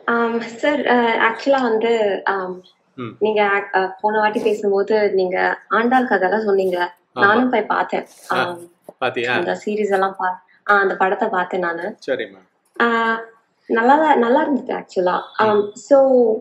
Sir ஆக்சுவலா வந்து ஆம், ம் நீங்க ac- அஹ், போன வாட்டி பேசும்போது நீங்க ஆண்டாள் கதைலாம் சொன்னீங்க ஆமா நானும் போய் பார்த்தேன் ஆ ஆம், பாத்தியா அந்த சீரீஸ் எல்லாம் பா ஆ, அந்த படத்தை பார்த்தேன் நானு சரிம்மா ஆஹ், நல்லா தான்- நல்லா இருந்தது ஆக்சுவலா ம் ஸோ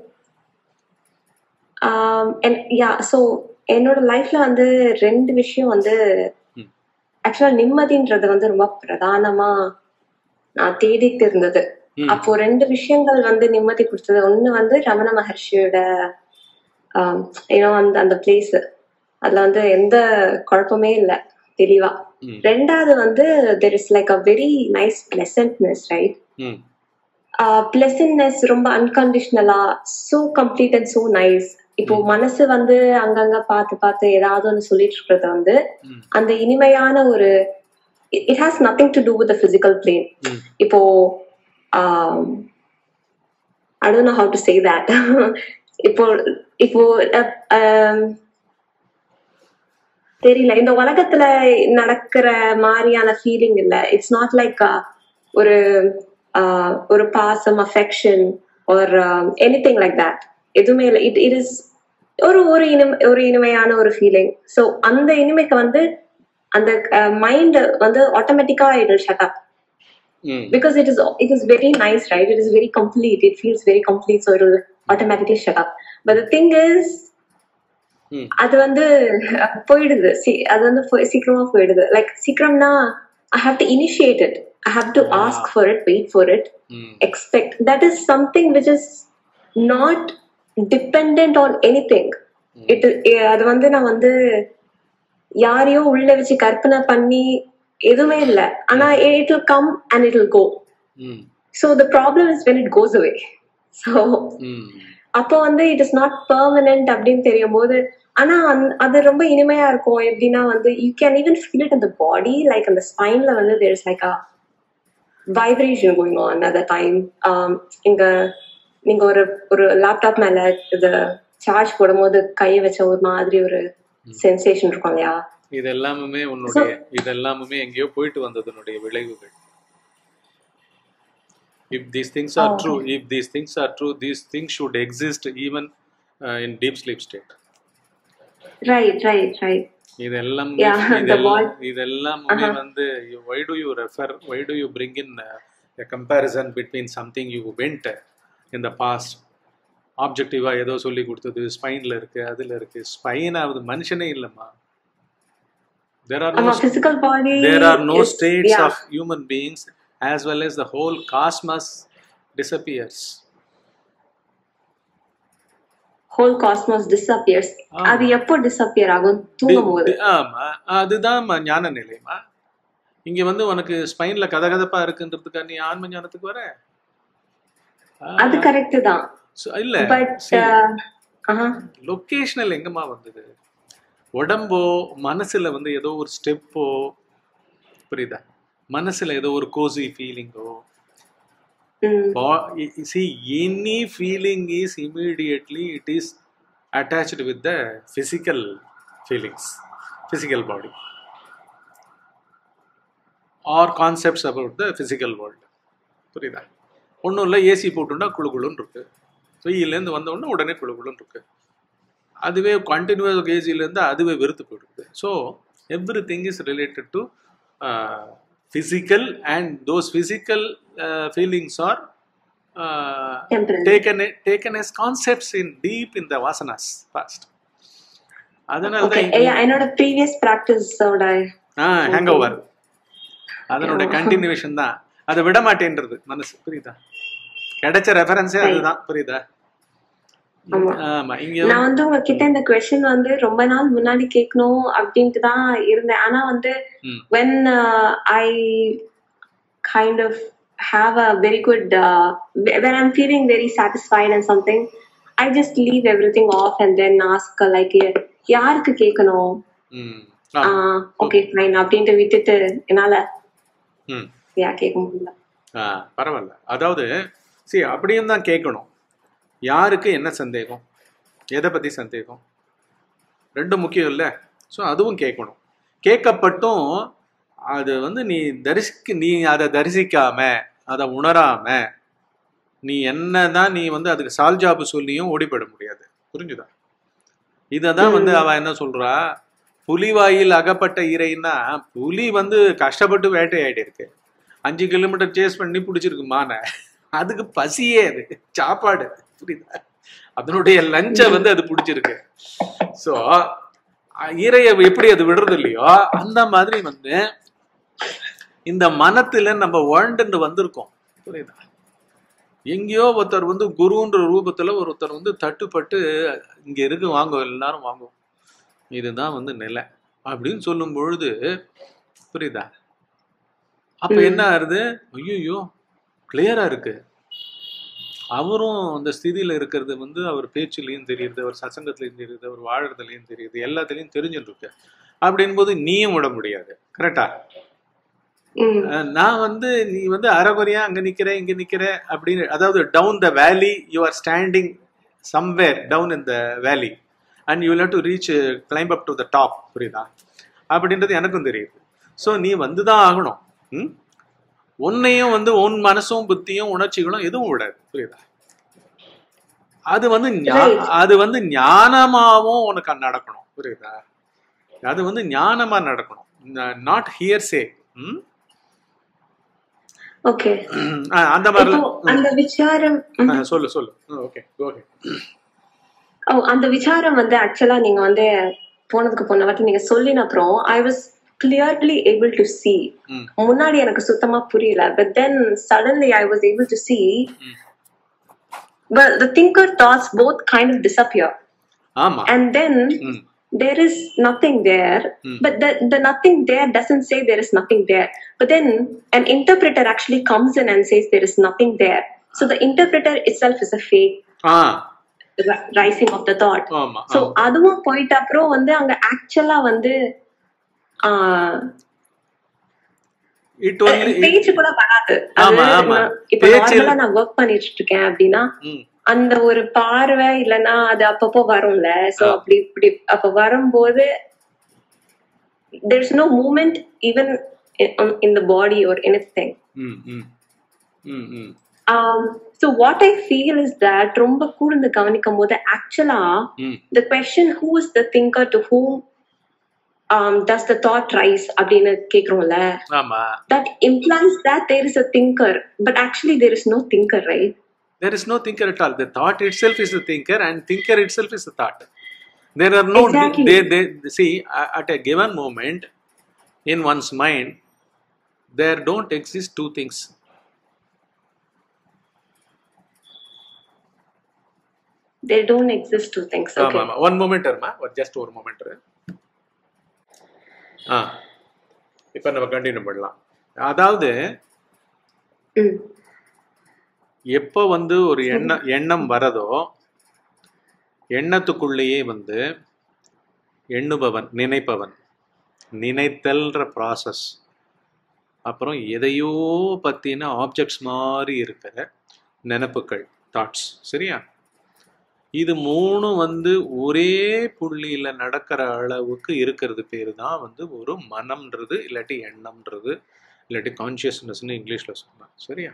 யா ஸோ என்னோட லைஃப்ல வந்து ரெண்டு விஷயம் வந்து ம் ஆக்சுவலா நிம்மதின்றது வந்து ரொம்ப பிரதானமா நான் தேடிட்டு இருந்தது ம் அப்போ ரெண்டு விஷயங்கள் வந்து நிம்மதி கொடுத்தது ஒண்ணு வந்து ரமண மகர்ஷியோட ஏன்னோ அந்த அந்த பிளேஸ் அதுல வந்து எந்த குழப்பமே இல்லை தெளிவா ம் ரெண்டாவது வந்து there is like a very nice pleasantness right hmm pleasantness ரொம்ப அன்கண்டிஷனலா so complete and so nice இப்போ ம் மனசு வந்து அங்கங்க பார்த்து பார்த்து ஏதாவது ஒன்று சொல்லிட்டு இருக்கிறது வந்து ம் அந்த இனிமையான ஒரு it has nothing to do with physical plane hmm இப்போ I don't know how to say that இப்போ இப்போ அஹ், ஆம், தெரியல இந்த உலகத்துல நடக்கிற மாதிரியான ஃபீலிங் இல்ல இட்ஸ் நாட் லைக் ஒரு ஆஹ், ஒரு பாசம் அஃபெக்ஷன் ஒரு எனிதிங் லைக் தட் எதுவுமே இல்லை இட் இட் இஸ் ஒரு ஒரு இனிமை ஒரு இனிமையான ஒரு ஃபீலிங் ஸோ அந்த இனிமைக்கு வந்து அந்த மைண்ட் வந்து ஆட்டோமேட்டிக்கா இட் ஷட் அப் ம் because it is it is very nice right it is very complete it feels very complete so it will automatically shut up but the thing is ம் அது வந்து அஹ், போயிடுது சி- அது வந்து போய்- சீக்கிரமா போயிடுது லைக் சீக்கிரம்னா I have to initiate it I have to uh ask for it wait for it hmm expect that is something which is not depend on any thing hmm it அது வந்து நான் வந்து யாரையோ உள்ள வச்சு கற்பனை பண்ணி எதுவுமே இல்லை ஆனா ம் it will come and it will go ம் so the problem is when it goes away so ம் அப்போ வந்து இட் இஸ் நாட் பெர்மனன்ட் அப்படின்னு தெரியும் போது ஆனா அந்த- அது ரொம்ப இனிமையா இருக்கும் எப்படின்னா வந்து you can even feel it அந்த பாடி லைக் அந்த ஸ்பைன்ல வந்து there is like a vibration going on at time இங்க நீங்க ஒரு ஒரு லேப்டாப் மேல இது சார்ஜ் போடும்போது கையை வச்ச ஒரு மாதிரி ஒரு ம் சென்சேஷன் இருக்கும் இல்லையா இது எல்லாமுமே ஸோ உன்னுடைய இது எல்லாமுமே எங்கேயோ போயிட்டு வந்ததனுடைய விளைவுகள் if these things are true okay if these things are true these things should exist even uh, in deep sleep state right right right இதெல்லாமே யா த இதெல்லாம் பால் இதெல்லாமுமே வந்து why do you refer why do you bring in uh, a comparison between something you went in the past ஆப்ஜெக்டிவா ஏதோ சொல்லி கொடுத்தது ஸ்பைன்ல இருக்கு அதுல இருக்கு spine ஆகுது மனுஷனே இல்லம்மா there are no ஆமா physical body there are no is states yeah of human beings as well as the whole cosmos disappears whole cosmos disappears அது ஆமா எப்போ டிஸ்அப்பியர் ஆகும் தி- தூங்கும் போது தி- ஆமா அதுதான் ம- ஞான நிலையமா இங்க வந்து உனக்கு ஸ்பைன்ல கதகதப்பா இருக்குன்றதுக்கா நீ ஆன்ம ஞானத்துக்கு வர அது கரெக்ட் தான் So, இல்ல பட் see ஆஹா லொகேஷனல் எங்கம்மா வந்தது உடம்போ மனசுல வந்து ஏதோ ஒரு ஸ்டெப்போ புரியுதா மனசுல ஏதோ ஒரு கோசி ஃபீலிங்கோ ம் see any feeling is immediately it is attached with the physical feelings physical body or concepts about the physical world புரியுதா ஒன்றும் இல்லை ஏசி போட்டுண்டா குளு குளுன்னு இருக்கு வெயிலேருந்து வந்த உடனே உடனே குளு குளுன்னு இருக்கு அதுவே கண்டினியூஸ் ஏசிலேருந்து அதுவே வெறுத்து போயிடுது so everything is related to physical and those physical feelings are temporary taken taken as concepts in deep in the vasanas past அதனால ஓகே தான் என்னோட ப்ரீவியஸ் பிராக்டிஸோட ஹேங் ஓவர் அதனுடைய கண்டினியூஷன் தான் அதை விட மாட்டேன்றது மனசு புரியுதா கிடைச்ச ரெஃபரன்ஸே அதுதான் புரியுதா ஆமா ஆமா இங்க நான் வந்து வந்து உங்ககிட்ட இந்த கொஸ்டின் வந்து ரொம்ப நாள் முன்னாடி கேட்கணும் அப்படின்ட்டு தான் இருந்தேன் ஆனா வந்து ம், when uh, I kind of have a very good uh, when I'm feeling very satisfied and something, I just leave everything off and then ask uh, like யாருக்கு கேட்கணும் ம், ஆமா. ஓகே ஃபைன் அப்படின்ட்டு விட்டுட்டு என்னால ம், யா கேட்க முடியல ஆ, பரவாயில்ல அதாவது சரி அப்படியும் தான் கேட்கணும் யாருக்கு என்ன சந்தேகம் எதை பத்தி சந்தேகம் ரெண்டும் முக்கியம் இல்லை ஸோ அதுவும் கேட்கணும் கேட்கப்பட்டும் அது வந்து நீ தரிசிக்க நீ அதை தரிசிக்காம அதை உணராம நீ என்னதான் நீ வந்து அதுக்கு சால் ஜாப் சொல்லியும் ஓடிப்பட முடியாது புரிஞ்சுதா இதை தான் வந்து அவ என்ன சொல்றா புலிவாயில் அகப்பட்ட இறைன்னா புலி வந்து கஷ்டப்பட்டு வேட்டையாடி இருக்கு அஞ்சு கிலோமீட்டர் சேஸ் பண்ணி பிடிச்சிருக்கு மானை அதுக்கு பசியே அது சாப்பாடு புரியுதா அதனுடைய லஞ்சை வந்து அது பிடிச்சிருக்கு ஸோ இறைய எப்படி அது விடுறது இல்லையோ அந்த மாதிரி வந்து இந்த மனத்துல நம்ம வாழ்ந்துட்டு வந்திருக்கோம் புரியுதா எங்கேயோ ஒருத்தர் வந்து குருன்ற ரூபத்துல ஒருத்தர் வந்து தட்டுப்பட்டு இங்க இருக்கு வாங்க எல்லாரும் வாங்குவோம் இதுதான் வந்து நிலை அப்படின்னு சொல்லும் பொழுது புரியுதா அப்ப ம். என்ன ஆகுது ஐயோ கிளியரா இருக்கு அவரும் அந்த ஸ்திதியில இருக்கிறது வந்து அவர் பேச்சுலயும் தெரியுது அவர் சசங்கத்திலயும் தெரியுது அவர் வாழறதுலயும் தெரியுது எல்லாத்துலயும் தெரிஞ்சுட்டு இருக்கு அப்படின் போது நீயும் விட முடியாது கரெக்டா ம் அஹ் நான் வந்து நீ வந்து அறகுறையா அங்க நிக்கிற இங்க நிக்கிற அப்படின்னு அதாவது down the valley you are standing somewhere down in the valley and you to reach climb up to the top புரியுதா அப்படின்றது எனக்கும் தெரியுது ஸோ நீ வந்து தான் ஆகணும் ம்? உன்னையும் வந்து உன் மனசும் புத்தியும் உணர்ச்சிகளும் எதுவும் விடாது புரியுதா அது வந்து ஞா- Right. அது வந்து ஞானமாவும் உனக்கு நடக்கணும் புரியுதா அது வந்து ஞானமா நடக்கணும் நாட் ஹியர்சே ம் ஓகே அஹ் அந்த இப்போ மாதிரிலாம் அந்த விசாரம் ம். அஹ் சொல்லு சொல்லு ஓகே ஓகே ஓ அந்த விசாரம் வந்து ஆக்சுவலா நீங்க வந்து போனதுக்கு போன வாட்டி நீங்க சொல்லின அப்புறம் I was clearly able to see ம் முன்னாடி எனக்கு சுத்தமா புரியல but then suddenly I was able to see ம். but the thinker thoughts both kind of disappear ஆமா and then ம் there is nothing there Hmm. but the, the nothing there doesn't say there is nothing there but then an interpreter actually comes in and says there is nothing there so the interpreter itself is a fake ah ri- rising of the thought ஆமா so அதுவும் போயிட்ட அப்புறம் வந்து அங்க ஆக்சுவலா வந்து ஆஹ், it only பேச்சு கூட வராது அது ஆமா, ஆமா. நான் இப்ப பேச்சு- நார்மலா நான் ஒர்க் பண்ணிட்டு இருக்கேன் அப்படின்னா ம் அந்த ஒரு பார்வை இல்லைன்னா அது அப்பப்போ வரும்ல சோ ஆ. அப்படி இப்படி அப்ப வரும்போது there's no movement even in, on- in the body or anything ம் ம் ம் ம் um, so what I feel is that ரொம்ப கூர்ந்து கவனிக்கும் போது ஆக்சுவலா ம் the question who is the thinker to whom um, does the thought rise அப்படின்னு கேக்குறோம்ல ஆமா that implies that there is a thinker but actually there is no thinker right there is no thinker at all the thought itself is the thinker and thinker itself is the thought there are no Exactly. they, they see a- at a given moment in one's mind there don't exist two things there don't exist two things ஆமா okay ஆமா one moment இருமா ஒரு just ஒரு moment ஆ இப்போ நம்ம continue பண்ணலாம் அதாவது ம் எப்போ வந்து ஒரு எண்ணம் எண்ணம் வரதோ எண்ணத்துக்குள்ளேயே வந்து எண்ணுபவன் நினைப்பவன் நினைத்தல்ன்ற ப்ராசஸ் அப்புறம் எதையோ பற்றின ஆப்ஜெக்ட்ஸ் மாதிரி இருக்கிற நினப்புகள் தாட்ஸ் சரியா இது மூணும் வந்து ஒரே புள்ளியில நடக்கிற அளவுக்கு இருக்கிறது பேர் தான் வந்து ஒரு மனம்ன்றது இல்லாட்டி எண்ணம்ன்றது இல்லாட்டி கான்சியஸ்னஸ்னு இங்கிலீஷ்ல சொன்னான் சரியா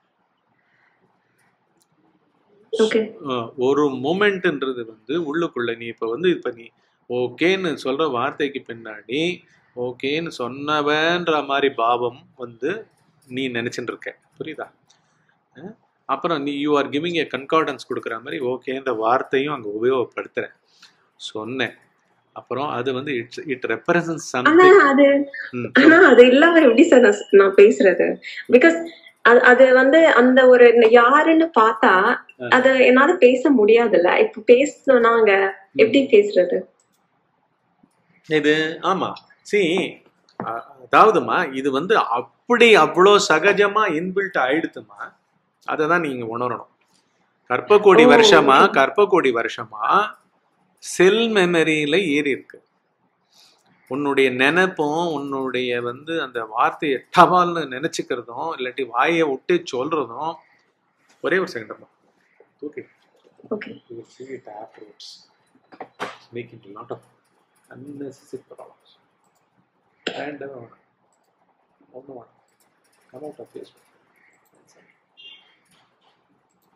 okay அஹ் ஒரு மூமெண்ட்ன்றது வந்து உள்ளுக்குள்ள நீ இப்போ வந்து இப்போ நீ ஓகேன்னு சொல்ற வார்த்தைக்கு பின்னாடி ஓகேன்னு சொன்னவன்ற மாதிரி பாவம் வந்து நீ நினைச்சுட்டு இருக்க புரியுதா அஹ் அப்புறம் நீ you are giving a concordance கொடுக்குற மாதிரி ஓகேன்ற வார்த்தையும் அங்கே உபயோகப்படுத்துறேன் சொன்னேன் அப்புறம் அது வந்து இட்ஸ் இட் ரெப்ரசன்ட் ஆனா சம்திங் அது ஆனா அது இல்லாம எப்படி சார் நான் நான் பேசுறது பிகாஸ் அது அது வந்து அந்த ஒரு யாருன்னு பார்த்தா அது என்னால பேச முடியாதுல்ல இப்ப பேசணும்னா அங்க எப்படி பேசுறது இது ஆமா சி அதாவதுமா இது வந்து அப்படி அவ்வளோ சகஜமா இன்பில்ட் ஆயிடுத்துமா அதை தான் நீங்க உணரணும் கற்ப ஓ, வருஷமா okay. கற்ப வருஷமா செல் மெமரியில ஏறி இருக்கு உன்னுடைய நினைப்பும் உன்னுடைய வந்து அந்த வார்த்தையை டவால்னு நினைச்சுக்கிறதும் இல்லாட்டி வாயை விட்டு சொல்றதும் ஒரே ஒரு second okay okay you will see it afterwards. It's making a lot of unnecessary problems. And uh, one more. Come out of Facebook.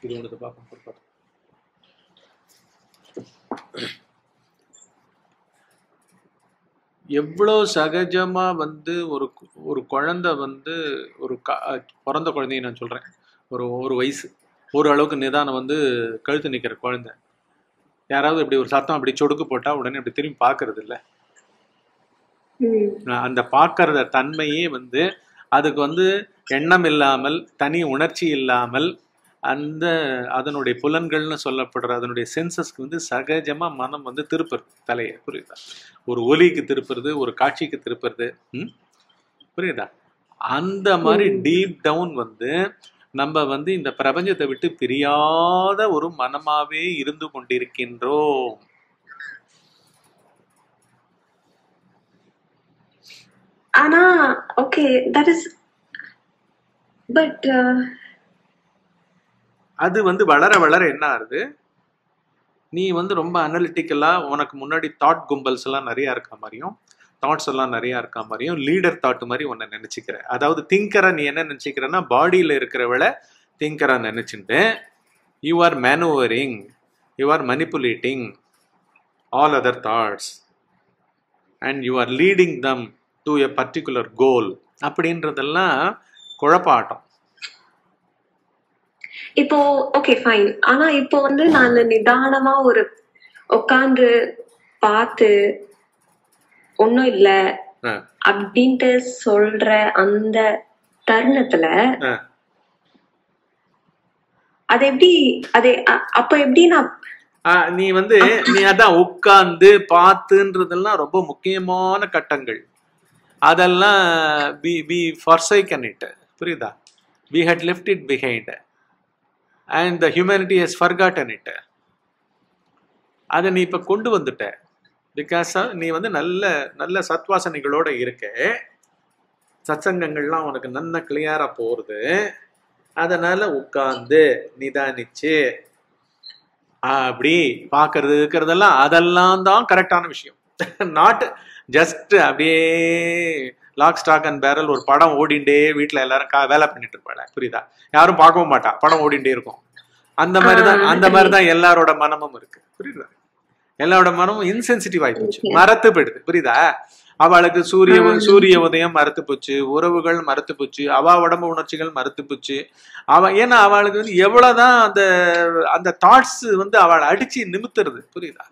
இது ஒன்று பார்ப்போம் பொறுப்பாக எவ்வளோ சகஜமா வந்து ஒரு கு- ஒரு குழந்தை வந்து ஒரு க பிறந்த குழந்தைய நான் சொல்றேன் ஒரு ஒரு வயசு ஒரு அளவுக்கு நிதானம் வந்து கழுத்து நிற்கிற குழந்தை யாராவது இப்படி ஒரு சத்தம் அப்படி சொடுக்கு போட்டா உடனே அப்படி திரும்பி பார்க்கறது இல்ல ம் அந்த பார்க்கறத தன்மையே வந்து அதுக்கு வந்து எண்ணம் இல்லாமல் தனி உணர்ச்சி இல்லாமல் அந்த அதனுடைய புலன்கள்னு சொல்லப்படுற அதனுடைய சென்சஸ்க்கு வந்து சகஜமா மனம் வந்து திருப்புறது தலையை புரியுதா ஒரு ஒலிக்கு திருப்புறது ஒரு காட்சிக்கு திருப்புறது ம்? புரியுதா அந்த மாதிரி ம். டீப் டவுன் வந்து நம்ம வந்து இந்த பிரபஞ்சத்தை விட்டு பிரியாத ஒரு மனமாவே இருந்து கொண்டிருக்கின்றோம் ஆனா ஓகே தட் இஸ் பட் அது வந்து வளர வளர என்ன ஆகுது நீ வந்து ரொம்ப அனலிட்டிக்கலா உனக்கு முன்னாடி தாட் கும்பல்ஸ் எல்லாம் நிறைய இருக்க மாதிரியும் தாட்ஸ் எல்லாம் நிறைய இருக்க மாதிரியும் லீடர் தாட் மாதிரி உன்னை நினைச்சுக்கிற அதாவது திங்கரா நீ என்ன நினைச்சுக்கிறன்னா பாடியில இருக்கிறவளை திங்கரா நினைச்சுட்டு you are maneuvering you are manipulating all other thoughts and you are leading them to a particular goal அப்படின்றதெல்லாம் குழப்பாட்டம் இப்போ ஓகே ஃபைன் ஆனா இப்போ வந்து நான் நிதானமா ஒரு உட்காந்து பார்த்து ஒண்ணும் இல்ல ஆ. அப்படின்ட்டு சொல்ற அந்த தருணத்துல ஆ. அது எப்படி அது அ- அப்ப எப்படி நான் ஆ, நீ வந்து நீ அதான் உட்கார்ந்து பார்த்துன்றதெல்லாம் ரொம்ப முக்கியமான கட்டங்கள் அதெல்லாம் வி வி ஃபர்சைக்கன் இட் புரியுதா we had left it behind and the humanity has forgotten it அதை நீ இப்போ கொண்டு வந்துட்ட பிகாஸ் நீ வந்து நல்ல நல்ல சத்வாசனைகளோட இருக்க சத்சங்கங்கள்லாம் உனக்கு நல்ல கிளியரா போறது அதனால உட்கார்ந்து நிதானிச்சு அப்படி பார்க்கறது இருக்கிறதெல்லாம் அதெல்லாம் தான் கரெக்டான விஷயம் நாட் ஜஸ்ட் அப்படியே லாக் ஸ்டாக் அண்ட் பேரல் ஒரு படம் ஓடிண்டே வீட்டில் எல்லாரும் கா வேலை பண்ணிட்டு இருப்பாங்க புரியுதா யாரும் பார்க்கவும் மாட்டா படம் ஓடிண்டே இருக்கும் அந்த மாதிரி தான் ஆ, அந்த மாதிரி தான் எல்லாரோட மனமும் இருக்கு புரியுதா எல்லாரோட மனமும் இன்சென்சிட்டிவ் ஆகி போச்சு Okay. மறத்து போயிடுது புரியுதா அவளுக்கு சூரிய ஆ. சூரிய உதயம் மறுத்து போச்சு உறவுகள் மறுத்து போச்சு அவ உடம்பு உணர்ச்சிகள் மறுத்து போச்சு அவ ஏன்னா அவளுக்கு வந்து எவ்வளவுதான் அந்த அந்த தாட்ஸ் வந்து அவளை அடிச்சு நிமித்துறது புரியுதா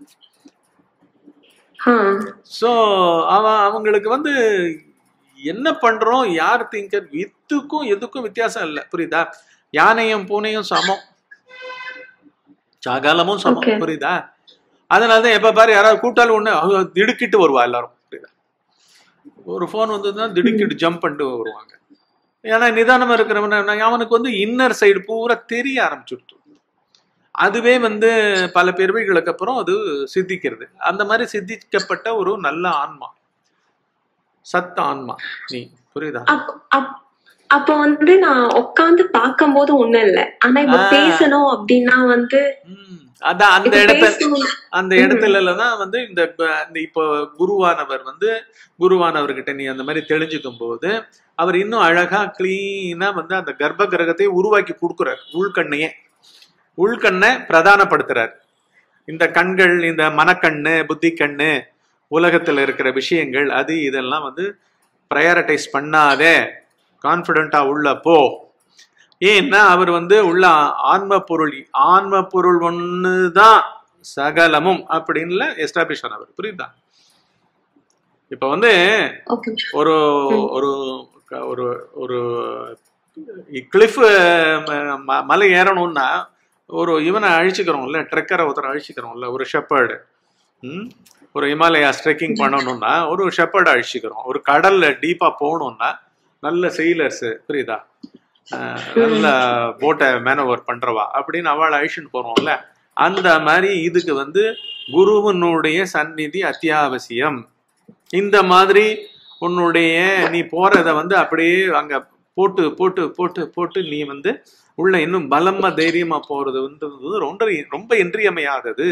ஆ, சோ அவ அவங்களுக்கு வந்து என்ன பண்றோம் யார் திங்கர் இதுக்கும் எதுக்கும் வித்தியாசம் இல்லை புரியுதா யானையும் பூனையும் சமம் சகலமும் சமம் Okay. புரியுதா அதனாலதான் எப்ப பாரு யாராவது கூட்டாலும் ஒண்ணு அவங்க திடுக்கிட்டு வருவா எல்லாரும் புரியுதா ஒரு ஃபோன் வந்ததுன்னா திடுக்கிட்டு ஜம்ப் பண்ணிட்டு வருவாங்க ஏன்னா நிதானமா இருக்கிறவன அவனுக்கு வந்து இன்னர் சைடு பூரா தெரிய ஆரம்பிச்சுடுத்து அதுவே வந்து பல பிறவிகளுக்கு அப்புறம் அது சித்திக்கிறது அந்த மாதிரி சித்திக்கப்பட்ட ஒரு நல்ல ஆன்மா சத்த ஆன்மா நீ புரியுதா அப்ப- அப்- அப்ப வந்து நான் உட்காந்து பார்க்கும்போது ஒண்ணும் இல்ல ஆனா இப்ப ஆ. பேசணும் அப்படின்னா வந்து ம். அதான் அந்த இப்ப இடத்துல பேசணும் அந்த இடத்துல தான் வந்து இந்த ப- இந்த இப்போ குருவானவர் வந்து குருவானவர்கிட்ட நீ அந்த மாதிரி தெளிஞ்சுக்கும் போது அவர் இன்னும் அழகா கிளீனா வந்து அந்த கர்ப்ப கிரகத்தை உருவாக்கி கொடுக்குறார் உள்கண்ணையே உள்கண்ணை பிரதானப்படுத்துறார் இந்த கண்கள் இந்த மனக்கண்ணு புத்தி கண்ணு உலகத்துல இருக்கிற விஷயங்கள் அது இதெல்லாம் வந்து ப்ரையாரிட்டைஸ் பண்ணாதே கான்ஃபிடென்ட்டா உள்ள போ ஏன்னா அவர் வந்து உள்ள ஆன்ம பொருள் ஆன்ம பொருள் ஒண்ணுதான் சகலமும் அப்படின்னு எஸ்டாப்ளிஷ் ஆனவர் புரியுதா இப்ப வந்து ஓகே ஒரு ம். ஒரு ஒரு ஒரு கிளிஃப் மலை ஏறணும்னா ஒரு இவனை அழிச்சுக்கிறோம்ல ட்ரெக்கரை ஒருத்தர் அழிச்சுக்கிறோம்ல ஒரு ஷெப்பர்டு ஒரு ஹிமாலயாஸ் ட்ரெக்கிங் பண்ணணும்னா ஒரு ஷெப்பர்டை அழிச்சுக்கிறோம் ஒரு கடல்ல டீப்பா போகணும்னா நல்ல செயிலர்ஸ் புரியுதா அஹ், நல்ல போட்டை மேனோவர் பண்றவா அப்படின்னு அவளை அழிச்சுட்டு போறோம்ல அந்த மாதிரி இதுக்கு வந்து குருவனுடைய சந்நிதி அத்தியாவசியம் இந்த மாதிரி உன்னுடைய நீ போறத வந்து அப்படியே அங்க போட்டு போட்டு போட்டு போட்டு நீ வந்து உள்ள இன்னும் பலமா தைரியமா போறது வந்து ரொம்ப ரொம்ப இன்றியமையாதது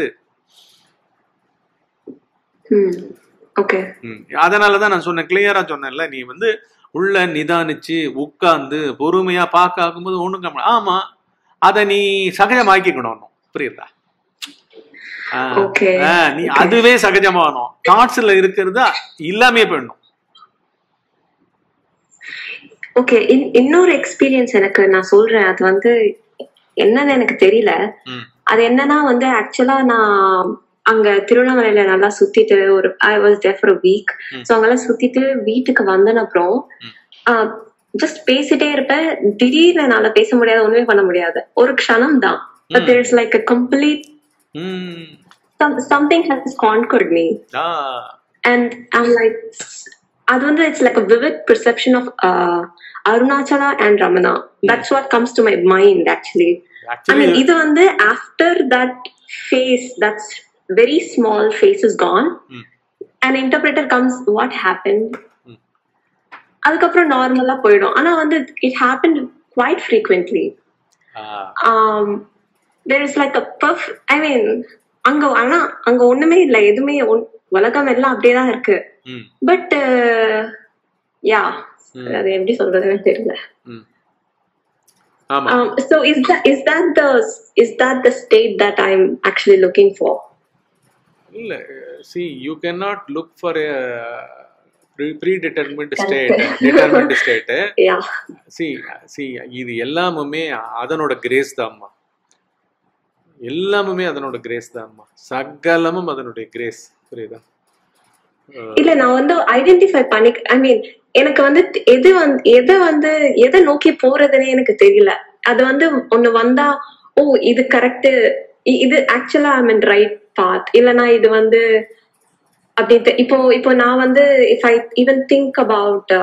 ம் ஓகே ம். அதனாலதான் நான் சொன்னேன் கிளியரா சொன்னேன்ல நீ வந்து உள்ள நிதானிச்சு உட்கார்ந்து பொறுமையா பார்க்க ஆகும்போது ஒண்ணும் கம்ம ஆமா அதை நீ சகஜமாக்கிக்கணும் புரியுதா ஆ. Okay. ஆ, நீ அதுவே சகஜமாகணும் தாட்ஸ்ல இருக்கிறது இல்லாமே போயிடணும் ஓகே இன்னொரு எக்ஸ்பீரியன்ஸ் எனக்கு நான் சொல்றேன் அது வந்து என்னன்னு எனக்கு தெரியல ம். அது என்னன்னா வந்து ஆக்சுவலா நான் அங்க திருவண்ணாமலையில நல்லா சுத்திட்டு ஒரு I was there for week ம். ஸோ அங்கெல்லாம் சுத்திட்டு வீட்டுக்கு வந்தன அப்புறம் ஜஸ்ட் பேசிட்டே இருப்பேன் திடீர்னு என்னால பேச முடியாது ஒண்ணுமே பண்ண முடியாது ஒரு க்ஷணம் தான் but hmm. There is like a complete hmm. Something has conquered me ah. and I'm like, அது வந்து it's like a vivid perception of uh, Arunachala and Ramana. That's what comes to my mind actually. I Actually, mean, இது வந்து after that phase, that's very small phase is gone, ம். an interpreter comes, what happened? ம். அதுக்கப்புறம் நார்மலா போயிடும் ஆனா வந்து it happened quite frequently. Ah. um there is like a perf I mean அங்க ஆனா அங்க ஒண்ணுமே இல்ல எதுவுமே ஒன்- உலகம் எல்லாம் அப்படியே தான் இருக்கு ம். பட் யா ம். அது எப்படி சொல்றதுன்னு தெரியல ம். ஆமா um so is that is that the is that the state that i'm actually looking for இல்ல see you can not look for pre determined state determined state yeah see see இது எல்லாமுமே அதனோட கிரேஸ் தான்மா எல்லாமுமே அதனோட grace தான்மா சகலமும் அதனுடைய கிரேஸ் புரியுதா அஹ், இல்ல நான் வந்து ஐடென்டிஃபை பண்ணி ஐ மீன் எனக்கு வந்து எது வந்து எதை வந்து எதை நோக்கி போறதுன்னே எனக்கு தெரியல அது வந்து ஒண்ணு வந்தா ஓ இது கரெக்ட் இது ஆக்சுவலா ஐ மீன் ரைட் பாத் இல்லனா இது வந்து அப்படி தெ- இப்போ இப்போ நான் வந்து if I even think about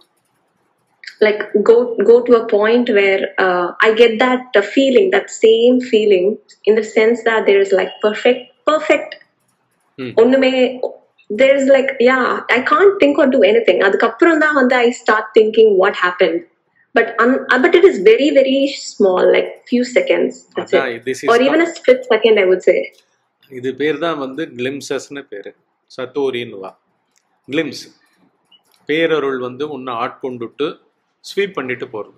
like go go to a point where uh, I get that uh, feeling, that same feeling, in the sense that there is like perfect, perfect. Hmm. ஒண்ணுமே there is like yeah I can't think or do anything. அதுக்கப்புறம் தான் வந்து I start thinking what happened. But un- uh, but it is very very small, like few seconds. That's அதான் it. this is Or even a split second, I would say. இது பேர் தான் வந்து கிளிம்சஸ்னு பேரு சத்தோரின்னு வா கிளிம்ஸ் பேரருள் வந்து உன்னை ஆட்கொண்டுட்டு ஸ்வீப் பண்ணிட்டு போறது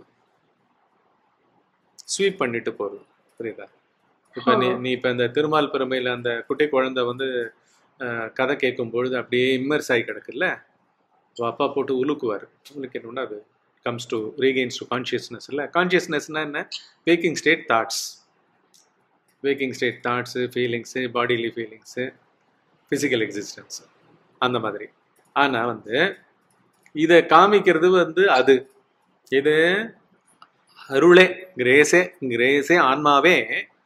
ஸ்வீப் பண்ணிட்டு போறது புரியுதா இப்ப நீ நீ இப்ப இந்த திருமால் பெருமையில அந்த குட்டி குழந்தை வந்து அஹ், கதை கேட்கும் பொழுது அப்படியே இம்மர்ஸ் ஆகி கிடக்குல்ல அவ அப்பா போட்டு உலுக்குவார் உலுக்கணும்னா அது comes to regains to consciousness இல்லை கான்ஷியஸ்னஸ்னா என்ன waking state thoughts waking state thoughts feelings bodily feelings physical existence அந்த மாதிரி ஆனால் வந்து இதை காமிக்கிறது வந்து அது இது அருளே கிரேஸே கிரேஸே ஆன்மாவே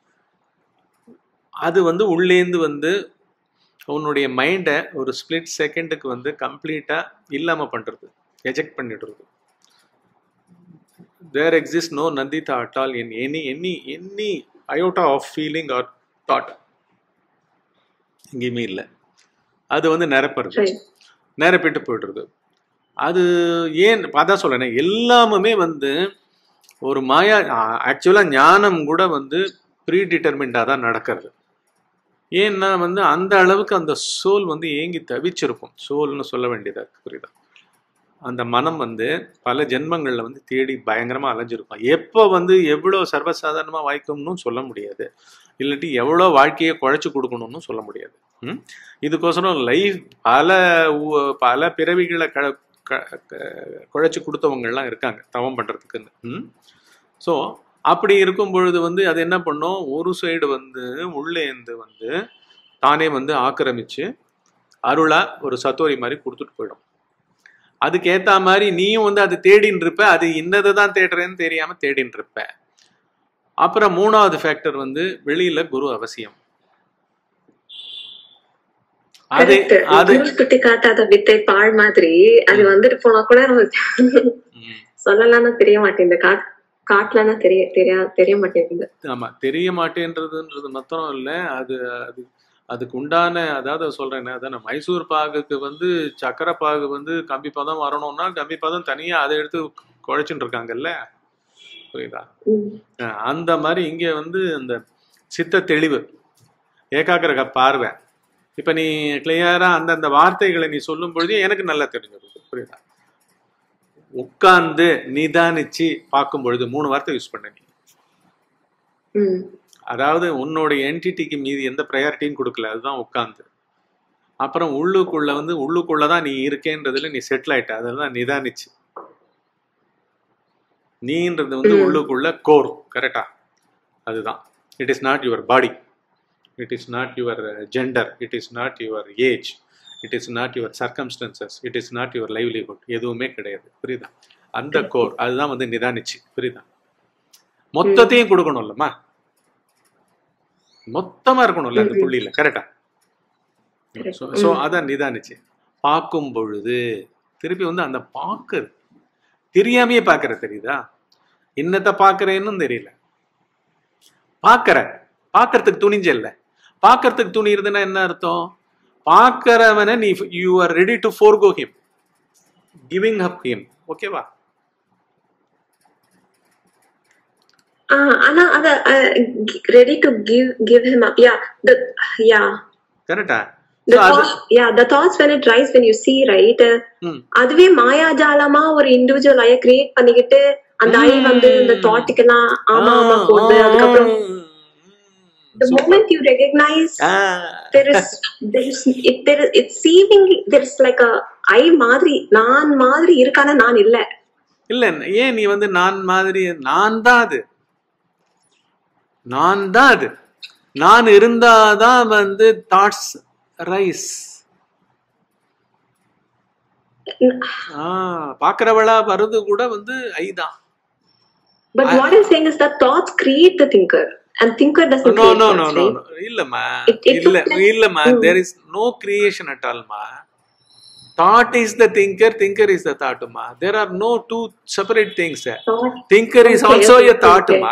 அது வந்து உள்ளேந்து வந்து உன்னுடைய மைண்டை ஒரு ஸ்பிளிட் செகண்டுக்கு வந்து கம்ப்ளீட்டாக இல்லாமல் பண்ணுறது எஜெக்ட் பண்ணிடுறது there exist no Nanditha at all in any any any iota of feeling or thought எங்கேயுமே இல்லை அது வந்து நிரப்புறது Right. நிரப்பிட்டு போயிடுறது அது ஏன் அதான் சொல்றேனே எல்லாமுமே வந்து ஒரு மாயா ஆக்சுவலாக ஞானம் கூட வந்து ப்ரீ டிட்டர்மெண்டாக தான் நடக்கிறது ஏன்னா வந்து அந்த அளவுக்கு அந்த சோல் வந்து ஏங்கி தவிச்சிருக்கும் சோல்னு சொல்ல வேண்டியதா இருக்கு புரியுதா அந்த மனம் வந்து பல ஜென்மங்களில் வந்து தேடி பயங்கரமாக அலைஞ்சிருக்கும் எப்போ வந்து எவ்வளோ சர்வசாதாரணமாக வாய்க்கும்னு சொல்ல முடியாது இல்லாட்டி எவ்வளோ வாழ்க்கையை குழைச்சி கொடுக்கணும்னு சொல்ல முடியாது ம்? இதுக்கோசரம் லைஃப் பல ஊ- பல பிறவிகளை க க- க- குழைச்சி கொடுத்தவங்கலாம் இருக்காங்க தவம் பண்ணுறதுக்குன்னு ம் ஸோ அப்படி இருக்கும் பொழுது வந்து அது என்ன பண்ணும் ஒரு சைடு வந்து உள்ளேந்து வந்து தானே வந்து ஆக்கிரமிச்சு அருளா ஒரு சத்தோரி மாதிரி கொடுத்துட்டு போயிடும் அதுக்கு ஏத்த மாதிரி நீயும் வந்து அது தேடின்னு இருப்ப அது இன்னதை தான் தேடுறேன்னு தெரியாம தேடின்னு இருப்ப அப்புறம் மூணாவது ஃபேக்டர் வந்து வெளியில குரு அவசியம் அது Correct. அது குரு சுட்டி காட்டாத வித்தை பாழ் மாதிரி அது வந்துட்டு போனா கூட நம்ம ம். சொல்லலாம்னா தெரிய மாட்டேங்குது காட் காட்டலன்னா தெரிய தெரியா தெரிய மாட்டேங்குது ஆமா தெரிய மாட்டேன்றதுன்றது மாத்திரம் இல்ல அது அது அதுக்கு உண்டான அதாவது சொல்றேன் அதான் மைசூர் பாகுக்கு வந்து சக்கரை பாகு வந்து கம்பி பதம் வரணும்னா கம்பி பதம் தனியா அதை எடுத்து குழைச்சுட்டு இருக்காங்கல்ல புரியுதா ம். அஹ் அந்த மாதிரி இங்க வந்து அந்த சித்த தெளிவு ஏகாகிர க- பார்வை இப்ப நீ கிளியரா அந்தந்த வார்த்தைகளை நீ சொல்லும் பொழுது எனக்கு நல்லா தெரிஞ்சிருக்கு புரியுதா உட்கார்ந்து நிதானிச்சு பார்க்கும் பொழுது மூணு வார்த்தை யூஸ் பண்ண நீ ம் அதாவது உன்னோட என்டிட்டிக்கு மீதி எந்த ப்ரையாரிட்டியும் கொடுக்கல அதுதான் உட்காந்து அப்புறம் உள்ளுக்குள்ள வந்து உள்ளுக்குள்ள தான் நீ இருக்கேன்றதுல நீ செட்டில் ஆயிட்ட அதெல்லாம் நிதானிச்சு நீன்றது வந்து ம். உள்ளுக்குள்ள கோர் கரெக்டா அதுதான் it is not your body it is not your gender it is not your age it is not your circumstances it is not your livelihood எதுவுமே கிடையாது புரியுதா அந்த கோர் அதுதான் வந்து நிதானிச்சு புரியுதா மொத்தத்தையும் கொடுக்கணும்லம்மா மொத்தமா இருக்கணும்ல அந்த ம். புள்ளியில கரெக்டா Correct. ஸோ ம். அதான் நிதானிச்சு பார்க்கும் பொழுது திருப்பி வந்து அந்த பார்க்கறது தெரியாமையே பார்க்கற தெரியுதா இன்னத்தை பார்க்கறேன்னு தெரியல பார்க்கற பார்க்கறதுக்கு துணிஞ்சல்ல பார்க்கறதுக்கு துணிறதுன்னா என்ன அர்த்தம் பார்க்கறவனை நீ you are ready to forgo him giving up him ஓகேவா Ah, ஆனா அத ready to give give him up yeah the yeah கரெக்டா the So, அது thought, yeah the thoughts when it rise when you see right uh, ம். அதுவே மாயாஜாலமா ஒரு individual ஐய create பண்ணிக்கிட்டு அந்த ஐ வந்து இந்த ம். தாட்டுக்கு எல்லாம் ஆமா ஆமா ஆ, போகுது ஆ, அதுக்கப்புறம் ம், the super. moment you recognize ah, there is there is it there is it's seemingly there's like a ஐ மாதிரி நான் மாதிரி இருக்கான நான் இல்ல இல்ல ஏன் நீ வந்து நான் மாதிரி நான் தான் அது நான் தான் அது நான் இருந்தாதான் வந்து தாட்ஸ் ரைஸ் ஆ பாக்குறவளா வர்றது கூட வந்து ஐதான் but what i'm saying is that thoughts create the thinker and thinker doesn't no create no thoughts, no no right? இல்லம்மா It- it இல்ல looks like- இல்லம்மா Mm. There is no creation at ஆல்மா thought is the thinker thinker is the தாட்டுமா there are no two separate things Thought thinker is Okay, also okay, a தாட்டுமா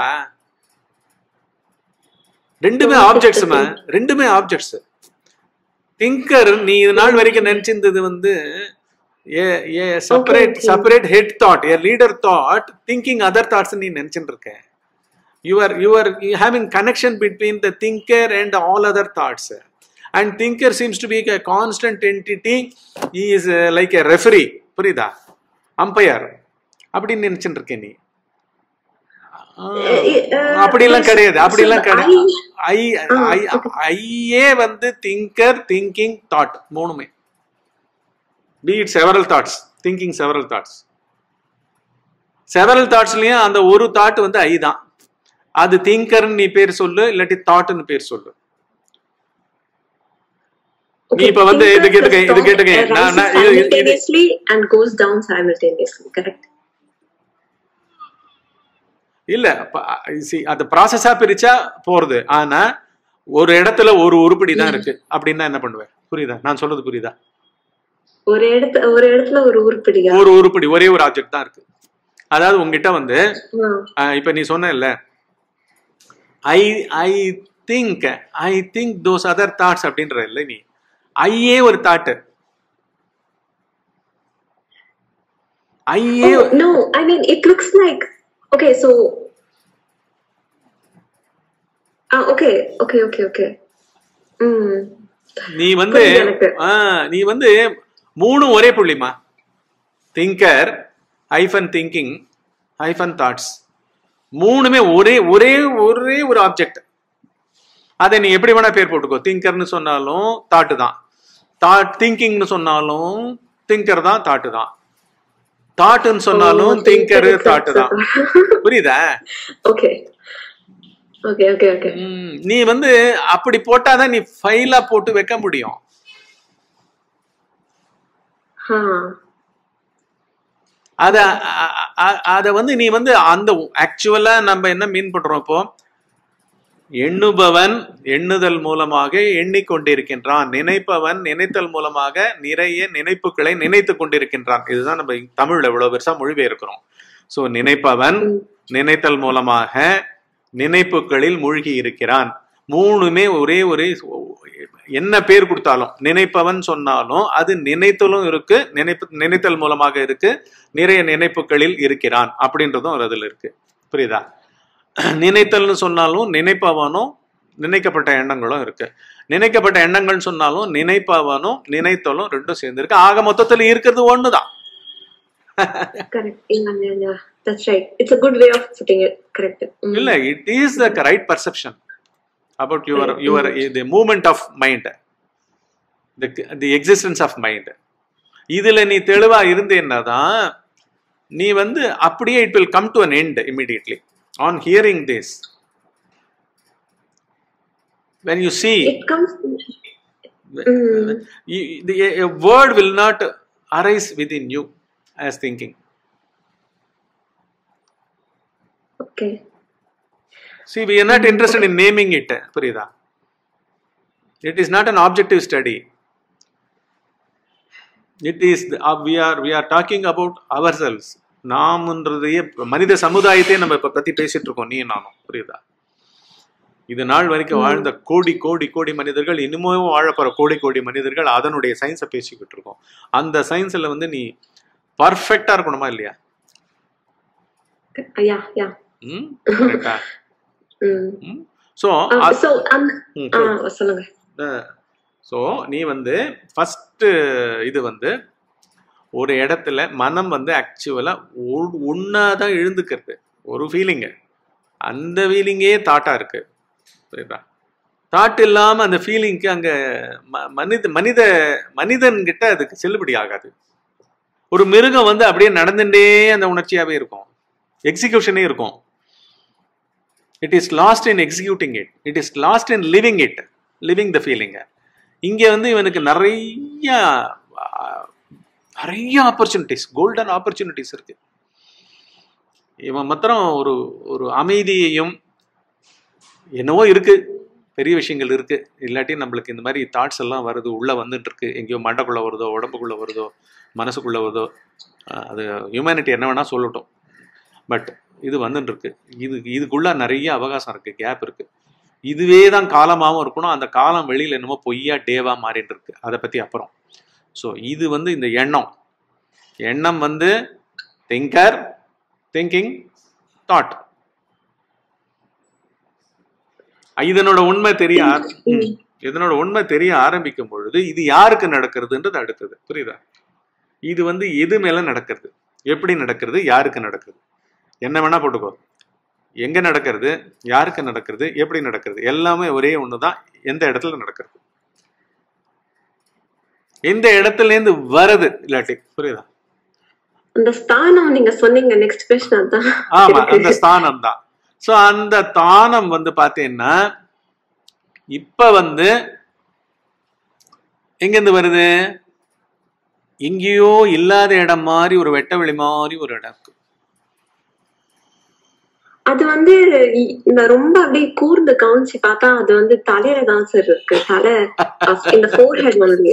ரெண்டுமே Thought is the ஆப்ஜெக்ட்ஸ்மா ரெண்டுமே objects thinker நீ இது நாள் வரைக்கும் நினைச்சிருந்தது வந்து a a separate okay. Separate head thought a leader thought thinking other thoughts நீ நினைச்சிட்டு இருக்க you are you are having connection between the thinker and all other thoughts and thinker seems to be a constant entity is like a referee புரியுதா umpire அப்படின்னு நினைச்சிட்டு இருக்கேன் நீ ஆ, uh, அப்படிலாம் there's- கிடையாது அப்படிலாம் so கிடையாது ஐ ஆ, ஐ ஐயே வந்து திங்கர் திங்கிங் தாட் மூணுமே be it several thoughts thinking several thoughts several தாட்ஸ்லயும் அந்த ஒரு தாட் வந்து ஐ தான் அது திங்கர்னு நீ பேர் சொல்லு இல்லாட்டி தாட்னு பேர் சொல்லு நீ இப்ப வந்து thinker இது கேட்டுக்க, the இது thought கேட்டுக்க. rises நான் நான் இது- இது- இது- simultaneously and goes down simultaneously correct இல்ல ப- see, அது ப்ராசஸா பிரிச்சா போறது ஆனா ஒரு இடத்துல ஒரு உருப்படி தான் இருக்கு அப்படின்னா என்ன பண்ணுவேன் புரியுதா நான் சொல்றது புரியுதா ஒரு இடத்து ஒரு இடத்துல ஒரு உருப்படியா ஒரு உருப்படி ஒரே ஒரு ஆப்ஜெக்ட் தான் இருக்கு அதாவது உங்ககிட்ட வந்து ஆ, ஆஹ், இப்ப நீ சொன்ன I I think I think those other thoughts அப்படின்ற இல்ல நீ ஐயே ஒரு தாட்டு ஐயே Oh, no, I mean, it looks like. Okay, so. Ah, okay, okay, okay, okay. Mm. நீ வந்து புரியுது எனக்கு. ஆ, நீ வந்து மூணும் ஒரே புள்ளிமா thinker hyphen thinking hyphen thoughts மூணுமே ஒரே ஒரே ஒரே ஒரு ஆப்ஜெக்ட் அதை நீ எப்படி வேணா பேர் போட்டுக்கோ திங்கர்னு சொன்னாலும் தாட்டு தான் தாட் திங்கிங்னு சொன்னாலும் திங்கர் தான் தாட்டு தான் தாட்டுன்னு சொன்னாலும் Oh, thinker thinker is thought தான் also- புரியுதா okay. Okay, okay, okay. ம், நீ வந்து அப்படி போட்டாதான் நீ ஃபைலா போட்டு வைக்க முடியும் Huh. அத அ- அ- அத வந்து நீ வந்து அந்த ஆக்சுவலா நம்ம என்ன மீன் பண்றோம் இப்போ எண்ணுபவன் எண்ணுதல் மூலமாக எண்ணிக்கொண்டிருக்கின்றான் நினைப்பவன் நினைத்தல் மூலமாக நிறைய நினைப்புகளை நினைத்து கொண்டிருக்கின்றான் இதுதான் நம்ம தமிழ்ல இவ்வளவு பெருசா மொழிபெயர்க்கிறோம் சோ நினைப்பவன் ம். நினைத்தல் மூலமாக நினைப்புகளில் மூழ்கி இருக்கிறான் மூணுமே ஒரே ஒரே என்ன பேர் கொடுத்தாலும் நினைப்பவன் சொன்னாலும் அது நினைத்தலும் இருக்கு நினைப்பு நினைத்தல் மூலமாக இருக்கு நிறைய நினைப்புகளில் இருக்கிறான் அப்படின்றதும் ஒரு அதுல இருக்கு புரியுதா நினைத்தல்னு சொன்னாலும் நினைப்பவனும் நினைக்கப்பட்ட எண்ணங்களும் இருக்கு நினைக்கப்பட்ட எண்ணங்கள் சொன்னாலும் நினைப்பவனும் நினைத்தலும் ரெண்டும் சேர்ந்து இருக்கு ஆக மொத்தத்துல இருக்கிறது ஒண்ணுதான் Correct. Yeah, yeah, yeah. that's right. It's a good way of putting it. Correct. Mm. இல்ல it is the right perception about your Right. Your the moment of mind the existence of mind இதுல நீ தெளிவா இருந்தேன்னா தான் நீ வந்து அப்படியே it will come to an end immediately on hearing this when you see It comes. Mm. you, the, a, a word will not arise within you as thinking Okay. see we are not interested in naming it புரியுதா it is not an objective study it is the, uh, we are we are talking about ourselves நாம்ன்றதையே மனித சமுதாயத்தையே நம்ம இப்ப பத்தி பேசிட்டு இருக்கோம் நீ நானும் புரியுதா இது நாள் வரைக்கும் வாழ்ந்த கோடி கோடி கோடி மனிதர்கள் இன்னமும் வாழப்போற கோடி கோடி மனிதர்கள் அதனுடைய சயின்ஸை பேசிக்கிட்டு இருக்கோம் அந்த சயின்ஸ்ல வந்து நீ பர்ஃபெக்டா இருக்கணுமா இல்லையா Uh, yeah. Yeah. ம் கரெக்டா Mm. ம் ஸோ Uh, so um. ம், Uh, சொல்லுங்க. ஸோ நீ வந்து ஃபஸ்ட்டு இது வந்து ஒரு இடத்துல மனம் வந்து ஆக்சுவலாக ஒன்றா தான் எழுந்துக்கிறது ஒரு ஃபீலிங்கு அந்த ஃபீலிங்கே தாட்டாக இருக்கு புரியுதா தாட் இல்லாமல் அந்த ஃபீலிங்க்கு அங்கே மனித மனித மனிதன்கிட்ட அதுக்கு செல்லுபடி ஆகாது ஒரு மிருகம் வந்து அப்படியே நடந்துட்டே அந்த உணர்ச்சியாகவே இருக்கும் எக்ஸிகியூஷனே இருக்கும் it is lost in executing it it is lost in living it living the ஃபீலிங்க இங்கே வந்து இவனுக்கு நிறைய ஆஹ், நிறைய ஆப்பர்ச்சுனிட்டிஸ் கோல்டன் ஆப்பர்ச்சுனிட்டிஸ் இருக்கு இவன் மாத்திரம் ஒரு ஒரு அமைதியையும் என்னவோ இருக்கு பெரிய விஷயங்கள் இருக்கு இல்லாட்டி நம்மளுக்கு இந்த மாதிரி தாட்ஸ் எல்லாம் வருது உள்ள வந்துட்டு இருக்கு எங்கேயோ மண்டைக்குள்ள வருதோ உடம்புக்குள்ள வருதோ மனசுக்குள்ள வருதோ ஆஹ், அது ஹியூமனிட்டி என்ன வேணா சொல்லட்டும் பட் இது வந்துட்டு இருக்கு இது இதுக்குள்ள நிறைய அவகாசம் இருக்கு கேப் இருக்கு இதுவே தான் காலமாகவும் இருக்கணும் அந்த காலம் வெளியில என்னமோ பொய்யா டேவா மாறிட்டு இருக்கு அதை பத்தி அப்புறம் ஸோ இது வந்து இந்த எண்ணம் எண்ணம் வந்து திங்கர் திங்கிங் தாட் இதனோட உண்மை தெரிய ஆர- ம். இதனோட உண்மை தெரிய ஆரம்பிக்கும் பொழுது இது யாருக்கு நடக்கிறதுன்றது அடுத்தது புரியுதா இது வந்து எது மேல நடக்கிறது எப்படி நடக்கிறது யாருக்கு நடக்கிறது என்ன வேணா போட்டுக்கோ எங்க நடக்கிறது யாருக்கு நடக்கிறது எப்படி நடக்கிறது எல்லாமே ஒரே ஒண்ணுதான் எந்த இடத்துல நடக்கிறது எந்த இடத்துல இருந்து வருது இல்லாட்டி புரியுதா அந்த ஸ்தானம் நீங்க சொன்னீங்க நெக்ஸ்ட் கொஸ்டின் அதான் ஆமா இருக்கு. அந்த ஸ்தானம் தான் சோ அந்த தானம் வந்து பாத்தீங்கன்னா இப்ப வந்து எங்கிருந்து வருது எங்கேயோ இல்லாத இடம் மாதிரி ஒரு வெட்ட வெளி மாதிரி ஒரு இடம் இருக்கு அது வந்து இ- இந்த ரொம்ப அப்படியே கூர்ந்து கவனிச்சு பார்த்தா அது வந்து தலையில தான் சார் இருக்கு தலை of- இந்த ஃபோர்ஹெட் வந்து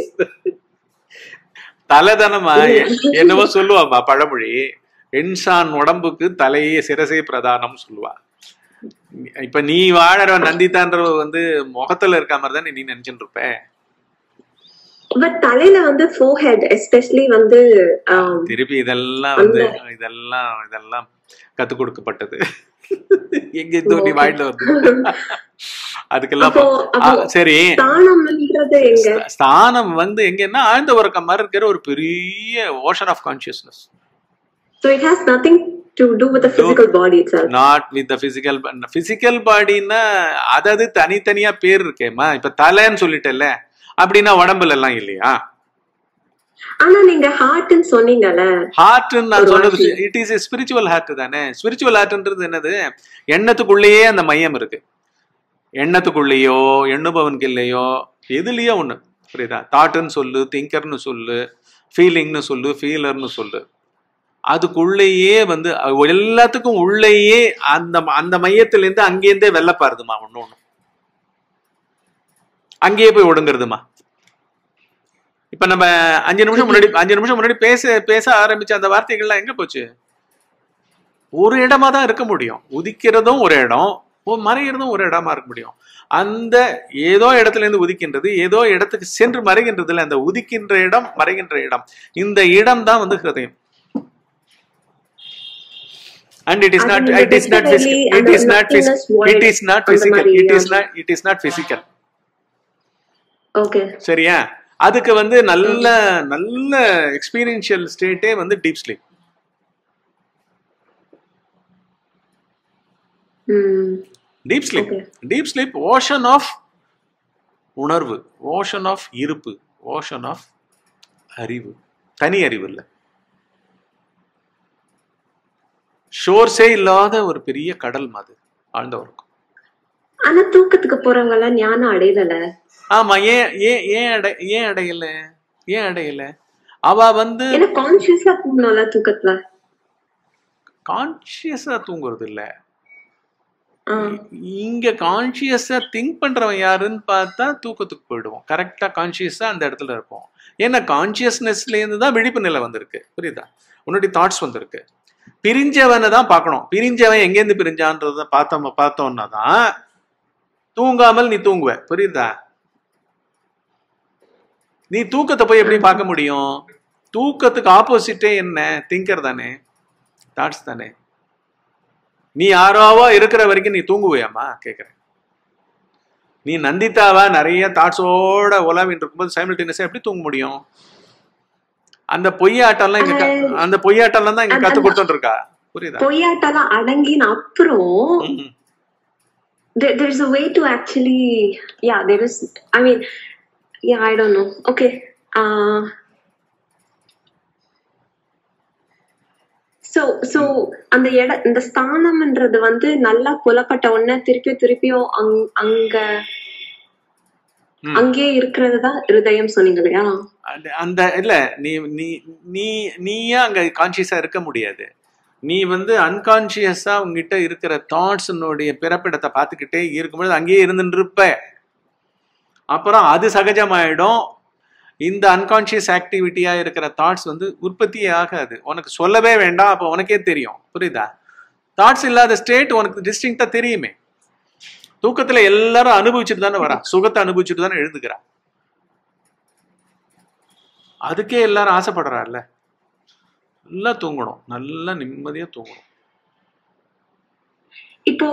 தலைதானமா என்னவோ சொல்லுவாமா பழமொழி இன்சான் உடம்புக்கு தலையே சிரசே பிரதானம் சொல்லுவா இப்ப நீ வாழற நந்திதான்ற வந்து முகத்துல இருக்க மாதிரி தானே நீ நினைச்சுட்டு இருப்ப பட் தலையில வந்து ஃபோர்ஹெட் எஸ்பெஷலி வந்து ஆம், திருப்பி இதெல்லாம் வந்து இதெல்லாம் இதெல்லாம் கத்து கொடுக்கப்பட்டது எங்க இருந்து நீ வாயில வந்து அதுக்கெல்லாம் அப்போ ப- ஆ, அப்போ சரி ஸ்தானம்ன்றது எங்க ஸ்த- ஸ்தானம் வந்து எங்கன்னா ஆழ்ந்த உறக்கம் மாதிரி இருக்கிற ஒரு பெரிய ocean of consciousness So it has nothing to do with the physical body itself. Not with the physical physical பாடின்னா அதாவது தனித்தனியா பேர் இருக்கேம்மா இப்ப தலைன்னு சொல்லிட்டேல்ல அப்படின்னா உடம்புல எல்லாம் இல்லையா ஆனா நீங்க ஹார்ட்னு சொன்னீங்கல்ல ஹார்ட்னு நான் ஒரு சொன்னது வாசி. இட் இஸ் ஸ்பிரிச்சுவல் ஹார்ட் தானே ஸ்பிரிச்சுவல் ஹார்ட்ன்றது என்னது எண்ணத்துக்குள்ளேயே அந்த மையம் இருக்கு எண்ணத்துக்குள்ளேயோ எண்ணுபவனுக்கு இல்லையோ எதுலயோ ஒண்ணு புரியுதா தாட்டுன்னு சொல்லு திங்கர்னு சொல்லு ஃபீலிங்னு சொல்லு ஃபீலர்னு சொல்லு அதுக்குள்ளேயே வந்து அஹ், எல்லாத்துக்கும் உள்ளேயே அந்த அந்த மையத்திலேருந்து அங்கேருந்தே வெள்ளப்பாருதுமா ஒண்ணு ஒண்ணு அங்கேயே போய் ஒடுங்குறதுமா இப்ப நம்ம அஞ்சு நிமிஷம் முன்னாடி அஞ்சு நிமிஷம் முன்னாடி பேச பேச ஆரம்பிச்ச அந்த வார்த்தைகள்லாம் எங்க போச்சு ஒரு இடமா தான் இருக்க முடியும் உதிக்கிறதும் ஒரு இடம் ஓ, மறைகிறதும் ஒரு இடமா இருக்க முடியும் அந்த ஏதோ இடத்துல இருந்து உதிக்கின்றது ஏதோ இடத்துக்கு சென்று மறைகின்றதுல அந்த உதிக்கின்ற இடம் மறைகின்ற இடம் இந்த இடம் தான் வந்து ஹிருதயம் அண்ட் இட் இஸ் அது நாட் நீங்க it is not literally it அந்த is not nothingness void it is not அந்த பிசிக்கல் மாதிரி இட் இஸ் ஆகும். Not it is not physical okay சரியா அதுக்கு வந்து நல்ல நல்ல எக்ஸ்பீரியன்ஷியல் ஸ்டேட்டே வந்து deep sleep hmm deep sleep Okay. Deep sleep ocean of உணர்வு ஓஷன் ஆஃப் இருப்பு ஓஷன் ஆஃப் அறிவு தனி அறிவு இல்லை ஷோர்ஸே இல்லாத ஒரு பெரிய கடல் மாதிரி ஆழ்ந்தவருக்கும் ஆனா தூக்கத்துக்கு போறவங்க எல்லாம் ஞானம் அடையல ஆமா ஏன் ஏன் ஏன் அடை ஏன் அடையல ஏன் அடையல அவ வந்து ஏன்னா கான்சியஸா தூங்கணும்ல தூக்கத்துல கான்சியஸா தூங்குறது இல்ல ஆ, இங்க கான்சியஸா திங்க் பண்றவன் யாருன்னு பார்த்தா தூக்கத்துக்கு போயிடுவோம் கரெக்டா கான்சியஸா அந்த இடத்துல இருப்போம் ஏன்னா கான்சியஸ்னஸ்ல இருந்து தான் விழிப்பு நிலை வந்திருக்கு புரியுதா உன்னுடைய தாட்ஸ் வந்திருக்கு பிரிஞ்சவனை தான் பார்க்கணும் பிரிஞ்சவன் எங்கேருந்து பிரிஞ்சான்றத பார்த்தோம் பார்த்தோம்னா தான் தூங்காமல் நீ தூங்குவ புரியுதா நீ தூக்கத்தை போய் எப்படி பார்க்க முடியும் தூக்கத்துக்கு ஆப்போசிட்டே என்ன திங்கர் தானே தாட்ஸ் தானே நீ யாரோவோ இருக்கிற வரைக்கும் நீ தூங்குவியாமா கேக்குறேன் நீ நந்திதாவா நிறைய தாட்ஸோட உலாவின்னு இருக்கும்போது சைமில்டேனியஸா எப்படி தூங்க முடியும் அந்த பொய்யாட்டம்லாம் இங்க க- அந்த பொய்யாட்டம்லாம் தான் இங்க கத்து கொடுத்துட்டு இருக்கா புரியுதா பொய்யாட்டெல்லாம் அடங்கின அப்புறம் ம். there, there's a way to actually yeah there is i mean yeah i don't know okay uh so so அந்த இட இந்த ஸ்தானம்ன்றது வந்து நல்லா கொல்லப்பட்ட உடனே திருப்பி திருப்பியும் அங்- அங்க ம். அங்கே இருக்கிறது தான் இருதயம் சொன்னீங்க இல்லையா அந்த- அந்த இல்ல நீ நீ நீ நீயே அங்க கான்சியஸா இருக்க முடியாது நீ வந்து அன்கான்சியஸா உங்ககிட்ட இருக்கிற தாட்ஸினுடைய பிறப்பிடத்தை பார்த்துக்கிட்டே இருக்கும்பொழுது அங்கேயே இருந்துட்டு இருப்ப அப்புறம் அது சகஜமாயிடும் இந்த அன்கான்சியஸ் ஆக்டிவிட்டியா இருக்கிற தாட்ஸ் வந்து உற்பத்தியே ஆகாது உனக்கு சொல்லவே வேண்டாம் அப்போ உனக்கே தெரியும் புரியுதா தாட்ஸ் இல்லாத ஸ்டேட் உனக்கு டிஸ்டிங்டா தெரியுமே தூக்கத்துல எல்லாரும் அனுபவிச்சுட்டு தானே வரா சுகத்தை அனுபவிச்சுட்டு தானே எழுந்துக்கிறா அதுக்கே எல்லாரும் ஆசைப்படுறாருல்ல நல்லா தூங்கணும் நல்லா நிம்மதியா தூங்கணும் இப்போ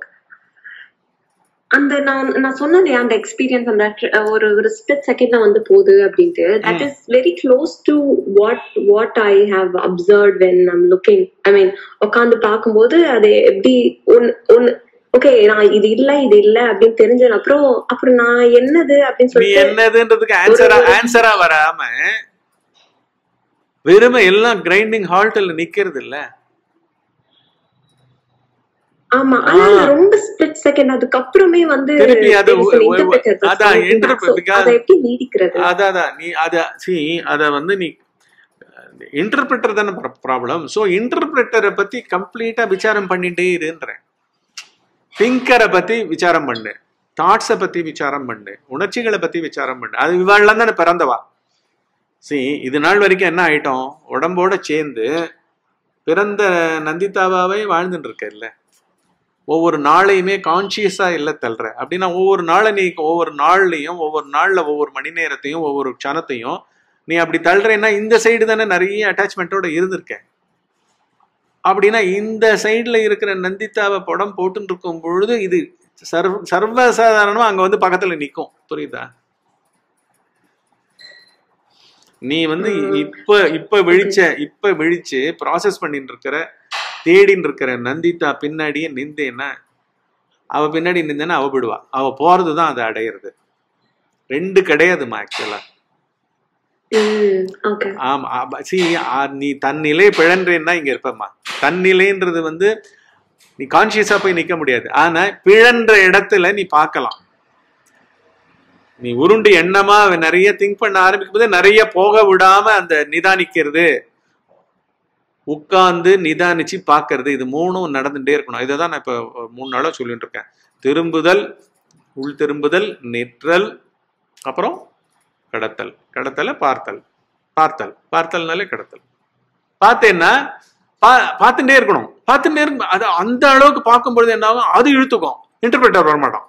அந்த நான் நான் சொன்னேன் இல்லையா அந்த எக்ஸ்பீரியன்ஸ் அந்த tr- ஒரு ஒரு ஸ்பிளிட் செகண்ட்ல வந்து போகுது அப்படின்ட்டு that is very close to what what I have observe when I'm looking I mean உட்காந்து பார்க்கும்போது அது எப்படி ஒன் ஒன்னு ஓகே நான் இது இல்ல இது இல்ல அப்படின்னு தெரிஞ்ச அப்புறம் அப்புறம் நான் என்னது அப்படின்னு நீ சொல்லிட்டு என்னதுன்றதுக்கு ஆன்சரா ஆன்சரா வராம வெறுமை எல்லாம் கிரைண்டிங் ஹால்ட்ல நிக்கிறது இல்ல ஆமா ஆனா நான் ரொம்ப ஸ்பிளிட் செகண்ட் அதுக்கப்புறமே வந்து திருப்பி அது there is an ஒ- ஒ- interpreter that's அதான் looking back. interpret- So, because- அதை எப்படி நீடிக்கிறது அதான் அதான் நீ அத சி அத வந்து நீ இன்டர்பிரட்டர் தானே ப்ராப்ளம் ஸோ இன்டர்பிரட்டரை பத்தி கம்ப்ளீட்டா விசாரம் பண்ணிட்டே இருன்றேன் திங்கரை பத்தி விசாரம் பண்ணு தாட்ஸை பத்தி விசாரம் பண்ணு உணர்ச்சிகளை பத்தி விசாரம் பண்ணு அது இவாள்லாம் தானே பிறந்தவா சி இது நாள் வரைக்கும் என்ன ஆயிட்டோம் உடம்போட சேர்ந்து பிறந்த நந்திதாவாவே வாழ்ந்துட்டு இருக்க இல்ல ஒவ்வொரு நாளையுமே கான்சியஸா இல்ல தள்ளுற அப்படின்னா ஒவ்வொரு நாளை நீ ஒவ்வொரு நாள்லயும் ஒவ்வொரு நாள்ல ஒவ்வொரு மணி நேரத்தையும் ஒவ்வொரு க்ஷணத்தையும் நீ அப்படி தள்ளுறேன்னா இந்த சைடு தானே நிறைய அட்டாச்மெண்ட்டோட இருந்திருக்க அப்படின்னா இந்த சைடுல இருக்கிற நந்திதாவை படம் போட்டுன்னு இருக்கும் பொழுது இது சர்வ சர்வசாதாரணமா அங்க வந்து பக்கத்துல நிக்கும் புரியுதா நீ வந்து இப்ப இப்ப விழிச்ச இப்ப விழிச்சு ப்ராசஸ் பண்ணிட்டு இருக்கிற தேடின்னு இருக்கிற நந்திதா பின்னாடியே நிந்தேன்னா அவ பின்னாடி நிந்தேன்னா அவ விடுவா அவ போறதுதான் அதை அடையிறது ரெண்டு கிடையாதுமா ஆக்சுவலா ம் ஓகே ஆமா சி நீ தன்னிலை பிழன்றேன்னா இங்க இருப்பம்மா தன்னிலைன்றது வந்து நீ கான்சியஸா போய் நிக்க முடியாது ஆனா பிழன்ற இடத்துல நீ பார்க்கலாம் நீ உருண்டு எண்ணமா நிறைய திங்க் பண்ண ஆரம்பிக்கும் போது நிறைய போக விடாம அந்த நிதானிக்கிறது உட்கார்ந்து நிதானிச்சு பார்க்கிறது இது மூணும் நடந்துட்டே இருக்கணும் இதை தான் நான் இப்போ மூணு நாளா சொல்லிட்டு இருக்கேன் திரும்புதல் உள் திரும்புதல் நிற்றல் அப்புறம் கடத்தல் கடத்தலை பார்த்தல் பார்த்தல் பார்த்தல்னாலே கடத்தல் பார்த்தேன்னா பா பார்த்துட்டே இருக்கணும் பார்த்துட்டே இருக்கும் அது அந்த அளவுக்கு பார்க்கும்பொழுது என்ன ஆகும் அது இழுத்துக்கும் இன்டர்பிரேட்டர் வரமாட்டான்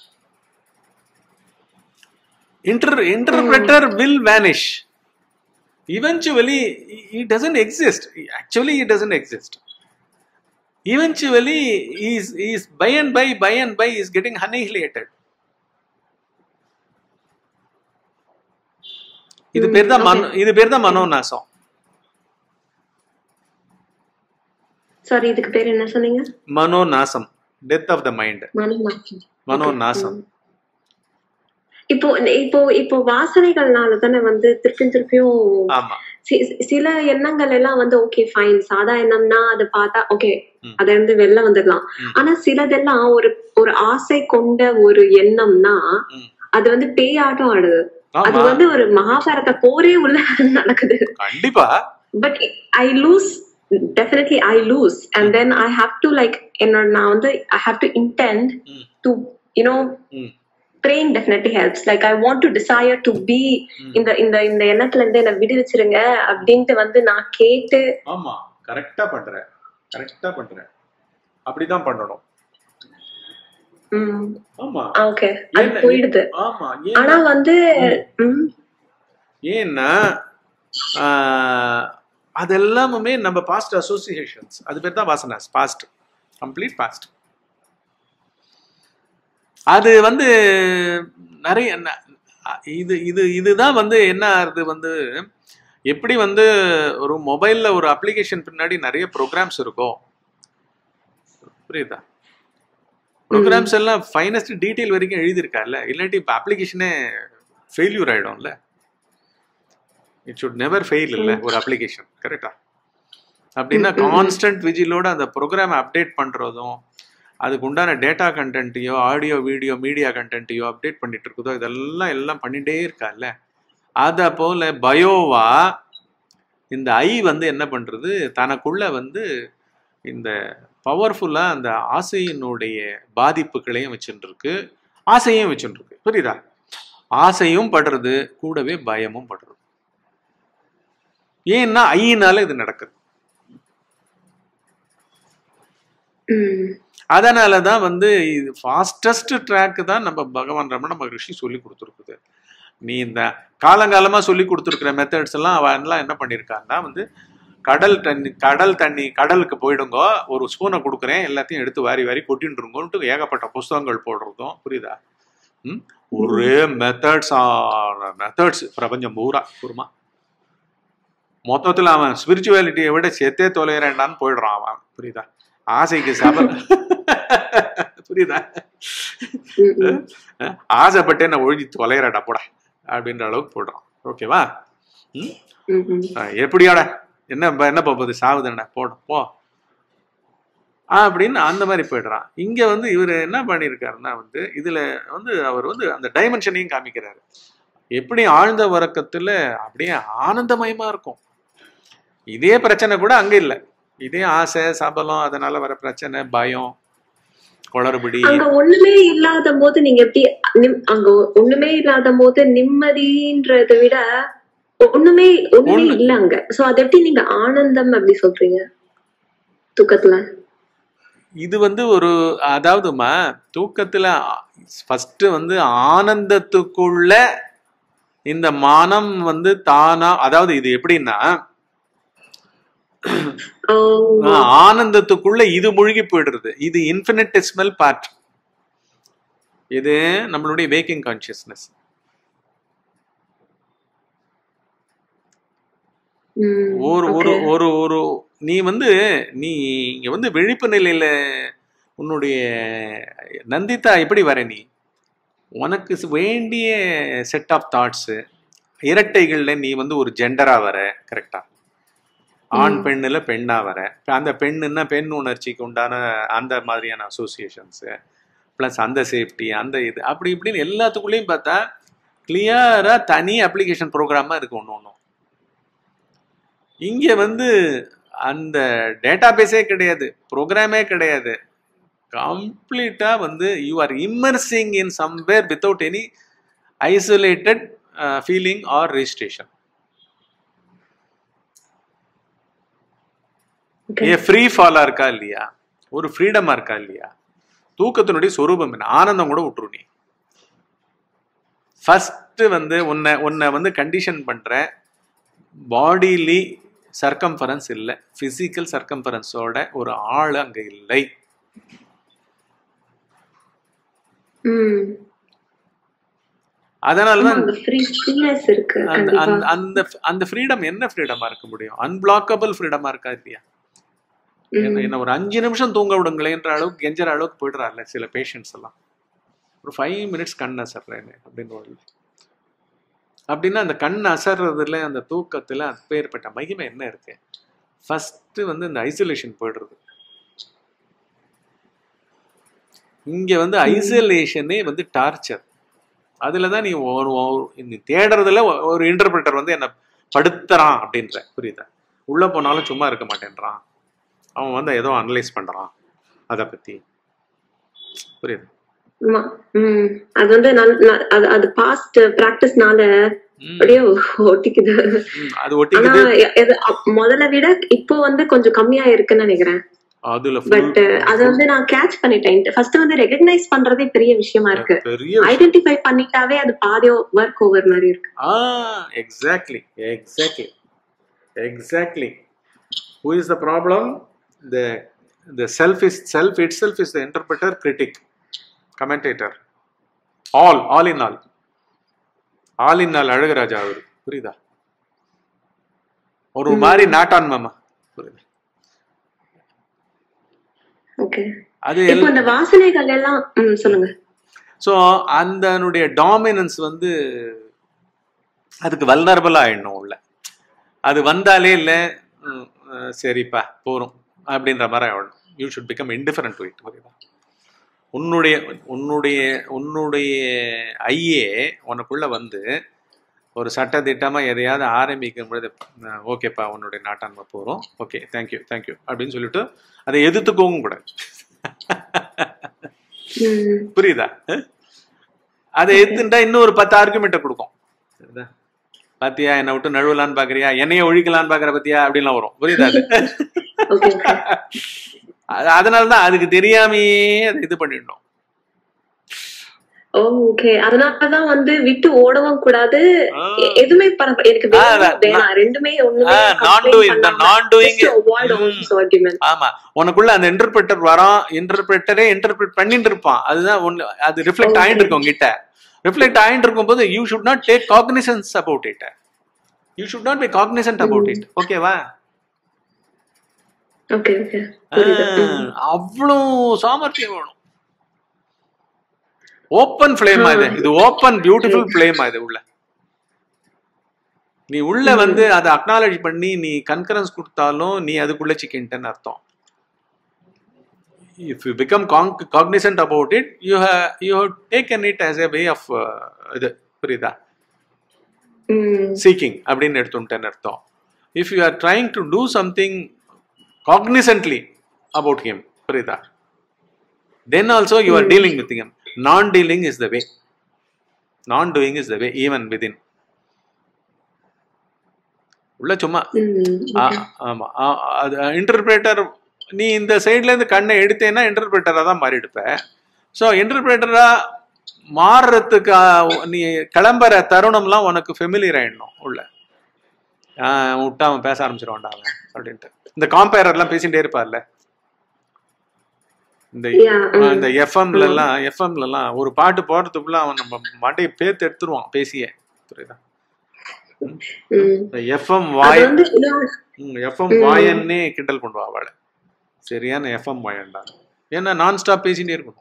inter interpreter will vanish eventually he doesn't exist actually he doesn't exist eventually he's he's by and by by and by is getting annihilated இது பேர் தான் மனோ இது பேர் தான் மனோநாசம் சாரி இதுக்கு பேர் என்ன சொன்னீங்க மனோநாசம் டெத் ஆஃப் த மைண்ட் மனமாற்றம் மனோ நாசம் ம். இப்போ இப்போ இப்போ வாசனைகள்னால தானே வந்து திருப்பியும் திருப்பியும் ஆமா சி- சில எண்ணங்கள் எல்லாம் வந்து ஓகே ஃபைன் சாதா எண்ணம்னா அது பார்த்தா ஓகே ம். அதுல இருந்து வெளில வந்துடலாம் ம். ஆனா சிலதெல்லாம் ஒரு ஒரு ஆசை கொண்ட ஒரு எண்ணம்னா ம். அது வந்து பேயாட்டம் ஆடுது அது ஆமா வந்து ஒரு மகாபாரத போரே உள்ள நடக்குது கண்டிப்பா but I lose definitely I lose and then I have to like என்னோட நான் வந்து I have to intend hmm. To you know hmm. praying definitely helps like i want to desire to be ம். இந்த இந்த இந்த எண்ணத்துல இருந்து என்ன விடுவிச்சிருங்க அப்படின்ட்டு வந்து நான் கேட்டு ஆமா கரெக்டா பண்ற கரெக்டா பண்ற அப்படிதான் பண்ணணும் ஆமா ஓகே அது ஏன்னா- போயிடுது ஆமா ஆனா ஏன்னா வந்து ம், ஏன்னா ஆஹ், அதெல்லாமுமே நம்ம பாஸ்ட் அசோசியேஷன்ஸ் அது பேர் தான் வாசனாஸ் பாஸ்ட் கம்ப்ளீட் பாஸ்ட் அது வந்து நிறைய ந- இது இது இதுதான் வந்து என்ன ஆகுது வந்து எப்படி வந்து ஒரு மொபைல்ல ஒரு அப்ளிகேஷன் பின்னாடி நிறைய ப்ரோக்ராம்ஸ் இருக்கும் புரியுதா ப்ரோக்ராம்ஸ் எல்லாம் ஃபைனஸ்ட் டீட்டெயில் வரைக்கும் எழுதியிருக்கால இல்லாட்டி இப்போ அப்ளிகேஷனே ஃபெயில்யூர் ஆயிடும்ல இட் சுட் நெவர் ஃபெயில் இல்ல ஒரு அப்ளிகேஷன் கரெக்டா அப்படின்னா ம், ம், ம். கான்ஸ்டன்ட் விஜிலோட அந்த ப்ரோக்ராம் அப்டேட் பண்றதும் அதுக்கு உண்டான டேட்டா கண்டென்ட்டையோ ஆடியோ வீடியோ மீடியா கண்டென்ட்டையோ அப்டேட் பண்ணிட்டு இருக்குதோ இதெல்லாம் எல்லாம் பண்ணிட்டே இருக்கால்ல அத போல பயோவா இந்த ஐ வந்து என்ன பண்றது தனக்குள்ள வந்து இந்த பவர்ஃபுல்லா அந்த ஆசையினுடைய பாதிப்புகளையும் வச்சுட்டு இருக்கு ஆசையும் வச்சுட்டு இருக்கு புரியுதா ஆசையும் படுறது கூடவே பயமும் படுறது ஏன்னா ஐயினால இது நடக்குது ம், அதனால தான் வந்து இது ஃபாஸ்டஸ்ட் ட்ராக் தான் நம்ம பகவான் ரமண மகரிஷி சொல்லி கொடுத்துருக்குது நீ இந்த காலங்காலமா சொல்லி கொடுத்துருக்குற மெத்தட்ஸ் எல்லாம் அவன்லாம் என்ன பண்ணியிருக்கான்னா வந்து கடல் தண்ணி கடல் தண்ணி கடலுக்கு போயிடுங்க ஒரு ஸ்பூனை கொடுக்குறேன் எல்லாத்தையும் எடுத்து வாரி வாரி கொட்டின்றுங்கன்ட்டு ஏகப்பட்ட புஸ்தகங்கள் போடுறதும் புரியுதா ம்? ஒரே மெத்தட்ஸ் மெத்தட்ஸ் பிரபஞ்சம் பூரா பூர்மா மொத்தத்துல அவன் ஸ்பிரிச்சுவாலிட்டியை விட செத்தே தொலைகிறேன்டான்னு போயிடுறான் அவன் புரியுதா ஆசைக்கு சப புரியுதா ம், ம். அஹ் ஆசைப்பட்டே நான் ஒழுகி தொலைகிறடா போடா அப்படின்ற அளவுக்கு போடுறான் ஓகேவா ம்? ம், ம். அஹ் எப்படியாடா என்ன ப- என்ன போகுது சாவுதுண்ணா போடும் போ அப்படின்னு அந்த மாதிரி போயிடுறான் இங்க வந்து இவர் என்ன பண்ணியிருக்காருன்னா வந்து இதுல வந்து அவர் வந்து அந்த டைமென்ஷனையும் காமிக்கிறாரு எப்படி ஆழ்ந்த உறக்கத்துல அப்படியே ஆனந்தமயமா இருக்கும் இதே பிரச்சனை கூட அங்க இல்ல இதே ஆசை சபலம் அதனால வர பிரச்சனை பயம் குளறுபடி அங்க ஒண்ணுமே இல்லாத போது நீங்க எப்படி நிம்- அங்க ஒண்ணுமே இல்லாத போது நிம்மதின்றதை விட ஒண்ணுமே ஒண்ணுமே ஒண்ணு- இல்ல அங்க சோ அது எப்படி நீங்க ஆனந்தம் அப்படி சொல்றீங்க தூக்கத்துல இது வந்து ஒரு அதாவதுமா தூக்கத்துல ஃபர்ஸ்ட் வந்து ஆனந்தத்துக்குள்ள இந்த மானம் வந்து தானா அதாவது இது எப்படின்னா ஆஹ் ஆஹ், ஆனந்தத்துக்குள்ள இது முழுகி போயிடுறது இது இன்ஃபினிட்டிஸ்மல் பார்ட் இது நம்மளுடைய வேக்கிங் கான்சியஸ்னஸ் ம், ஒரு ஒரு okay. ஒரு ஒரு நீ வந்து நீ இங்க வந்து விழிப்பு நிலையில உன்னுடைய நந்திதா எப்படி வர நீ உனக்கு ஸ் வேண்டிய செட் ஆஃப் தாட்ஸ் இரட்டைகள்ல நீ வந்து ஒரு ஜெண்டரா வர கரெக்டா ஆண் ம். பெண்ணுல பெண்ணா வர அந்த பெண்ணுன்னா பெண் உணர்ச்சிக்கு உண்டான அந்த மாதிரியான அசோசியேஷன்ஸ் ப்ளஸ் அந்த சேஃப்டி அந்த இது அப்படி இப்படின்னு எல்லாத்துக்குள்ளேயும் பார்த்தா கிளியரா தனி அப்ளிகேஷன் ப்ரோக்ராமா இருக்கு ஒன்று ஒன்றும் இங்க வந்து அந்த டேட்டா பேஸே கிடையாது ப்ரோக்ராமே கிடையாது கம்ப்ளீட்டா வந்து you are immersing in somewhere without any isolated feeling or registration Okay. A free ஃபாலா இருக்கா இல்லையா ஒரு ஃப்ரீடமா இருக்கா இல்லையா தூக்கத்தினுடைய சொரூபம் என்ன ஆனந்தம் கூட விட்டுரு நீ ஃபர்ஸ்ட் வந்து உன்னை உன்னை வந்து கண்டிஷன் பண்ற பாடிலி சர்க்கம்ஃபரன்ஸ் இல்லை பிசிக்கல் சர்க்கம்ஃபரன்ஸோட ஒரு ஆள் அங்க இல்லை ம். அதனால ஆமா, தான் அங்க free freeness இருக்கு அந்த கண்டிப்பா அந்த- அந்த அந்த ஃப்ரீடம் என்ன ஃப்ரீடமா இருக்க முடியும் அன்பிளாக்கபிள் ஃப்ரீடமா இருக்கா இல்லையா என்ன என்ன ஒரு அஞ்சு நிமிஷம் தூங்க விடுங்களேன்ற அளவுக்கு கெஞ்சற அளவுக்கு போயிடுறாருல சில பேஷண்ட்ஸ் எல்லாம் ஒரு ஃபைவ் மினிட்ஸ் கண் அசர்றேன்னு அப்படின்னு ஒரு அப்படின்னா அந்த கண் அசர்றதுல அந்த தூக்கத்துல அப்பேற்பட்ட மகிமை என்ன இருக்கு ஃபர்ஸ்ட் வந்து இந்த ஐசோலேஷன் போயிடுறது இங்க வந்து ஐசோலேஷனே வந்து டார்ச்சர் அதுல தான் நீ ஒரு ஒரு- நீ தேடுறதுல ஒ- ஒரு இன்டர்பிரட்டர் வந்து என்ன படுத்துறான் அப்படின்ற புரியுதா உள்ள போனாலும் சும்மா இருக்க மாட்டேன்றான் அவன் வந்து ஏதோ அனலைஸ் பண்றான் அதை பத்தி புரியுது ஆமா உம் அது வந்து நல்- ந- அது அது பாஸ்ட் பிராக்டிஸ்னால ம், அப்படியே ஒட்டிக்குது ம், அது ஆனா ஒட்டிக்குது எ- எது- அப்- முதல்ல விட இப்போ வந்து கொஞ்சம் கம்மியா இருக்குன்னு நினைக்கிறேன் அதுல full பட் அது வந்து நான் கேட்ச் பண்ணிட்டேன் ஃபர்ஸ்ட் வந்து ரெகக்னைஸ் பண்றதே பெரிய விஷயமா இருக்கு பெரிய ஐடென்டிஃபை பண்ணிட்டாவே அது பாதி ஒர்க் ஓவர் மாதிரி இருக்கு ah exactly exactly exactly who is the problem the the self is self it self is the interpreter critic commentator all all in all all in all Azhagu Raja அவர் புரியுதா ஒரு மாதிரி நாட்டான் மாமா புரியுதா ஓகே அது இப்போ இந்த வாசனைகள் எல்லாம் ம், சொல்லுங்க ஸோ அந்தனுடைய டாமினன்ஸ் வந்து அதுக்கு வல்னரபிள் ஆயிடணும் உள்ள அது வந்தாலே இல்லை சரிப்பா போகிறோம் அப்படின்ற மாதிரி ஆகணும் you should become indifferent to it புரியுதா உன்னுடைய உன்னுடைய உன்னுடைய ஐயே உனக்குள்ள வந்து ஒரு சட்ட திட்டமாக எதையாவது ஆரம்பிக்கும் பொழுது அஹ், ஓகேப்பா உன்னுடைய நாட்டாண்மை போகிறோம் ஓகே தேங்க்யூ தேங்க்யூ அப்படின்னு சொல்லிட்டு அதை எதிர்த்துக்கவும் கூடாது ம், புரியுதா அஹ்? அதை எடுத்துட்டா இன்னும் ஒரு பத்து ஆர்குமெண்ட்டை கொடுக்கும் சரிதா? பாத்தியா என்னை விட்டு நழுவலான்னு பாக்குறியா என்னைய ஒழிக்கலான்னு பாக்குற பத்தியா அப்படின்லாம் வரும் புரியுதா அது ஓகே ஓகே அது- அதனாலதான் அதுக்கு தெரியாமையே அதை இது பண்ணிடணும் ஓகே அதனாலதான் வந்து விட்டு ஓடவும் கூடாது ஆ. எ- எதுவுமே பரவ- எனக்கு ஆ, வேணும், நான்- வேணாம் ரெண்டுமே ஒண்ணுமே ஆ, non complain doing, the பண்ணாம non doing- just to avoid all ம். this argument. ஆமா உனக்குள்ள அந்த இன்டர்பிரட்டர் வரான் இன்டர்பிரட்டரே இன்டர்பிரட் பண்ணிட்டு இருப்பான் அதுதான் ஒண்ணு அது ரிஃப்ளெக்ட் Okay. ஆயிட்டு இருக்கும் கிட்ட ரிஃப்ளெக்ட் ஆயிட்டு இருக்கும்போது you should not take cognizance about it you should not be cognizant about it ஓகேவா Okay, okay. புரியுது. ம். அவ்வளோ சாமர்த்தியம் வேணும் ஓப்பன் ஃபிளேமா இது இது ஓப்பன் பியூட்டிஃபுல் ஃபிளேமா இது உள்ள நீ உள்ள வந்து அதை அக்னாலேஜ் பண்ணி நீ கன்கரன்ஸ் கொடுத்தாலும் நீ அதுக்குள்ள சிக்கின்ட்டுன்னு அர்த்தம் if you become cognizant about it you you have taken it as a way of இது புரியுதா ம். சீக்கிங் அப்படின்னு எடுத்துட்டேன்னு அர்த்தம் if you are trying to do something cognizantly about him புரியுதா then also you are dealing with him non dealing is the way non doing is the way even within உள்ள சும்மா ம். ஆ, ஆமா ஆ, அது இன்டர்பிரேட்டர் நீ இந்த சைட்ல இருந்து கண்ணை எடுத்தேன்னா இன்டர்பிரேட்டரா தான் மாறிடுப்ப ஸோ இன்டர்பிரேட்டரா மாறுறதுக்கு ஆ, நீ கிளம்புற தருணம்லாம் உனக்கு ஃபெமிலியர் ஆயிடணும் உள்ள ஆ, விட்டா அவன் பேச ஆரம்பிச்சிருவான்டா அவன் அப்படின்ட்டு இந்த காம்பேரர்லாம் பேசிட்டே இருப்பார்ல இந்த Yeah, ஆ, ம். இந்த எஃப்எம்ல எல்லாம் எஃப்எம்ல எல்லாம் ஒரு பாட்டு போறதுக்குள்ள அவன் நம்ம மண்டையை பேத்து எடுத்துருவான் பேசியே புரியுதா ம். இந்த எஃப்எம் அது வாய் வந்து இன்னும் எஃப்எம் வாயன்னே கிண்டல் பண்ணுவா அவளை சரியான எஃப்எம் வாயன்டா ஏன்னா நான் ஸ்டாப் பேசிட்டே இருக்கணும்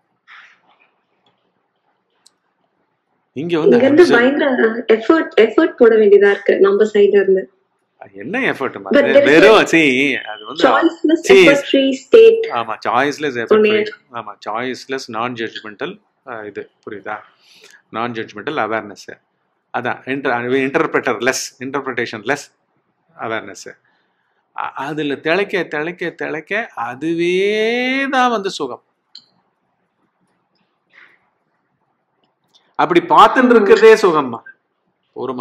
இங்க வந்து இங்க இருந்து absurd- பயங்கர எஃபர்ட் எஃபர்ட் போட வேண்டியதா இருக்கு நம்ம சைடுல இருந்து என்ன எஃபர்ட் But there is வெறும் சி அது வந்து choiceless See, effort free state ஆமா சாய்ஸ்லெஸ் எஃபர்ட் ஆமா சாய்ஸ்லெஸ் நான் ஜட்ஜ்மெண்டல் இது புரியுதா நான் ஜட்ஜ்மெண்டல் அவேர்னஸ் அதான் inter interpreter less interpretation less awareness அதுல திளைக்க திளைக்க திளைக்க அதுவே தான் வந்து சுகம் அப்படி பார்த்துட்டு இருக்கிறதே சுகம்மா போருமா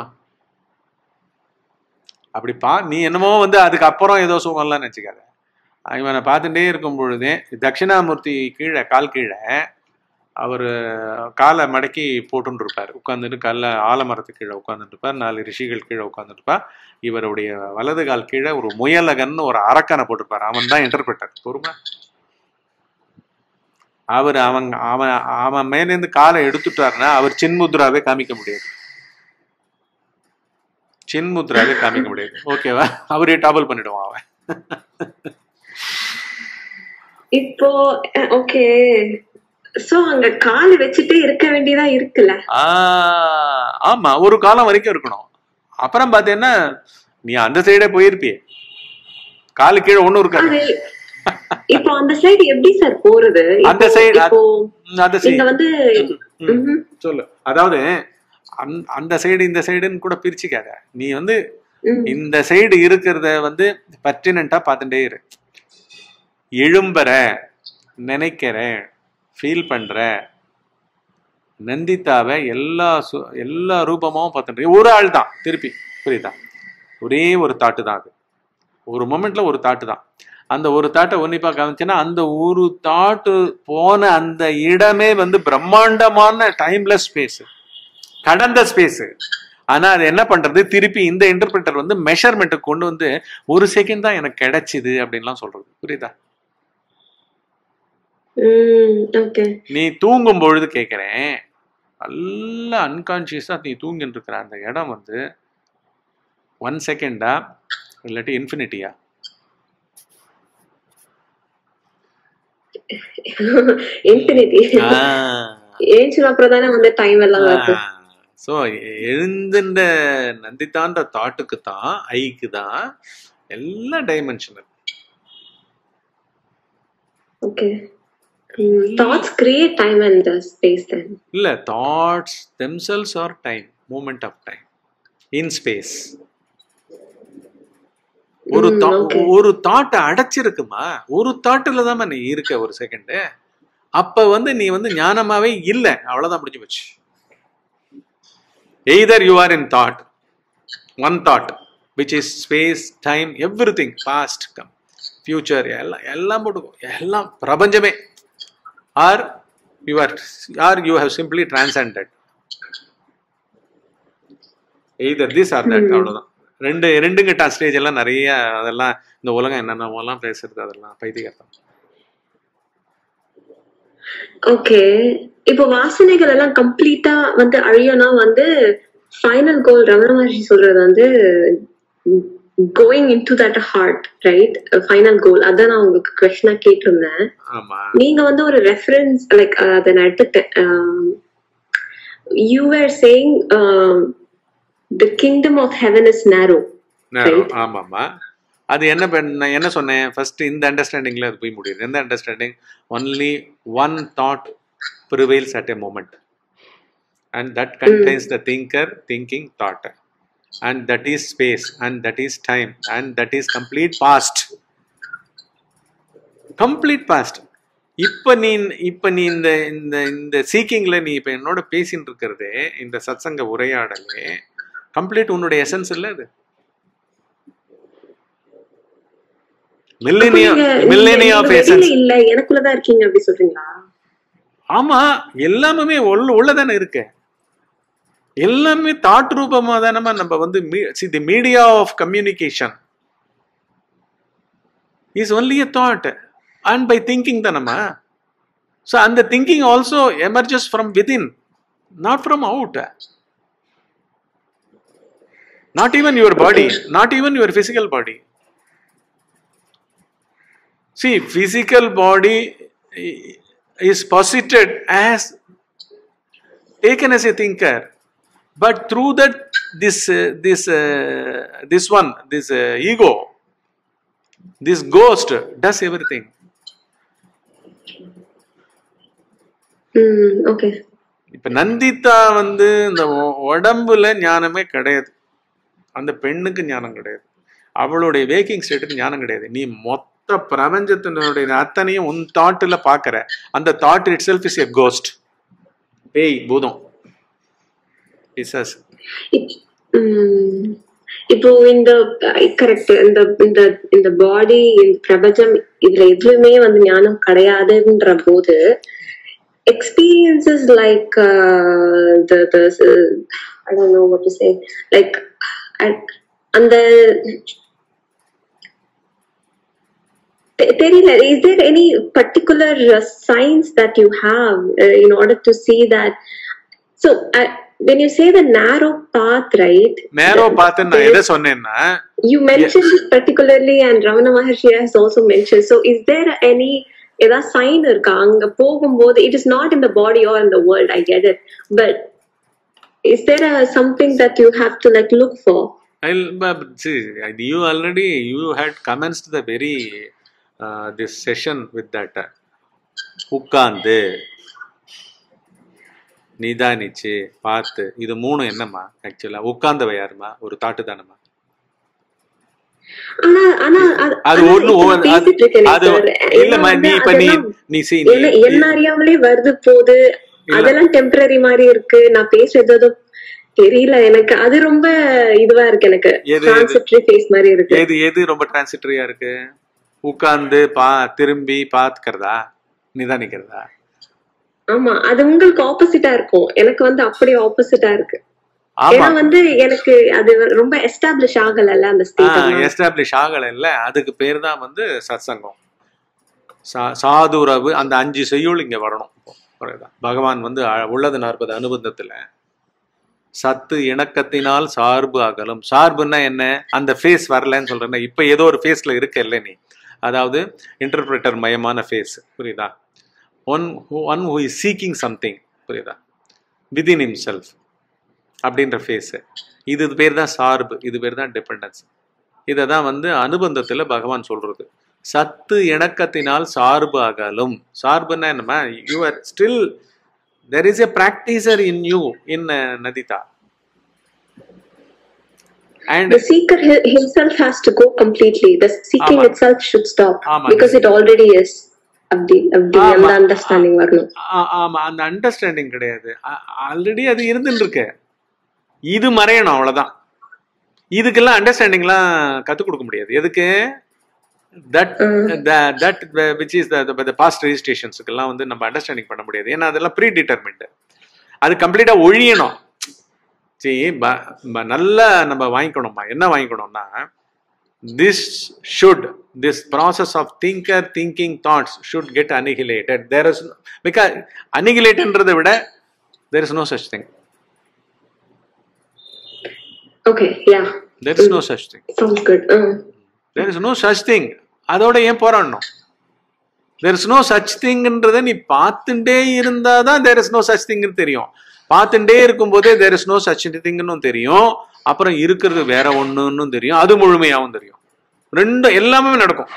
அப்படி பா நீ என்னமோ வந்து அதுக்கு அப்புறம் ஏதோ சுகம்லாம் நினச்சிக்காத இவனை பார்த்துட்டே இருக்கும் பொழுதே தட்சிணாமூர்த்தி கீழே கால் கீழே அவர் காலை மடக்கி போட்டுன்னு இருப்பார் உட்காந்துட்டு காலில் ஆலமரத்துக்கு கீழே உட்காந்துட்டு இருப்பார் நாலு ரிஷிகள் கீழே உட்காந்துட்டு இருப்பார் இவருடைய வலது கால் கீழே ஒரு முயலகன்னு ஒரு அரக்கனை போட்டிருப்பார் அவன் தான் இன்டர்பிரட்டர் பொறுமை அவர் அவன் அவன் அவன் மேலேருந்து காலை எடுத்துட்டாருன்னா அவர் சின்முத்ராவே காமிக்க முடியாது சின்முத்ராவே காமிக்க முடியாது ஓகேவா அவரே டாபல் பண்ணிடுவான் அவன் இப்போ ஓகே சோ அங்க கால் வச்சுட்டே இருக்க வேண்டியதா இருக்குல்ல ஆஹ் ஆமா ஒரு காலம் வரைக்கும் இருக்கணும் அப்புறம் பார்த்தீங்கன்னா நீ அந்த சைடே போயிருப்பியே காலு கீழே ஒண்ணும் இருக்காது அது இப்போ அந்த சைடு எப்படி சார் போறது அந்த இப்போ- side- இப்போ ம், அந்த நீங்க சைடு வந்து ம்ஹும். சொல்லு அதாவது அந்த- அந்த சைடு இந்த சைடுன்னு கூட பிரிச்சுக்காத நீ வந்து ம். இந்த சைடு இருக்கிறத வந்து பர்டினண்டா பார்த்துட்டே இரு எழும்புற நினைக்கிற ஃபீல் பண்ற நந்திதாவை எல்லா சு- எல்லா ரூபமாவும் பார்த்துட்டு ஒரு ஆள் தான் திருப்பி புரியுதா ஒரே ஒரு தாட்டு தான் அது ஒரு மொமெண்ட்ல ஒரு தாட்டு தான் அந்த ஒரு தாட்டை உன்னிப்பா கவனிச்சேன்னா அந்த ஒரு தாட்டு போன அந்த இடமே வந்து பிரம்மாண்டமான டைம்லெஸ் ஸ்பேஸ் கடந்த ஸ்பேஸ் ஆனா அது என்ன பண்றது திருப்பி இந்த இன்டர்பிரிட்டர் வந்து மெஷர்மெண்ட்டை கொண்டு வந்து ஒரு செகண்ட் தான் எனக்கு கிடைச்சிது அப்படின்லாம் சொல்றது புரியுதா ம் ஓகே நீ தூங்கும் பொழுது கேட்குறேன் நல்ல அன்கான்சியஸாக நீ தூங்கிட்டு இருக்கிற அந்த இடம் வந்து ஒன் செகண்டா இல்லாட்டி இன்ஃபினிட்டியா இன்ஃபினிட்டி ஏஞ்சின அப்புறம் தானே வந்து டைம் எல்லாம் வருது ஸோ எழுந்துன்ற நந்தித்தான்ற தாட்டுக்கு தான் ஐக்கு தான் எல்லா dimensional okay thoughts create time and the space then இல்ல thoughts themselves are time moment of time in space ஒரு ம், thou- okay. ஒரு தாட்டை அடைச்சிருக்குமா ஒரு தாட்டுல தான் நீ இருக்க ஒரு செகண்ட் அப்ப வந்து நீ வந்து ஞானமாவே இல்லை அவ்வளவுதான் முடிஞ்சு போச்சு either you are in thought one thought which is space time everything past come future எல்லாம் எல்லாம் போட்டுக்கோ எல்லாம் பிரபஞ்சமே or you are or you have simply transcended either this or that Hmm. அவ்வளவுதான் ரெண்டு ரெண்டு கட்டா ஸ்டேஜ் எல்லாம் நிறைய அதெல்லாம் இந்த உலகம் என்னென்னலாம் பேசுறது அதெல்லாம் பைத்தியகர்த்தம் ஓகே இப்போ வாசனைகள் எல்லாம் கம்ப்ளீட்டா வந்து அழியனா வந்து ஃபைனல் கோல் ரமண மகர்ஷி சொல்றது வந்து going in to that heart right final goal அதான் நான் உங்களுக்கு கொஸ்டினா கேட்டிருந்தேன் ஆமா நீங்க வந்து ஒரு ரெஃபரன்ஸ் லைக் அதை நான் எடுத்துட்டேன் you are saying the kingdom of heaven is narrow நேரம். Right. ஆமாமா அது என்ன பண்ண என்ன சொன்னேன் ஃபர்ஸ்ட் இந்த அண்டர்ஸ்டாண்டிங்ல அது போய் முடியுது எந்த understanding only one thought prevails at a moment and that contains the thinker thinking thought and that is space and that is time and that is complete past complete past இப்ப நீ இப்ப நீ இந்த இந்த இந்த சீக்கிங்ல நீ இப்ப என்னோட பேசின்னு இருக்கிறதே இந்த சத்சங்க உரையாடலே கம்ப்ளீட் உன்னுடைய எசன்ஸ் இல்ல அது மில்லேனியா மில்லேனியா ஆஃப் எசன்ஸ் இல்ல எனக்குள்ளதான் இருக்கீங்க அப்படி சொல்றீங்களா ஆமா எல்லாமே உள்ள உள்ளதானே இருக்கு எல்லாமே தாட் ரூபமா தானே நம்ம வந்து see the media of communication is only a thought and by thinking தானம்மா ஸோ அந்த thinking also emerges from within not from out not even your body not even your physical body See, physical body is posited as taken as a thinker, but through that this uh, this uh, this one this uh, ego, this ghost does everything. ம் okay இப்ப நந்திதா வந்து இந்த உ- உடம்புல ஞானமே கிடையாது அந்த பெண்ணுக்கு ஞானம் கிடையாது அவளுடைய வேக்கிங் ஸ்டேட்டுக்கு ஞானம் கிடையாது நீ மொத்த பிரபஞ்சத்தினுடைய அத்தனையும் உன் தாட்டுல பாக்குற அந்த thought it self is a ghost பேய் பூதம் பிசாஸ் இப்- ம், இப்போ இந்த கரெக்ட் இந்த இந்த இந்த பாடி இந்த பிரபஞ்சம் இதுல எதுவுமே வந்து ஞானம் கிடையாதுன்ற போது experiences like uh, the the uh, I don't know what to say like at- அந்த தெ- தெரியல is there any particular uh, signs that you have uh, in order to see that so uh, when you say the narrow path right நேரோ பார்த்து நான் எதை சொன்னேன்னா you mentioned this particularly and Ramana Maharshi has also mentioned so is there any ஏதாவது sign இருக்கா அங்க போகும்போது it is not in the body or in the world I get it but is there something that you have to like look for I'll, but see, you already you had commenced the very uh, this session with that uh, உட்கார்ந்து நிதானிச்சு பார்த்து இது மூணு என்னம்மா ஆக்சுவலா உட்கார்ந்தவ யாருமா ஒரு thought தானம்மா ஆனா ஆனா அது ஆனா ஒண்ணு இப்ப ஒவ்வொரு- நான் அது பேசிட்டு இருக்கேனே அது sir. இல்லம்மா ஏன்னா நீ வந்து இப்ப நீ அதெல்லாம் நீ see என்ன நீ என்ன அறியாமலே வருது போகுது இல்ல. அதெல்லாம் டெம்பரரி மாதிரி இருக்கு நான் பேசுறது ஏதோ தெரியல எனக்கு அது ரொம்ப இதுவா இருக்கு எனக்கு எது, எது? டிரான்சிட்டரி ஃபேஸ் மாதிரி இருக்கு எது எது ரொம்ப டிரான்சிட்டரியா இருக்கு உட்கார்ந்து பா திரும்பி பார்த்துக்கிறதா நிதானிக்கிறதா ஆமா அது உங்களுக்கு ஆப்போசிட்டா இருக்கும் எனக்கு வந்து அப்படியே ஆப்போசிட்டா இருக்கு ஆமா ஏன்னா வந்து எனக்கு அது ரொம்ப எஸ்டாப்ளிஷ் ஆகலல்ல அந்த ஸ்டேட் எஸ்டாப்ளிஷ் ஆகல இல்ல அதுக்கு பேர் தான் வந்து சத்சங்கம் சா- சாதுரவு அந்த அஞ்சு செய்யுள் இங்க வரணும் இப்போ. புரியுதா? பகவான் வந்து அ- உள்ளது நாற்பது அனுபந்தத்துல சத்து இணக்கத்தினால் சார்பு அகலும் சார்புன்னா என்ன அந்த ஃபேஸ் வரலன்னு சொல்றேன் இப்ப ஏதோ ஒரு ஃபேஸ்ல இருக்க இல்லை நீ அதாவது இன்டர்பிரட்டர் மயமான ஃபேஸ் புரியுதா one one who is seeking something புரியுதா விதின் himself அப்படின்ற ஃபேஸ் இது பேர் தான் சார்பு இது பேர் தான் டிபெண்டன்ஸ் இதை தான் வந்து அனுபந்தத்தில் பகவான் சொல்றது சத்து இணக்கத்தினால் சார்பு அகலும் சார்புன்னா என்னமா you are still there is a practiser in you in Nandita and The seeker hi- himself has to go completely. The seeking ஆமா. itself should stop ஆமா. because it already is. அப்படி அப்படி ஆமா. அந்த அண்டர்ஸ்டாண்டிங் வரணும் ஆமா அந்த அண்டர்ஸ்டாண்டிங் கிடையாது ஆல்ரெடி அது இருந்துட்டு இருக்கு இது மறையணும் அவ்வளவுதான் இதுக்கெல்லாம் அண்டர்ஸ்டாண்டிங்லாம் கற்றுக் கொடுக்க முடியாது எதுக்கு that that which is the past ரெஜிஸ்ட்ரேஷன்ஸுக்கெல்லாம் வந்து நம்ம அண்டர்ஸ்டாண்டிங் பண்ண முடியாது ஏன்னா அதெல்லாம் ப்ரீ டிட்டர்மெண்ட் அது கம்ப்ளீட்டாக ஒழியணும் சரி ப- ப- நல்லா நம்ம வாங்கிக்கணும்மா என்ன வாங்கிக்கணும்னா this should this process of thinker thinking thoughts should get annihilated there is because annihilateன்றதை விட there is no such thing okay yeah there is no such thing sounds good uh, there is no such thing அதோட ஏன் போராடணும் there is no such thingன்றதை நீ பார்த்துட்டே இருந்தாதான் there is no such thingன்னு தெரியும் பார்த்துட்டே இருக்கும்போதே there is no such thingன்னு தெரியும் அப்புறம் இருக்கிறது வேற ஒண்ணுன்னு தெரியும் அது முழுமையாவும் தெரியும் ரெண்டும் எல்லாமே நடக்கும்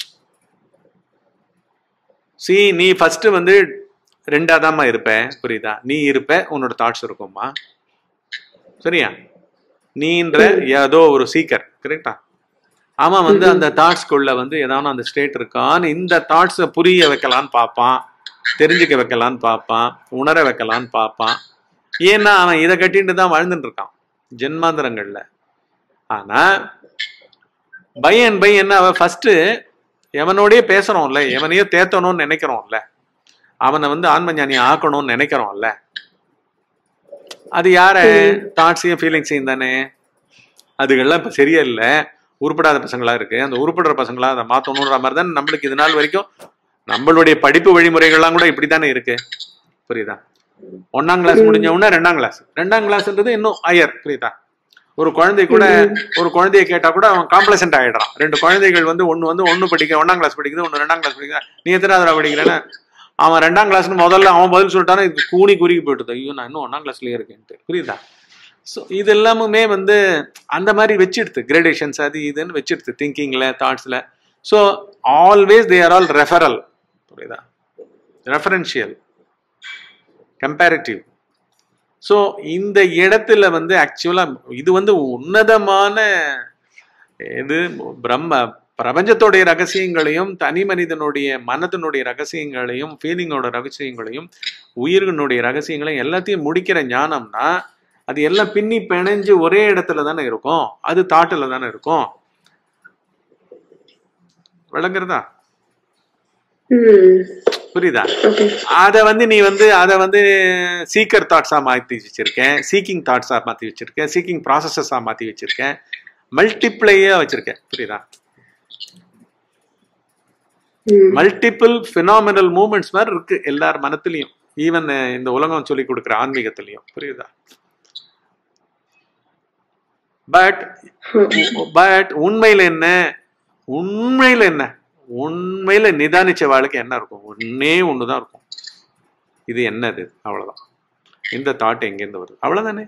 சி நீ ஃபர்ஸ்ட் வந்து ரெண்டாதாம்மா இருப்ப புரியுதா நீ இருப்ப உன்னோட தாட்ஸ் இருக்கும்மா சரியா நீன்ற ஏதோ ஒரு சீக்கர் கரெக்டா அவன் வந்து அந்த தாட்ஸ்குள்ள வந்து ஏதாவது அந்த ஸ்டேட் இருக்கான்னு இந்த தாட்ஸை புரிய வைக்கலான்னு பார்ப்பான் தெரிஞ்சுக்க வைக்கலான்னு பார்ப்பான் உணர வைக்கலான்னு பார்ப்பான் ஏன்னா அவன் இதை கட்டிட்டு தான் வாழ்ந்துட்டு இருக்கான் ஜென்மாந்தரங்கள்ல ஆனா பை அண்ட் பை என்ன அவன் ஃபர்ஸ்ட் எவனோடயே பேசுறோம்ல எவனையோ தேத்தணும்னு நினைக்கிறோம்ல அவனை வந்து ஆன்மஞானி ஆக்கணும்னு நினைக்கிறோம்ல அது யார தாட்ஸையும் ஃபீலிங்ஸையும் தானே அதுகள்லாம் இப்ப சரியா இல்ல உருப்படாத பசங்களா இருக்கு அந்த உருப்படுற பசங்களா அதை மாத்தணுன்ற மாதிரி தான் நம்மளுக்கு இது நாள் வரைக்கும் நம்மளுடைய படிப்பு வழிமுறைகள்லாம் கூட இப்படித்தானே இருக்கு புரியுதா ஒன்னாம் கிளாஸ் முடிஞ்ச உடனே ரெண்டாம் கிளாஸ் ரெண்டாம் கிளாஸ்ன்றது இன்னும் ஹையர் புரியுதா ஒரு குழந்தை கூட ஒரு குழந்தைய கேட்டா கூட அவன் காம்ப்ளசன்ட் ஆயிடுறான் ரெண்டு குழந்தைகள் வந்து ஒன்னு வந்து ஒன்னு படிக்க ஒன்னாம் கிளாஸ் படிக்குது ஒன்னு ரெண்டாம் கிளாஸ் படிக்குது நீ எத்தனாவதுரா படிக்கிறேன்னா அவன் ரெண்டாம் கிளாஸ்னு முதல்ல அவன் பதில் சொல்லிட்டானா இது கூனி குறுகி போயிடுது ஐயோ நான் இன்னும் ஒன்னாம் கிளாஸ்லயே இருக்கேன்ட்டு புரியுதா ஸோ இது எல்லாமுமே வந்து அந்த மாதிரி வச்சிடுது கிரேடேஷன்ஸ் அது இதுன்னு வச்சிடுது திங்கிங்ல தாட்ஸ்ல so always they are all referral புரியுதா ரெஃபரன்ஷியல் கம்பேரிட்டிவ் ஸோ இந்த இடத்துல வந்து ஆக்சுவலா இது வந்து உன்னதமான இது பிரம்ம பிரபஞ்சத்தோடைய ரகசியங்களையும் தனி மனிதனுடைய மனத்தினுடைய ரகசியங்களையும் ஃபீலிங்கோட ரகசியங்களையும் உயிரினுடைய ரகசியங்களையும் எல்லாத்தையும் முடிக்கிற ஞானம்னா அது எல்லாம் பின்னி பிணைஞ்சு ஒரே இடத்துல தானே இருக்கும் அது தாட்டில் தானே இருக்கும் விளங்குறதா hmm. புரியுதா okay அதை வந்து நீ வந்து அதை வந்து சீக்கர் தாட்ஸா மாத்தி வச்சிருக்கேன் சீக்கிங் தாட்ஸா மாத்தி வச்சிருக்கேன் சீக்கிங் ப்ராசஸஸா மாத்தி வச்சிருக்கேன் மல்டிப்ளையா வச்சிருக்கேன் புரியுதா hmm. மல்டிபிள் ஃபினாமினல் மூமெண்ட்ஸ் மாதிரி இருக்கு எல்லார் மனத்திலையும் ஈவன் இந்த உலகம் சொல்லி கொடுக்குற ஆன்மீகத்திலையும் புரியுதா பட் பட் உண்மையில என்ன உண்மையில என்ன உண்மையில நிதானிச்ச வாழ்க்கை என்ன இருக்கும் ஒன்னே ஒண்ணுதான் இருக்கும் இது என்னது அவ்வளவுதான் இந்த தாட் எங்கேருந்து வருது அவ்வளவுதானே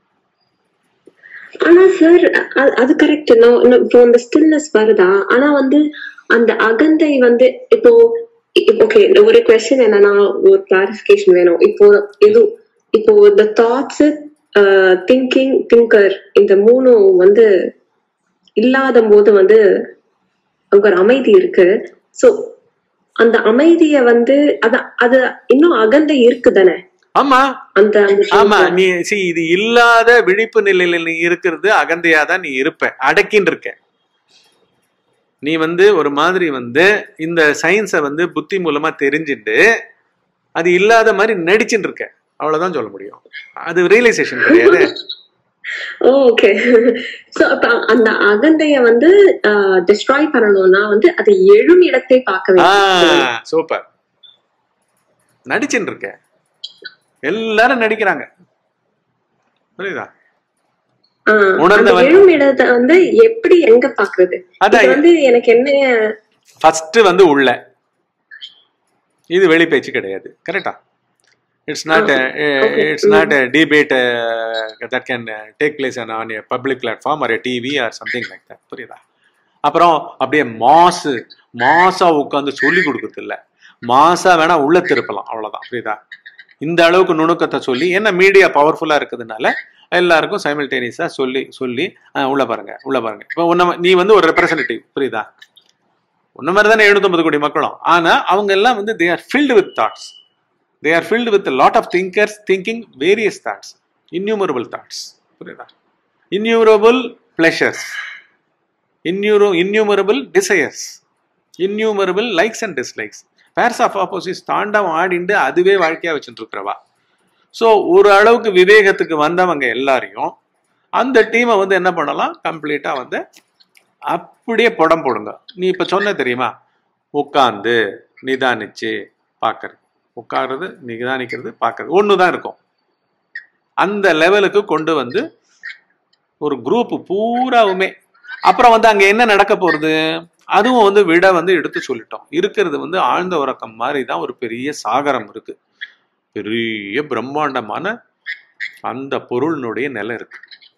ஆனா சார் அது கரெக்ட் இப்போ அந்த ஸ்டில்னஸ் வருதா ஆனா வந்து அந்த அகந்தை வந்து இப்போ ஓகே ஒரு கொஸ்டின் என்னன்னா ஒரு கிளாரிபிகேஷன் வேணும் இப்போ இது இப்போ த தாட்ஸ் திங்கிங் திங்கர் இந்த மூணும் வந்து இல்லாத போது வந்து அங்க ஒரு அமைதி இருக்கு சோ அந்த அமைதிய வந்து அத அது இன்னும் அகந்தை இருக்கு தானே ஆமா அந்த அந்த ஆமா நீ see இது இல்லாத விழிப்பு நிலையில நீ இருக்கிறது அகந்தையா தான் நீ இருப்ப அடக்கின்னு இருக்க நீ வந்து ஒரு மாதிரி வந்து இந்த சயின்ஸை வந்து புத்தி மூலமா தெரிஞ்சுட்டு அது இல்லாத மாதிரி நடிச்சுட்டு இருக்க அவ்வளவுதான் சொல்ல முடியும் அது ரியலைசேஷன் கிடையாது ஓகே சோ அப்ப அந்த அகந்தைய வந்து டிஸ்ட்ராய் பண்ணணும்னா வந்து அது எழும் இடத்தை பார்க்க வேண்டும் சூப்பர் நடிச்சுட்டு இருக்க எல்லாரும் நடிக்கிறாங்க புரியுதா ஆஹ் அந்த உணர்ந்தவன். எழும் இடத்தை வந்து எப்படி எங்க பாக்குறது அதான் இது வந்து எனக்கு என்ன ஃபர்ஸ்ட் வந்து உள்ள இது வெளி பேச்சு கிடையாது கரெக்டா it's not okay. It's not debate that can take place on a public platform or TV or something like that புரியுதா அப்புறம் அப்படியே மாசு மாசா உட்காந்து சொல்லி கொடுக்கறது இல்ல மாசா வேணா உள்ள திருப்பலாம் அவ்வளவுதான் புரியுதா இந்த அளவுக்கு நுணுக்கத்தை சொல்லி என்ன மீடியா பவர்ஃபுல்லா இருக்கிறதுனால எல்லாருக்கும் சைமில்டேனியஸா சொல்லி சொல்லி "ஆ, உள்ள பாருங்க உள்ள பாருங்க இப்போ உன்ன நீ வந்து ஒரு ரெப்ரசன்டேட்டிவ் புரியுதா உன்ன மாதிரி தானே எழுநூத்தொன்பது கோடி மக்களும் ஆனா அவங்க எல்லாம் வந்து they are filled with thoughts they are filled with lot of thinkers thinking various thoughts innumerable thoughts புரியுதா இன்யூமரபிள் பிளஷர்ஸ் இன்யூரோ innumerable desires innumerable likes and dislikes pairs of opposites தாண்டவம் ஆடிண்டு அதுவே வாழ்க்கையா வச்சுட்டு இருக்கிறவா ஸோ ஒரு அளவுக்கு விவேகத்துக்கு வந்தவங்க எல்லாரையும் அந்த டீமை வந்து என்ன பண்ணலாம் கம்ப்ளீட்டா வந்து அப்படியே படம் போடுங்க நீ இப்ப சொன்ன தெரியுமா உட்காந்து நிதானிச்சு பார்க்கறது உட்கார்றது நிதானிக்கிறது பார்க்கறது ஒன்று தான் இருக்கும் அந்த லெவலுக்கு கொண்டு வந்து ஒரு குரூப் பூராவுமே அப்புறம் வந்து அங்க என்ன நடக்க போறது அதுவும் வந்து விட வந்து எடுத்து சொல்லிட்டோம் இருக்கிறது வந்து ஆழ்ந்த உறக்கம் மாதிரி தான் ஒரு பெரிய சாகரம் இருக்கு பெரிய பிரம்மாண்டமான அந்த பொருளினுடைய நிலை இருக்கு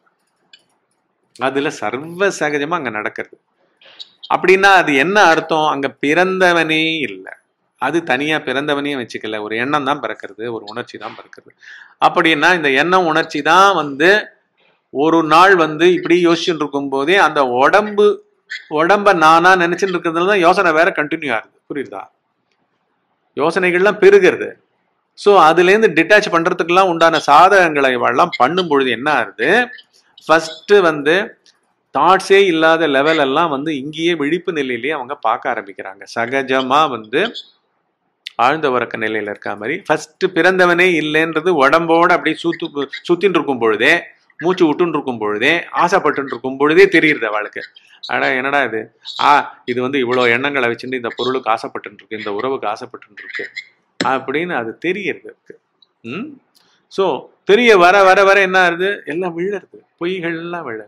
அதுல சர்வ சகஜமா அங்க நடக்கிறது அப்படின்னா அது என்ன அர்த்தம் அங்க பிறந்தவனே இல்லை அது தனியா பிறந்தவனே வச்சுக்கல ஒரு எண்ணம் தான் பிறக்கிறது ஒரு உணர்ச்சி தான் பிறக்கிறது அப்படின்னா இந்த எண்ணம் உணர்ச்சி தான் வந்து ஒரு நாள் வந்து இப்படி யோசிச்சுட்டு இருக்கும் போதே அந்த உடம்பு உடம்ப நானா நினைச்சுட்டு இருக்கிறதுல தான் யோசனை வேற கண்டினியூ ஆகுது புரியுதா யோசனைகள்லாம் பெருகிறது ஸோ அதுலேருந்து டிட்டாச் பண்றதுக்கெல்லாம் உண்டான சாதகங்களை எல்லாம் பண்ணும் பொழுது என்ன ஆகுது ஃபர்ஸ்ட் வந்து தாட்ஸே இல்லாத லெவல் எல்லாம் வந்து இங்கேயே விழிப்பு நிலையிலேயே அவங்க பார்க்க ஆரம்பிக்கிறாங்க சகஜமா வந்து ஆழ்ந்த உறக்க நிலையில இருக்க மாதிரி ஃபர்ஸ்ட் பிறந்தவனே இல்லைன்றது உடம்போட அப்படியே சுத்து சுத்தின்னு இருக்கும் பொழுதே மூச்சு விட்டுன்னு இருக்கும் பொழுதே ஆசைப்பட்டு இருக்கும் பொழுதே தெரியுது அவளுக்கு அடா என்னடா இது ஆ இது வந்து இவ்வளோ எண்ணங்களை வச்சுட்டு இந்த பொருளுக்கு ஆசைப்பட்டு இருக்கு இந்த உறவுக்கு ஆசைப்பட்டு இருக்கு அப்படின்னு அது தெரியறது இருக்கு ம் ஸோ தெரிய வர வர வர என்ன ஆகுது எல்லாம் விழருது பொய்கள்லாம் விழருது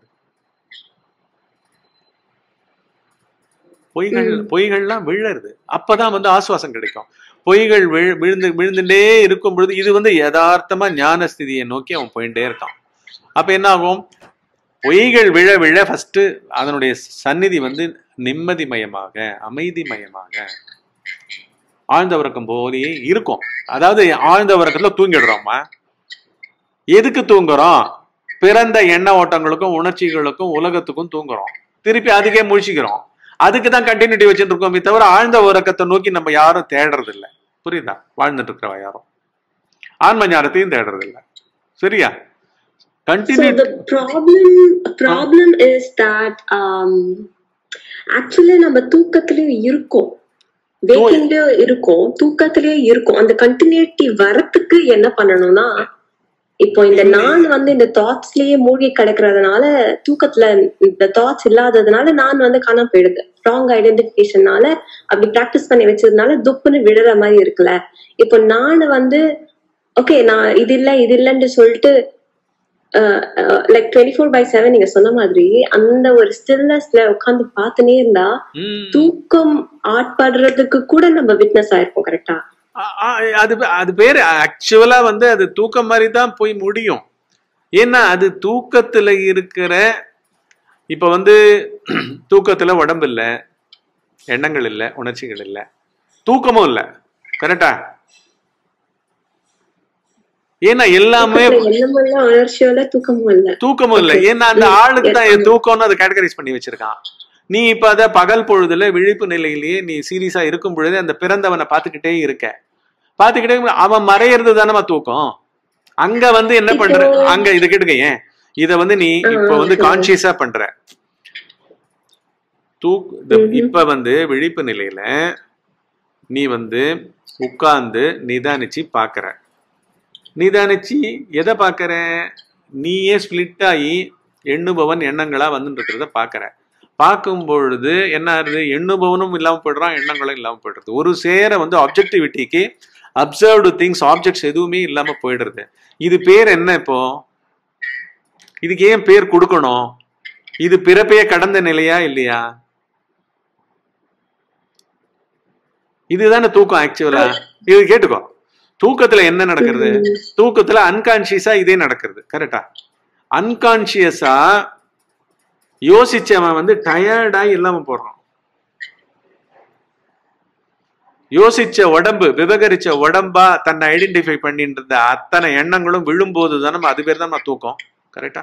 பொய்கள் ம். பொய்கள்லாம் விழருது அப்பதான் வந்து ஆசுவாசம் கிடைக்கும் பொய்கள் விழு விழுந்து விழுந்துட்டே இருக்கும் பொழுது இது வந்து யதார்த்தமா ஞான ஸ்திதியை நோக்கி அவன் போயிட்டே இருக்கான் அப்ப என்ன ஆகும் பொய்கள் விழ விழ ஃபர்ஸ்ட் அதனுடைய சந்நிதி வந்து நிம்மதிமயமாக அமைதிமயமாக ஆழ்ந்த உறக்கம் போலயே இருக்கும் அதாவது ஆழ்ந்த உறக்கத்துல தூங்கிடுறோமா எதுக்கு தூங்குறோம் பிறந்த எண்ண ஓட்டங்களுக்கும் உணர்ச்சிகளுக்கும் உலகத்துக்கும் தூங்குறோம் திருப்பி அதுக்கே முழிச்சுக்கிறோம் அதுக்கு தான் கண்டினியூட்டி வச்சுட்டு இருக்கோமே தவிர ஆழ்ந்த உறக்கத்தை நோக்கி நம்ம யாரும் தேடுறது இல்ல புரியுதா வாழ்ந்துட்டு இருக்கிறவ யாரும் ஆன்ம ஞானத்தையும் தேடுறது இல்ல சரியா So continue the problem problem is that um actually நம்ம தூக்கத்திலயும் இருக்கோம் வேக்கிங்லயும் இருக்கோம் தூக்கத்திலயும் இருக்கும் அந்த கண்டினியூட்டி வரத்துக்கு என்ன பண்ணணும்னா இப்போ இந்த நான் வந்து இந்த தாட்ஸ்லயே மூழ்கி கிடக்குறதுனால தூக்கத்துல இந்த தாட்ஸ் இல்லாததுனால நான் வந்து காணாம போயிடுது ராங் ஐடென்டிபிகேஷனால அப்படி பிராக்டிஸ் பண்ணி வச்சதுனால துப்புன்னு விடுற மாதிரி இருக்குல்ல இப்போ நான் வந்து ஓகே நான் இது இல்ல இது இல்லைன்னு சொல்லிட்டு like twenty four by seven நீங்க சொன்ன மாதிரி அந்த ஒரு ஸ்டில்னஸ்ல உட்காந்து பார்த்துனே இருந்தா ம். தூக்கம் ஆட்படுறதுக்கு கூட நம்ம விட்னஸ் ஆயிருப்போம் கரெக்டா ஆ, ஆ, அது அது பேரு ஆக்சுவலா வந்து அது தூக்கம் மாதிரி தான் போய் முடியும் ஏன்னா அது தூக்கத்துல இருக்கிற இப்ப வந்து தூக்கத்துல உடம்பு இல்ல எண்ணங்கள் இல்ல உணர்ச்சிகள் இல்ல தூக்கமும் இல்ல கரெக்டா ஏன்னா எல்லாமே எண்ணமும் இல்ல உணர்ச்சியும் இல்ல தூக்கமும் இல்ல தூக்கமும் இல்ல Okay. ஏன்னா அந்த ம், ஆளுக்கு தான் yes, என் தூக்கம்னு அதை கேட்டகரைஸ் பண்ணி வச்சிருக்கான் நீ இப்ப அத பகல் பொழுதுல விழிப்பு நிலையிலேயே நீ சீரியஸா இருக்கும் பொழுது அந்த பிறந்தவனை பார்த்துக்கிட்டே இருக்க பார்த்துக்கிட்டே இருக்கும், அவன் மறையிறது தானமா தூக்கம் அங்க வந்து என்ன பண்ற இப்போ- அங்க இது கேட்டுக்க ஏன் இத வந்து நீ ஆ, இப்ப வந்து சரி. கான்சியஸா பண்ற தூக் இந்த- ம்ஹும். இப்ப வந்து விழிப்பு நிலையில நீ வந்து உட்கார்ந்து நிதானிச்சு பாக்குற நிதானிச்சு எதை பாக்குற நீயே ஸ்பிளிட் ஆகி எண்ணுபவன் எண்ணங்களா வந்துட்டு இருக்கிறத பாக்குற பார்க்கும் பொழுது என்ன ஆகுது எண்ணுபவனும் இல்லாம போயிடுறான் எண்ணங்களும் இல்லாம போயிடுறது ஒரு சேர வந்து ஆப்ஜெக்டிவிட்டிக்கு அப்சர்வ்டு திங்ஸ் ஆப்ஜெக்ட்ஸ் எதுவுமே இல்லாம போயிடுறது இது பேர் என்ன இப்போ இதுக்கு ஏன் பேர் கொடுக்கணும் இது பிறப்பையே கடந்த நிலையா இல்லையா இதுதானே தூக்கம் ஆக்சுவலா இது கேட்டுக்கோ தூக்கத்துல என்ன நடக்கிறது தூக்கத்துல அன்கான்சியஸா இதே நடக்கிறது கரெக்டா அன்கான்சியஸா யோசிச்சவன் வந்து டயர்டா இல்லாம போடுறான் யோசிச்ச உடம்பு விவகரிச்ச உடம்பா தன்னை ஐடென்டிஃபை பண்ணிட்டு இருந்த அத்தனை எண்ணங்களும் விழும்போது தானே அது பேர் தான் தூக்கம் கரெக்டா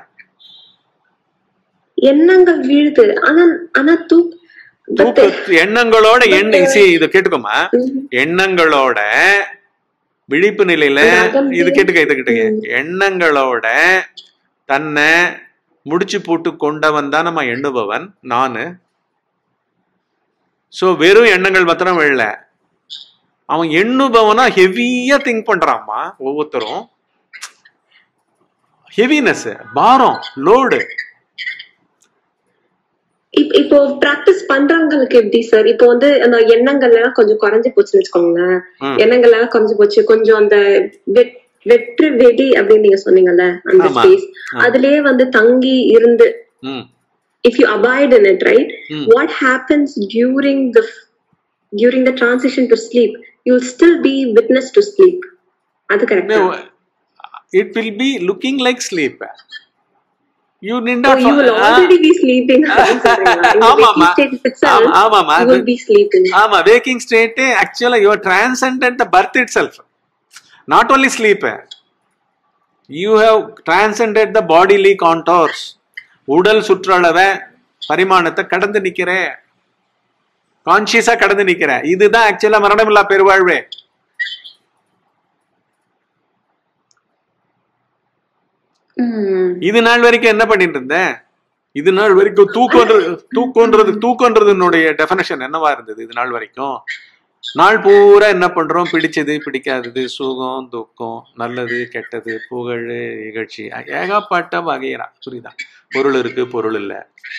எண்ணங்கள் வீழுது ஆனா ஆனா தூக் but தூக்க எண்ணங்களோட எண்ண but- see, இத கேட்டுக்கோமா ம், எண்ணங்களோட விழிப்பு நிலையில அது அகந்தை. இது கேட்டுக்க இது கேட்டுக்க ம். எண்ணங்களோட தன்னை முடிச்சு போட்டு கொண்டவன் தான் நம்ம எண்ணுபவன் நானு சோ வெறும் எண்ணங்கள் மாத்திரம் விழல அவன் எண்ணுபவனா ஹெவியா திங்க் பண்றான்மா ஒவ்வொருத்தரும் ஹெவினஸ் பாரம் லோடு இப்- இப்போ பிராக்டிஸ் பண்றவங்களுக்கு எப்படி சார் இப்போ வந்து அந்த எண்ணங்கள் எல்லாம் கொஞ்சம் குறைஞ்சு போச்சுன்னு வச்சுக்கோங்களேன் ம். எண்ணங்கள் எல்லாம் குறைஞ்சு போச்சு கொஞ்சம் அந்த வெட்- வெற்று வெடி அப்படின்னு நீங்க சொன்னீங்கல்ல அந்த ஆமா. ஸ்பேஸ் ஆ. அதுலயே வந்து தங்கி இருந்து ம் if you abide in it right ம். what happens during the during the transition to sleep you'll still be witness to sleep அது கரெக்டா No, it will be looking like sleep. You need oh, not. you will Ah, already be sleeping அப்படின்னு சொல்றீங்களா? In the waking ஆமாமா. state itself, ஆமா, ஆமாமா. you will be sleeping ஆமா waking state actually you are transcended the birth itself. Not only sleep. You have transcended the bodily contours. உடல் சுற்றளவ பரிமாணத்தை கடந்து நிக்கிற கான்சியஸா கடந்து நிக்கிற இதுதான் ஆக்சுவலா மரணமில்லா பெருவாழ்வே ம். இது நாள் வரைக்கும் என்ன பண்ணிட்டு இருந்தேன் இது நாள் வரைக்கும் தூக்கம்ன்றது தூக்கம்ன்றது தூக்கம்ன்றதுனுடைய டெஃபினேஷன் என்னவா இருந்தது இது நாள் வரைக்கும் நாள் பூரா என்ன பண்றோம் பிடிச்சது பிடிக்காதது சுகம் துக்கம் நல்லது கெட்டது புகழ் இகழ்ச்சி ஏகப்பட்ட வகையறா புரியுதா பொருள் இருக்கு பொருள் இல்ல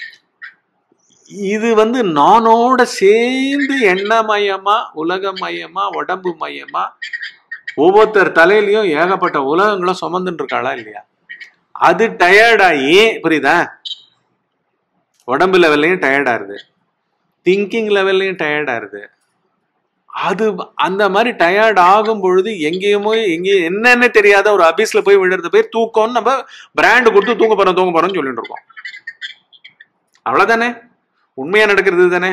இது வந்து நானோட சேர்ந்து எண்ணமயமா உலகமயமா உடம்பு மயமா ஒவ்வொருத்தர் தலையிலயும் ஏகப்பட்ட உலகங்களும் சுமந்துட்டு இருக்காளா இல்லையா அது டயர்டாகி புரியுதா உடம்பு லெவல்லையும் டயர்டாருது திங்கிங் லெவல்லையும் டயர்டாருது அது அந்த மாதிரி டயர்ட் ஆகும் பொழுது எங்கேயுமோ எங்கேயும் என்னன்னு தெரியாத ஒரு அபிஸ்ல போய் விழுறது பேர் தூக்கம்னு நம்ம பிராண்ட் கொடுத்து தூங்க போறோம் தூங்க போறோம்னு சொல்லிட்டு இருக்கோம் அவ்வளவுதானே உண்மையா நடக்கிறது தானே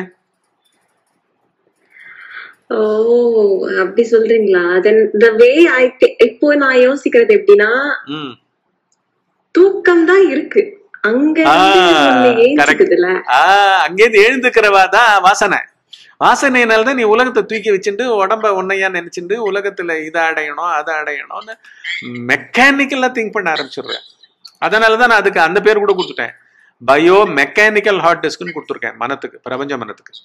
ஓ அப்படி சொல்றீங்களா தென் த வே ஐ இப்போ நான் யோசிக்கிறது எப்படின்னா ம் தூக்கம் தான் இருக்கு அங்க ஆ, ஏஞ்சுக்குதுல ஆஹ் அங்கேருந்து எழுந்துக்கிறவா தான் வாசனை வாசனையினால தான் நீ உலகத்தை தூக்கி வச்சுட்டு உடம்ப ஒன்னையா நினைச்சுட்டு உலகத்துல இதை அடையணும் அதை அடையணும்னு மெக்கானிக்கலா திங்க் பண்ண ஆரம்பிச்சிடுறேன் அதனால தான் நான் அதுக்கு அந்த பேர் கூட கொடுத்துட்டேன் பயோ மெக்கானிக்கல் ஹார்ட் டிஸ்க்னு கொடுத்துருக்கேன் மனத்துக்கு பிரபஞ்ச மனத்துக்கு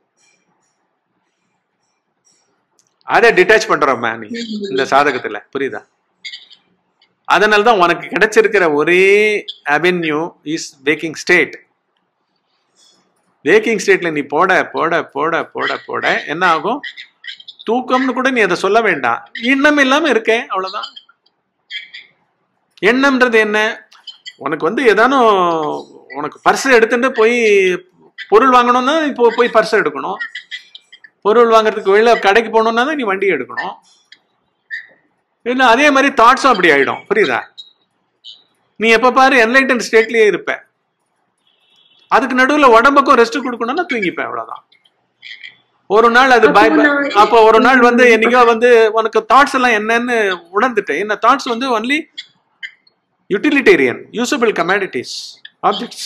அதை டிட்டாச் பண்றோம்மா நீ இந்த சாதகத்துல புரியுதா அதனால தான் உனக்கு கிடைச்சிருக்கிற ஒரே avenue is waking state waking ஸ்டேட்ல நீ போட போட போட போட போட என்ன ஆகும் தூக்கம்னு கூட நீ அதை சொல்ல வேண்டாம் எண்ணம் இல்லாம இருக்கேன் அவ்வளவுதான் எண்ணம்ன்றது என்ன உனக்கு வந்து ஏதானும் உனக்கு பர்ஸ் எடுத்துட்டு போய் பொருள் வாங்கணும்னா இப்போ போய் பர்ஸ் எடுக்கணும் பொருள் வாங்குறதுக்கு வெளில கடைக்கு போகணும்னா தான் நீ வண்டி எடுக்கணும் இல்லை அதே மாதிரி தாட்ஸும் அப்படி ஆயிடும் புரியுதா நீ எப்ப பாரு என்லைட்டன் ஸ்டேட்லயே இருப்ப அதுக்கு நடுவுல உடம்புக்கும் ரெஸ்ட் கொடுக்கணும்னா தூங்கிப்பேன் அவ்வளவுதான் ஒரு நாள் அது அப்போ பய நான் அப்போ ஒரு நாள் வந்து என்னைக்கோ வந்து உனக்கு தாட்ஸ் எல்லாம் என்னன்னு உணர்ந்துட்டேன் இந்த தாட்ஸ் வந்து only utilitarian usable commodities objects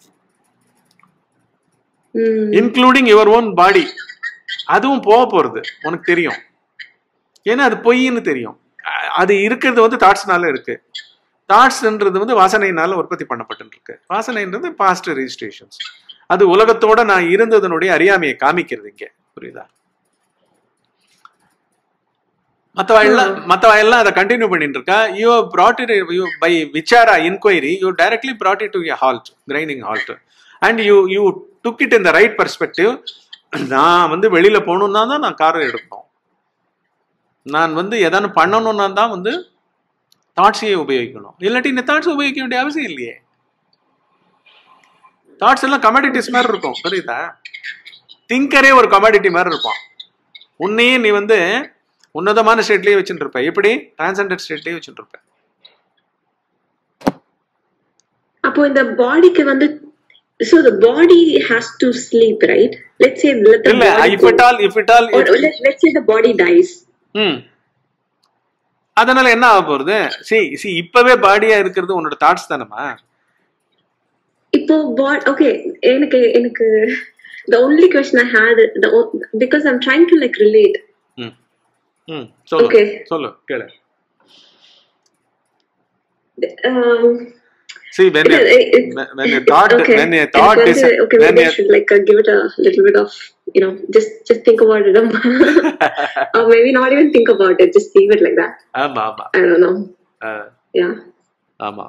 ம். இன்க்ளூடிங் யுவர் ஓன் பாடி அதுவும் போக போறது உனக்கு தெரியும் ஏன்னா அது பொய்ன்னு தெரியும் அ- அது இருக்கிறது வந்து தாட்ஸ்னால இருக்கு தாட்ஸ்ன்றது வந்து வாசனையினால உற்பத்தி பண்ணப்பட்டு இருக்கு வாசனைன்றது பாஸ்ட் ரெஜிஸ்ட்ரேஷன்ஸ் அது உலகத்தோட நான் இருந்ததனுடைய அறியாமையை காமிக்கிறது இங்க புரியுதா மத்தவ எல்லாம் மத்தவ எல்லாம் அதை கண்டினியூ பண்ணிட்டு இருக்கா you brought it you by vichara inquiry you directly brought it to a halt grinding halt and you you took it in the right perspective நான் வந்து வெளியில போகணும்னா தான் நான் காரை எடுக்கணும் நான் வந்து எதானு பண்ணணும்னா தான் வந்து தாட்ஸையே உபயோகிக்கணும் இல்லாட்டி இந்த தாட்ஸ் உபயோகிக்க வேண்டிய அவசியம் இல்லையே தாட்ஸ் எல்லாம் கமாடிட்டிஸ் மாதிரி இருக்கும் புரியுதா திங்கரே ஒரு கமாடிட்டி மாதிரி இருப்பான் உன்னையே நீ வந்து உன்னதமான ஸ்டேட்லயே வச்சுட்டு இருப்ப எப்படி டிரான்சண்டட் ஸ்டேட்லயே வச்சுட்டு இருப்ப அப்போ இந்த பாடிக்கு வந்து so the body has to sleep right let's say let the இல்ல body if go. It all if it all or let, let's say the body dies ம் அதனால என்ன ஆக போறது சி சி இப்பவே பாடியா இருக்கிறது உன்னோட தாட்ஸ் தானேமா இப்போ பாட் ஓகே எனக்கு எனக்கு the only question i had the o- because i'm trying to like relate ம் ம் சொல்லு Okay. சொல்லு கேளு um see when it, you- it, it, when- when you thought okay when you எனக்கு thought is வந்து, okay when maybe i you should like uh, give it a little bit of you know just just think about it or maybe not even think about it just leave it like that ஆமா ஆமா i don't know ah, yeah ஆமா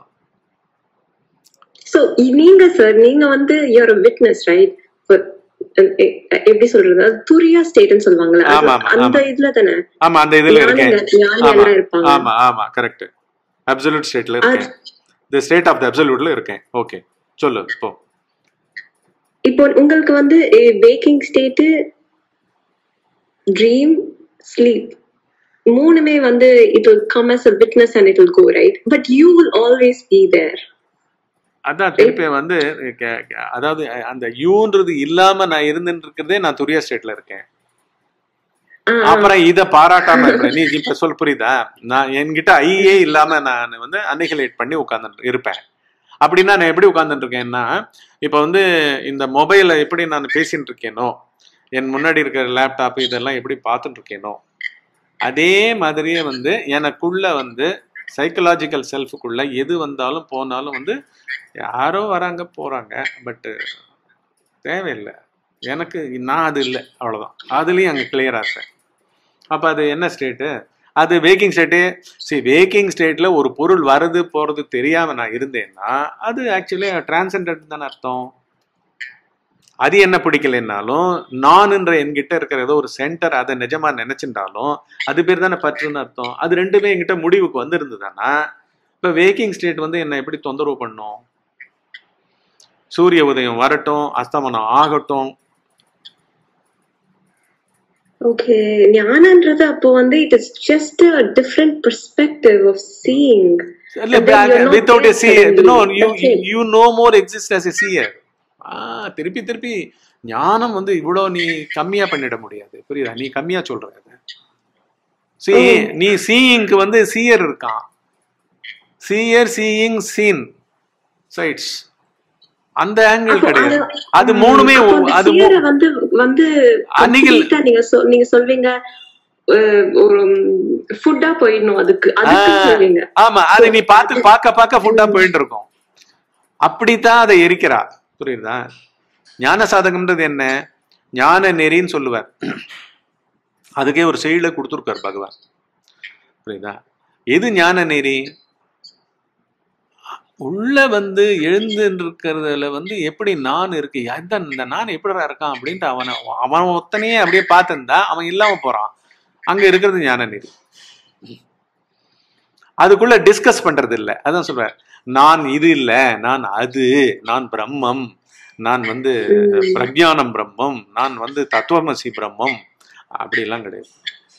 so நீங்க sir நீங்க வந்து you're a witness right for எ- எ- எப்படி சொல்றது அது துரியா ஸ்டேட்னு சொல்லுவாங்கல்ல அது ஆமா, ஆமா, அந்த ஆமா. இதுல தானே ஆமா அந்த இதுல இருக்கேன் ஞானிங்க ஞானி ஆமா எல்லாம் இருப்பாங்க ஆமா ஆமா கரெக்ட் அப்சல்யூட் ஸ்டேட்ல இருக்கேன் தி ஸ்டேட் ஆஃப் தி அப்சல்யூட்ல இருக்கேன் ஓகே சொல்லு இப்போ இப்போ உங்களுக்கு வந்து வேக்கிங் ஸ்டேட் ட்ரீம் ஸ்லீப் மூணுமே வந்து it will come as a witness and it will go right but you will always be there அதான் திருப்பி வந்து கே- கே- அதாவது அந்த யூன்றது இல்லாம நான் இருந்துட்டு இருக்கிறதே நான் துரியா ஸ்டேட்ல இருக்கேன் ஆ, அப்புறம் இத பாராட்டாம இருப்பேன் நீ இப்ப சொல் புரியுதா நான் என்கிட்ட ஐயே இல்லாம நான் வந்து அன்னிகுலேட் பண்ணி உட்கார்ந்து இருப்பேன் அப்படின்னா நான் எப்படி உட்கார்ந்துட்டு இருக்கேன்னா இப்ப வந்து இந்த மொபைலை எப்படி நான் பேசிட்டு இருக்கேனோ என் முன்னாடி இருக்கிற லேப்டாப் இதெல்லாம் எப்படி பார்த்துட்டு இருக்கேனோ அதே மாதிரியே வந்து எனக்குள்ள வந்து சைக்கலாஜிக்கல் செல்ஃபுக்குள்ள எது வந்தாலும் போனாலும் வந்து யாரோ வராங்க போறாங்க பட்டு தேவையில்லை எனக்கு நான் அது இல்லை அவ்வளோதான் அதுலேயும் அங்கே கிளியராக இருப்பேன் அப்போ அது என்ன ஸ்டேட்டு அது வேக்கிங் ஸ்டேட்டு சரி வேக்கிங் ஸ்டேட்டில் ஒரு பொருள் வருது போகிறது தெரியாமல் நான் இருந்தேன்னா அது ஆக்சுவலி டிரான்சென்டன்ட் தானே அர்த்தம் அது என்ன பிடிக்கலைன்னாலும் நான்ன்ற என்கிட்ட இருக்கிற ஏதோ ஒரு சென்டர் அதை நிஜமா நினைச்சிருந்தாலும் அது பேர் தானே பற்றுன்னு அர்த்தம் அது ரெண்டுமே என்கிட்ட முடிவுக்கு வந்திருந்ததுன்னா இப்போ வேக்கிங் ஸ்டேட் வந்து என்ன எப்படி தொந்தரவு பண்ணும் சூரிய உதயம் வரட்டும் அஸ்தமனம் ஆகட்டும் ஓகே ஞானன்றது அப்போ வந்து it is just a different perspective of seeing இல்ல And then you're not without there see suddenly. No you That's it. You no more exist as a seer ஆ திருப்பி திருப்பி ஞானம் வந்து இவ்வளோ நீ கம்மியா பண்ணிட முடியாது புரியுதா நீ கம்மியா சொல்ற அது சி Oh. நீ சீயிங்க்கு வந்து சீயர் இருக்கான் சீயர் சீயிங் சீன் சைட்ஸ் அந்த ஆங்கிள் அப்போ கிடையாது அது- அது மூணுமே அப்போ ஒ- அந்த அது மூ- fear-அ வந்து வந்து அன்னிகள்- complete-ஆ நீங்க சொ- நீங்க சொல்வீங்க அஹ், ஒரு ஃபுட்டா போயிடணும் அதுக்கு அதுக்கு ஆ, சொல்வீங்க ஆமா அது நீ பார்த்து பார்க்க பார்க்க ஃபுட்டா போயிட்டு இருக்கும் அப்படித்தான் அதை எரிக்கிறா புரியுதா ஞான சாதகம்ன்றது என்ன ஞான நெறின்னு சொல்லுவார் அதுக்கே ஒரு செயல கொடுத்துருக்கார் பகவான் புரியுதா எது ஞான நெறி உள்ள வந்து எழுந்து இருக்கிறதுல வந்து எப்படி நான் இருக்கு எந்த இந்த நான் எப்படிடா இருக்கான் அப்படின்ட்டு அவனை அவன் ஒத்தனையே அப்படியே பார்த்திருந்தா அவன் இல்லாம போறான் அங்க இருக்கிறது ஞான நெறி அதுக்குள்ள டிஸ்கஸ் பண்றது இல்ல அதான் சொல்றேன் நான் இது இல்ல நான் அது நான் பிரம்மம் நான் வந்து ம். பிரஜானம் பிரம்மம் நான் வந்து தத்துவமசி பிரம்மம் அப்படிலாம் கிடையாது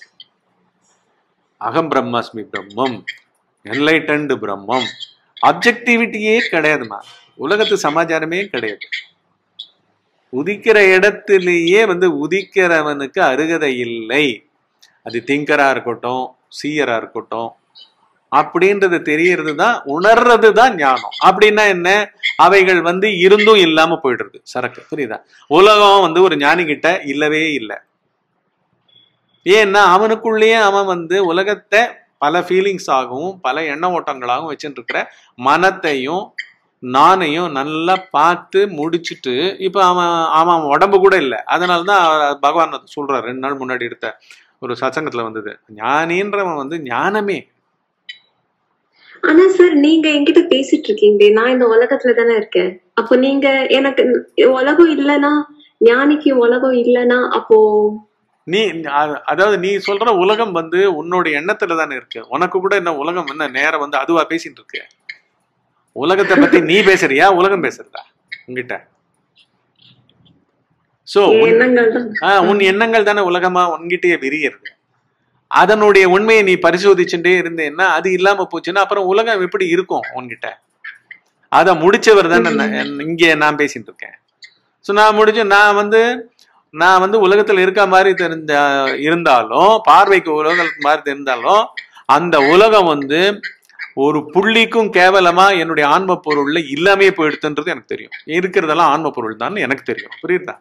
அகம் பிரம்மாஸ்மி பிரம்மம் என்லைட்டன்டு பிரம்மம் அப்ஜெக்டிவிட்டியே கிடையாதுமா உலகத்து சமாச்சாரமே கிடையாது உதிக்கிற இடத்திலேயே வந்து உதிக்கிறவனுக்கு அருகதை இல்லை அது திங்கரா இருக்கட்டும் சீயரா இருக்கட்டும் அப்படின்றது தெரியறது தான் உணர்றது தான் ஞானம் அப்படின்னா என்ன அவைகள் வந்து இருந்தும் இல்லாம போயிடுறது சரக்கு புரியுதா உலகம் வந்து ஒரு ஞானி கிட்ட இல்லவே இல்லை ஏன்னா அவனுக்குள்ளேயே அவன் வந்து உலகத்தை பல ஃபீலிங்ஸ் ஆகவும் பல எண்ண ஓட்டங்களாகவும் வச்சுட்டு இருக்கிற மனத்தையும் நானையும் நல்லா பார்த்து முடிச்சுட்டு இப்போ அவன் அவன் உடம்பு கூட இல்லை அதனால தான் அவர் பகவான் அது சொல்றார் ரெண்டு நாள் முன்னாடி எடுத்த ஒரு சத்சங்கத்துல வந்தது ஞானின்றவன் வந்து ஞானமே ஆனா சார் நீங்க என்கிட்ட பேசிட்டு இருக்கீங்களே நான் இந்த உலகத்துல தானே இருக்கேன் அப்போ நீங்க எனக்கு உலகம் இல்லைன்னா ஞானிக்கு உலகம் இல்லைன்னா அப்போ நீ அ- அதாவது நீ சொல்ற உலகம் வந்து உன்னோட எண்ணத்துல தானே இருக்கு உனக்கு கூட என்ன உலகம் என்ன நேரம் வந்து அதுவா பேசிட்டு இருக்கு உலகத்தை பத்தி நீ பேசுறியா உலகம் பேசுறதா உங்ககிட்ட சோ என் எண்ணங்கள் தான் ஆஹ் உன் எண்ணங்கள் தானே உலகமா உன்கிட்டயே விரிகிறது அதனுடைய உண்மையை நீ பரிசோதிச்சுட்டே இருந்தேன்னா அது இல்லாம போச்சுன்னா அப்புறம் உலகம் எப்படி இருக்கும் உன்கிட்ட அதை முடிச்சவர் தானே நான் இங்கே நான் பேசிட்டு இருக்கேன் ஸோ நான் முடிச்சு நான் வந்து நான் வந்து உலகத்துல இருக்க மாதிரி தெரிஞ்ச இருந்தாலும் பார்வைக்கு உலகம் மாதிரி தெரிந்தாலும் அந்த உலகம் வந்து ஒரு புள்ளிக்கும் கேவலமா என்னுடைய ஆன்ம பொருள்ல இல்லாமே போயிடுதுன்றது எனக்கு தெரியும் இருக்கிறதெல்லாம் ஆன்ம பொருள் தான் எனக்கு தெரியும் புரியுதா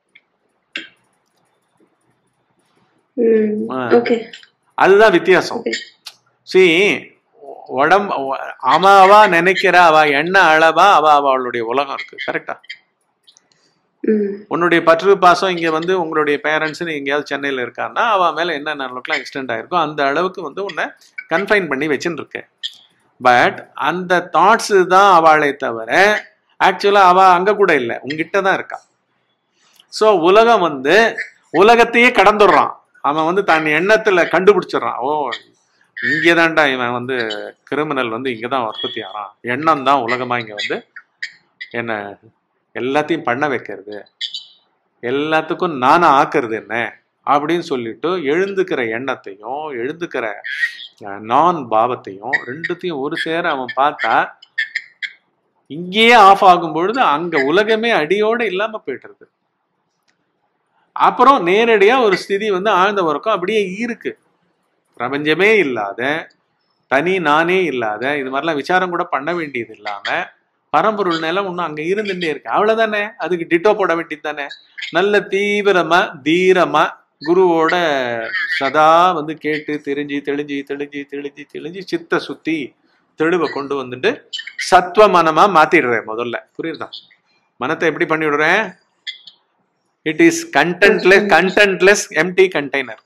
ம் ஆ. ஓகே அதுதான் வித்தியாசம் ஓகே சி உடம்பு அவாவா நினைக்கிற அவ எண்ண அளவா அவ அவளுடைய உலகம் இருக்கு கரெக்டா ம் உன்னுடைய பற்று பாசம் இங்க வந்து உங்களுடைய பேரண்ட்ஸ் எங்கேயாவது சென்னையில இருக்கான்னா அவ மேல என்ன அளவுக்குலாம் எக்ஸ்டெண்ட் ஆயிருக்கோ அந்த அளவுக்கு வந்து உன்னை கன்ஃபைன் பண்ணி வச்சுன்னு இருக்க பட் அந்த தாட்ஸ் தான் அவளை தவிர ஆக்சுவலா அவ அங்க கூட இல்லை உங்ககிட்ட தான் இருக்கா ஸோ உலகம் வந்து உலகத்தையே கடந்துடுறான் அவன் வந்து தன் எண்ணத்துல கண்டுபிடிச்சிடுறான் ஓ இங்கேதான்டா இவன் வந்து கிரிமினல் வந்து இங்கதான் உற்பத்தி ஆறான் எண்ணம் தான் உலகமா இங்க வந்து என்ன எல்லாத்தையும் பண்ண வைக்கிறது எல்லாத்துக்கும் நானா ஆக்குறது என்ன அப்படின்னு சொல்லிட்டு எழுந்துக்கிற எண்ணத்தையும் எழுந்துக்கிற அஹ், நான் பாவத்தையும் ரெண்டுத்தையும் ஒரு சேர அவன் பார்த்தா இங்கேயே ஆஃப் ஆகும் பொழுது அங்க உலகமே அடியோட இல்லாம போயிட்டுருது அப்புறம் நேரடியா ஒரு ஸ்திதி வந்து ஆழ்ந்த உறக்கம் அப்படியே இருக்கு பிரபஞ்சமே இல்லாத தனி நானே இல்லாத இது மாதிரிலாம் விசாரம் கூட பண்ண வேண்டியது இல்லாம பரம்பொருள் நிலம் இன்னும் அங்க இருந்துட்டே இருக்கு அவ்வளவுதானே அதுக்கு டிட்டோ போட வேண்டியது தானே நல்ல தீவிரமா தீரமா குருவோட சதா வந்து கேட்டு தெரிஞ்சு தெளிஞ்சு தெளிஞ்சு தெளிஞ்சு தெளிஞ்சு சித்த சுத்தி தெளிவை கொண்டு வந்துட்டு சத்துவ மனமா மாத்திடுறேன் முதல்ல புரியுதா மனத்தை எப்படி பண்ணி விடுறேன் it is contentless contentless empty container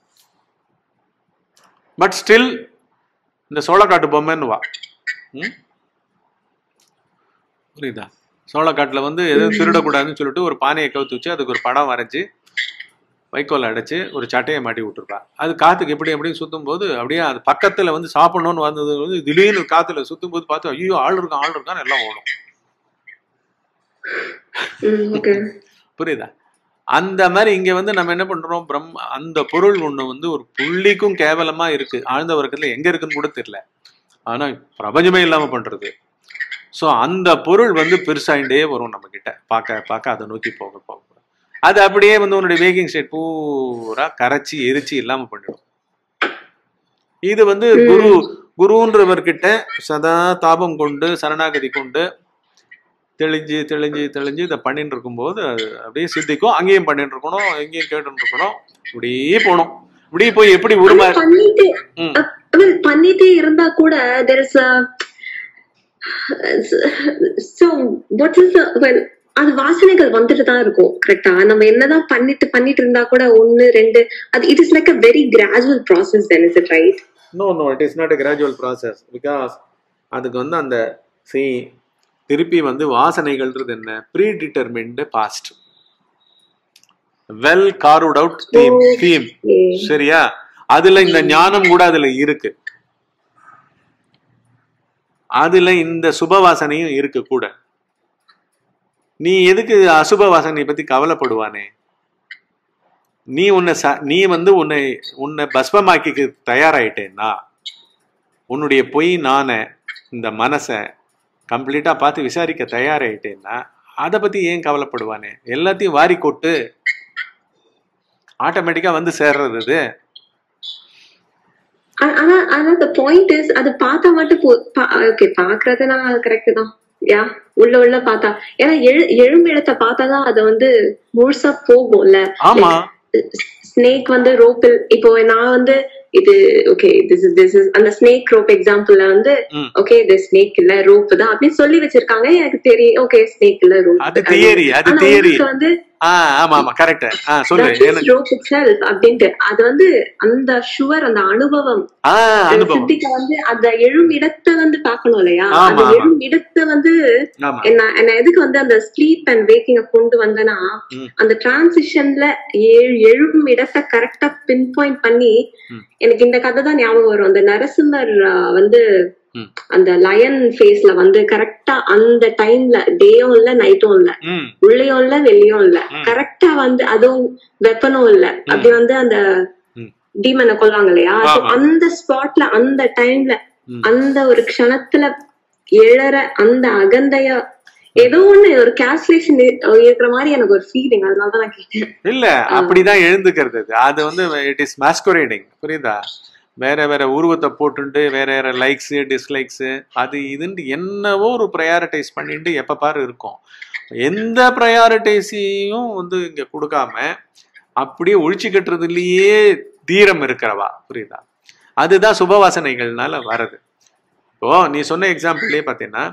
but still இந்த சோளக்காட்டு பொம்மைன்னு வா ம்? புரியுதா சோளக்காட்டுல வந்து எதுவும் திருடக்கூடாதுன்னு சொல்லிட்டு ஒரு பானையை கவுத்து வச்சு அதுக்கு ஒரு படம் வரைஞ்சி வைக்கோல் அடைச்சு ஒரு சட்டையை மாட்டி விட்டுருப்பா அது காத்துக்கு எப்படி எப்படியும் சுத்தும் போது அப்படியே அது பக்கத்துல வந்து சாப்பிடணும்னு வந்தது வந்து திடீர்னு காத்துல சுத்தும் போது பார்த்து ஐயோ ஆள் இருக்கான் ஆள் இருக்கான்னு எல்லாம் ஓடும் ம் ஓகே புரியுதா அந்த மாதிரி இங்க வந்து நம்ம என்ன பண்றோம் பிரம் அந்த பொருள் ஒண்ணு வந்து ஒரு புள்ளிக்கும் கேவலமா இருக்கு ஆழ்ந்த வர்க்கத்துல எங்க இருக்குன்னு கூட தெரியல ஆனா பிரபஞ்சமே இல்லாம பண்றது சோ அந்த பொருள் வந்து பெருசாயிண்டே வரும் நம்ம கிட்ட பார்க்க பார்க்க அதை நோக்கி போக போக போக. அது அப்படியே வந்து உன்னுடைய வேகிங் ஸ்டேட் பூரா கரைச்சி எரிச்சு இல்லாம பண்ணிடும் இது வந்து குரு குருன்றவர்கிட்ட சதா தாபம் கொண்டு சரணாகதி கொண்டு தெளிஞ்சு தெளிஞ்சு தெளிஞ்சு இதை பண்ணிட்டு இருக்கும்போது அது அப்படியே சித்திக்கும் அங்கேயும் பண்ணிட்டு இருக்கணும் எங்கேயும் கேட்டுட்டு இருக்கணும் இப்படியே போகணும் இப்படியே போய் எப்படி உருமா ஆனா பண்ணிட்டு ம். அ- well, பண்ணிட்டே இருந்தா கூட there is a so what is the well அது வாசனைகள் வந்துட்டு தான் இருக்கும் கரெக்டா நம்ம என்னதான் பண்ணிட்டு பண்ணிட்டு இருந்தா கூட ஒன்னு ரெண்டு அது it is like a very gradual process then is it right no no it is not a gradual process because அதுக்கு வந்து அந்த சி திருப்பி வந்து வாசனைகள்ன்றது என்ன predetermined past well carved out theme theme சரியா அதுல இந்த ஞானம் கூட அதுல இருக்கு அதுல இந்த சுபவாசனையும் இருக்கு கூட நீ எதுக்கு அசுப வாசனையை பத்தி கவலைப்படுவானே நீ உன்னை ச நீ வந்து உன்னை உன்னை பஸ்மமாக்கிக்க தயாராயிட்டேன்னா உன்னுடைய பொய் நானை இந்த மனசை கம்ப்ளீட்டா பார்த்து விசாரிக்க தயாராயிட்டேன்னா அதை பத்தி ஏன் கவலைப்படுவானே எல்லாத்தையும் வாரி கொட்டு ஆட்டோமேட்டிக்கா வந்து சேர்றது இது ஆ- ஆனா ஆனா the point is அது பார்த்தா மட்டும் ஓகே பாக்குறதுனா கரெக்ட் தான் யா உள்ள உள்ள பார்த்தா ஏன்னா எழு எழும்பிடத்தை பார்த்தாதான் அது வந்து முழுசா போகும்ல ஆமா ஸ்னேக் வந்து ரோப்பில் இப்போ நான் வந்து இது okay this is this is அந்த ஸ்னேக் ரோப் எக்ஸாம்பிள்ல வந்து ம். ஓகே இது ஸ்னேக் இல்ல ரோப் தான் அப்படின்னு சொல்லி வச்சிருக்காங்க எனக்கு தெரியும் ஓகே ஸ்னேக் இல்ல ரோப் அது theory, அது theory. வந்து ஆ ஆமா ஆமா கரெக்ட் ஆ சொல்லு எனக்கு ரோப் itself அப்படின்ட்டு அது வந்து அந்த ஷுவர் அந்த அனுபவம் ஆ அனுபவம் சித்திக்க வந்து அந்த எழும் இடத்தை வந்து பார்க்கணும் இல்லையா ஆமா, அந்த ஆமா. எழும் இடத்தை வந்து ஆமா என்ன என்ன எதுக்கு வந்து அந்த ஸ்லீப் அண்ட் வேக்கிங்க கொண்டு வந்தேன்னா ம். அந்த டிரான்சிஷன்ல எழும் இடத்தை கரெக்டா பின் பாயிண்ட் பண்ணி ம். எனக்கு இந்த கதை தான் ஞாபகம் வரும் அந்த நரசிம்மர் ஆ, வந்து ம். அந்த லயன் ஃபேஸ்ல வந்து கரெக்டா அந்த டைம்ல டேயும் இல்ல நைட்டும் இல்ல ம் உள்ளேயும் இல்ல வெளியும் இல்ல ம். கரெக்டா வந்து அதுவும் வெப்பனும் இல்ல அப்படி வந்து அந்த ம். டீமனை கொல்வாங்க இல்லையா So, ஆமா. அந்த ஸ்பாட்ல அந்த டைம்ல ம். அந்த ஒரு க்ஷணத்துல எழற அந்த அகந்தைய ஏதோ ஒண்ணு ஒரு கேல்குலேஷன் இருக்கிற மாதிரி எனக்கு ஒரு ஃபீலிங் அதனாலதான் நான் கேட்டேன் இல்ல அப்படிதான் எழுந்துக்கிறது அது. அது வந்து இட் இஸ் மாஸ்குரேடிங் புரியுதா வேற வேற உருவத்தை போட்டுட்டு வேற வேற லைக்ஸ் டிஸ்லைக்ஸ் அது இதுன்ட்டு என்னவோ ஒரு ப்ரையாரிட்டைஸ் பண்ணிட்டு எப்ப பாரு இருக்கும் எந்த ப்ரையாரிட்டைஸையும் வந்து இங்க கொடுக்காம அப்படியே ஒழிச்சு கட்டுறதுலயே தீரம் இருக்கிறவா புரியுதா அதுதான் சுபவாசனைகள்னால வரது இப்போ நீ சொன்ன எக்ஸாம்பிள்லயே பார்த்தீங்கன்னா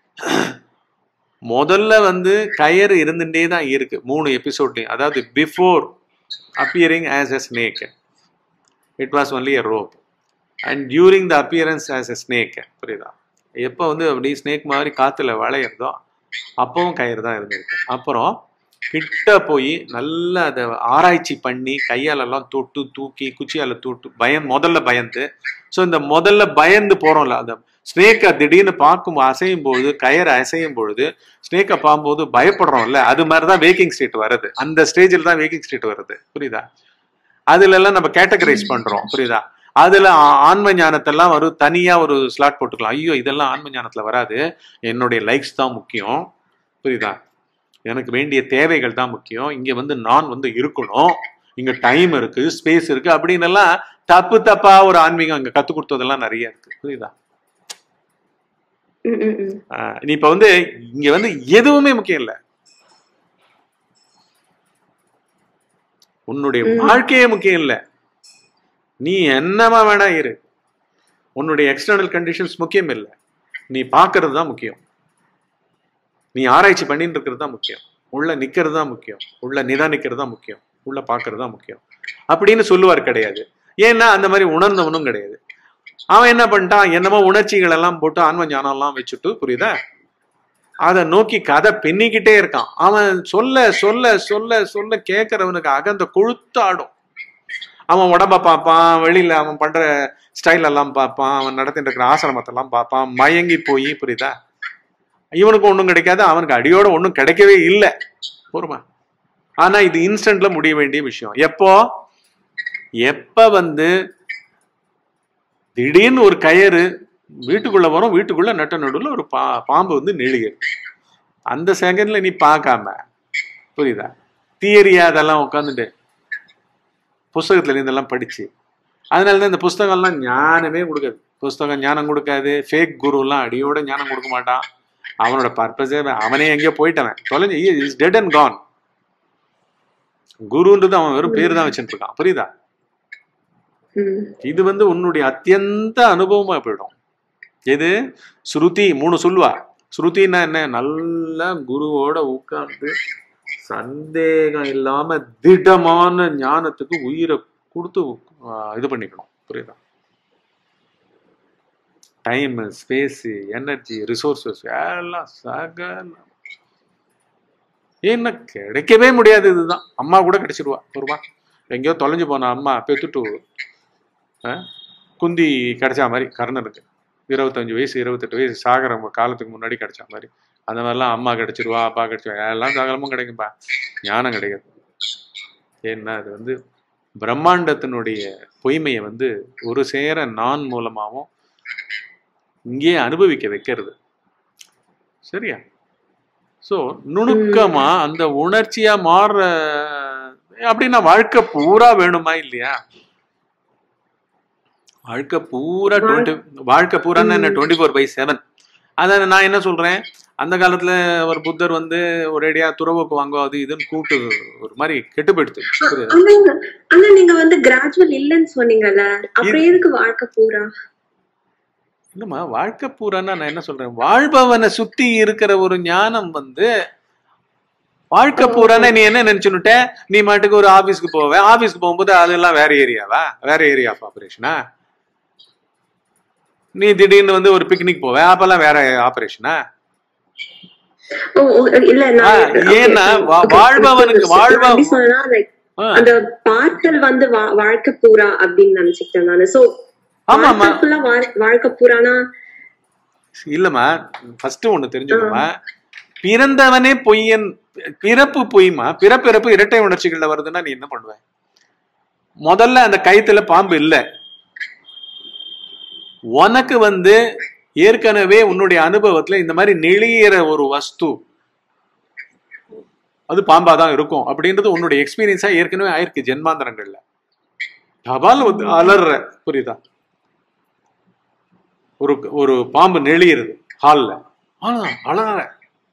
முதல்ல வந்து கயறு இருந்துட்டே தான் இருக்கு மூணு எபிசோட்லையும் அதாவது before appearing as a snake it was only a rope and during the appearance as a snake புரியுதா எப்போ வந்து அப்படி ஸ்னேக் மாதிரி காத்துல வளையிறதோ அப்பவும் கயிறு தான் இருந்திருக்கு அப்புறம் கிட்ட போய் நல்லா அதை ஆராய்ச்சி பண்ணி கையாலெல்லாம் தொட்டு தூக்கி குச்சியால தொட்டு பயம் முதல்ல பயந்து ஸோ இந்த முதல்ல பயந்து போறோம்ல அந்த ஸ்னேக்கை திடீர்னு பார்க்கும் அசையும் பொழுது கயிறு அசையும் பொழுது ஸ்னேக்கை பார்க்கும்போது பயப்படுறோம்ல அது மாதிரி தான் வேக்கிங் ஸ்டேட் வருது அந்த ஸ்டேஜில் தான் வேக்கிங் ஸ்டேட் வருது புரியுதா அதுல எல்லாம் நம்ம கேட்டகரைஸ் பண்றோம் புரியுதா அதுல ஆ- ஆன்ம ஞானத்தெல்லாம் ஒரு தனியா ஒரு ஸ்லாட் போட்டுக்கலாம் ஐயோ இதெல்லாம் ஆன்ம ஞானத்துல வராது என்னுடைய லைக்ஸ் தான் முக்கியம் புரியுதா எனக்கு வேண்டிய தேவைகள் தான் முக்கியம் இங்க வந்து நான் வந்து இருக்கணும் இங்க டைம் இருக்கு ஸ்பேஸ் இருக்கு அப்படின்னு எல்லாம் தப்பு தப்பா ஒரு ஆன்மீகம் அங்க கத்து கொடுத்ததெல்லாம் நிறைய இருக்கு புரியுதா ம், ம், ம். ஆஹ் நீ இப்ப வந்து இங்க வந்து எதுவுமே முக்கியம் இல்ல உன்னுடைய ம். வாழ்க்கையே முக்கியம் இல்ல நீ என்னவா வேணா இரு உன்னுடைய எக்ஸ்டர்னல் கண்டிஷன்ஸ் முக்கியம் இல்ல நீ பார்க்கிறது தான் முக்கியம் நீ ஆராய்ச்சி பண்ணிட்டு இருக்கிறது தான் முக்கியம் உள்ள நிக்கிறது தான் முக்கியம் உள்ள நிதானிக்கிறது தான் முக்கியம் உள்ள பார்க்கறது தான் முக்கியம் அப்படின்னு சொல்லுவார் கிடையாது ஏன்னா அந்த மாதிரி உணர்ந்தவனும் கிடையாது அவன் என்ன பண்ணிட்டான் என்னமோ உணர்ச்சிகள் எல்லாம் போட்டு ஆன்ம ஞானம் எல்லாம் வச்சுட்டு புரியுதா அதை நோக்கி கதை பின்னிக்கிட்டே இருக்கான் அவன் சொல்ல சொல்ல சொல்ல சொல்ல கேட்கறவனுக்கு அகந்த கொழுத்து ஆடும் அவன் உடம்ப பார்ப்பான் வெளியில அவன் பண்ற ஸ்டைல் எல்லாம் பார்ப்பான் அவன் நடத்திட்டு இருக்கிற ஆசிரமத்தை எல்லாம் பார்ப்பான் மயங்கி போய் புரியுதா இவனுக்கு ஒன்றும் கிடைக்காது அவனுக்கு அடியோட ஒன்றும் கிடைக்கவே இல்லை போருமா ஆனா இது இன்ஸ்டன்ட்ல முடிய வேண்டிய விஷயம் எப்போ எப்ப வந்து திடீர்னு ஒரு கயறு வீட்டுக்குள்ள வரும் வீட்டுக்குள்ள நட்ட நடுவுல ஒரு பா பாம்பு வந்து நெழுகு அந்த செகண்ட்ல நீ பார்க்காம புரியுதா தியரியா அதெல்லாம் உட்காந்துட்டு புஸ்தகத்துல இருந்தெல்லாம் படிச்சு அதனால தான் இந்த புஸ்தகம்லாம் ஞானமே கொடுக்காது புஸ்தகம் ஞானம் கொடுக்காது ஃபேக் குருலாம் அடியோட ஞானம் கொடுக்க மாட்டான் அவனோட பர்பஸே அவனே எங்கேயோ போயிட்டவன் தொலைஞ்சு இஸ் டெட் அண்ட் கான் குருன்றது அவன் வெறும் பேர் தான் வச்சுட்டு இருக்கான் புரியுதா ம். இது வந்து உன்னுடைய அத்தியந்த அனுபவமா போயிடும் எது ஸ்ருதி மூணு சொல்லுவா ஸ்ருதினா என்ன நல்ல குருவோட உட்கார்ந்து சந்தேகம் இல்லாம திடமான ஞானத்துக்கு உயிரை கொடுத்து ஆஹ், இது பண்ணிக்கணும் புரியுதா டைம் ஸ்பேஸ் எனர்ஜி ரிசோர்சஸ் எல்லாம் சகல ஏன்னா கிடைக்கவே முடியாது இதுதான் அம்மா கூட கிடைச்சிருவா ஒருவா எங்கேயோ தொலைஞ்சு போன அம்மா பெத்துட்டு ஆ, குந்தி கிடைச்சா மாதிரி கர்ணனுக்கு இருபத்தஞ்சு வயசு இருபத்தெட்டு வயசு சாகிற காலத்துக்கு முன்னாடி கிடைச்ச மாதிரி அந்த மாதிரிலாம் அம்மா கிடைச்சிருவா அப்பா கிடைச்சிருவா எல்லாம் சகலமும் கிடைக்கும்பா ஞானம் கிடைக்காது ஏன்னா அது வந்து பிரம்மாண்டத்தினுடைய பொய்மையை வந்து ஒரு சேர நான் மூலமாகவும் இங்கேயே அனுபவிக்க வைக்கிறது சரியா ஸோ நுணுக்கமா அந்த உணர்ச்சியா மாறுற அப்படின்னா வாழ்க்கை பூரா வேணுமா இல்லையா வாழ்க்கை பூரா டுவெண்ட்டி வாழ்க்கை பூரான்னு என்ன டுவெண்ட்டி ஃபோர் பை செவன் அதை நான் என்ன சொல்றேன் அந்த காலத்துல ஒரு புத்தர் வந்து ஒரேடியா துறவுக்கு வாங்க அது இதுன்னு கூட்டு ஒரு மாதிரி கெட்டு போயிடுது புரியுதா? ஆனா ஆனா நீங்க வந்து கிராஜுவல் இல்லைன்னு சொன்னீங்கல்ல அப்புறம் எதுக்கு வாழ்க்கை பூரா இல்லம்மா வாழ்க்கை பூரான்னா நான் என்ன சொல்றேன் வாழ்பவனை சுத்தி இருக்கிற ஒரு ஞானம் வந்து வாழ்க்கை பூரானா நீ என்ன நினைச்சுன்னுட்ட நீ மாட்டுக்கு ஒரு ஆபீஸ்க்கு போவ ஆபீஸ்க்கு போகும்போது அதெல்லாம் வேற ஏரியாவா வேற ஏரியா ஆஃப் ஆபரேஷனா நீ திடீர்னு வந்து ஒரு பிக்னிக் போவ அப்பெல்லாம் வேற ஆபரேஷனா ஓ ஓ, இல்ல நான் ஏன்னா வா- வாழ்பவனுக்கு வாழ்பவன் அப்படி சொன்னா like ஆ, அந்த பார்த்தல் வந்து வா- வாழ்க்கை பூரா அப்படின்னு நினைச்சுக்கிட்டேன் நானு சோ ஆமாம்மா. ஃபுல்லா வாழ்க்கை பூரானா இல்லம்மா ஃபர்ஸ்ட் ஒண்ணு தெரிஞ்சுக்கோமா பிறந்தவனே பொய்யன் பிறப்பு பொய்மா பிறப்பிறப்பு இரட்டை உணர்ச்சிகள்ல வருதுன்னா நீ என்ன பண்ணுவ முதல்ல அந்த கயித்துல பாம்பு இல்ல உனக்கு வந்து ஏற்கனவே உன்னுடைய அனுபவத்துல இந்த மாதிரி நெளியிற ஒரு வஸ்து அது பாம்பா தான் இருக்கும் அப்படின்றது உன்னுடைய எக்ஸ்பீரியன்ஸா ஏற்கனவே ஆயிருக்கு ஜென்மாந்தரங்கள்ல தபால் வந்து அலற புரியுதா ஒரு ஒரு பாம்பு நெளியிறது ஹால்ல ஆனா அழற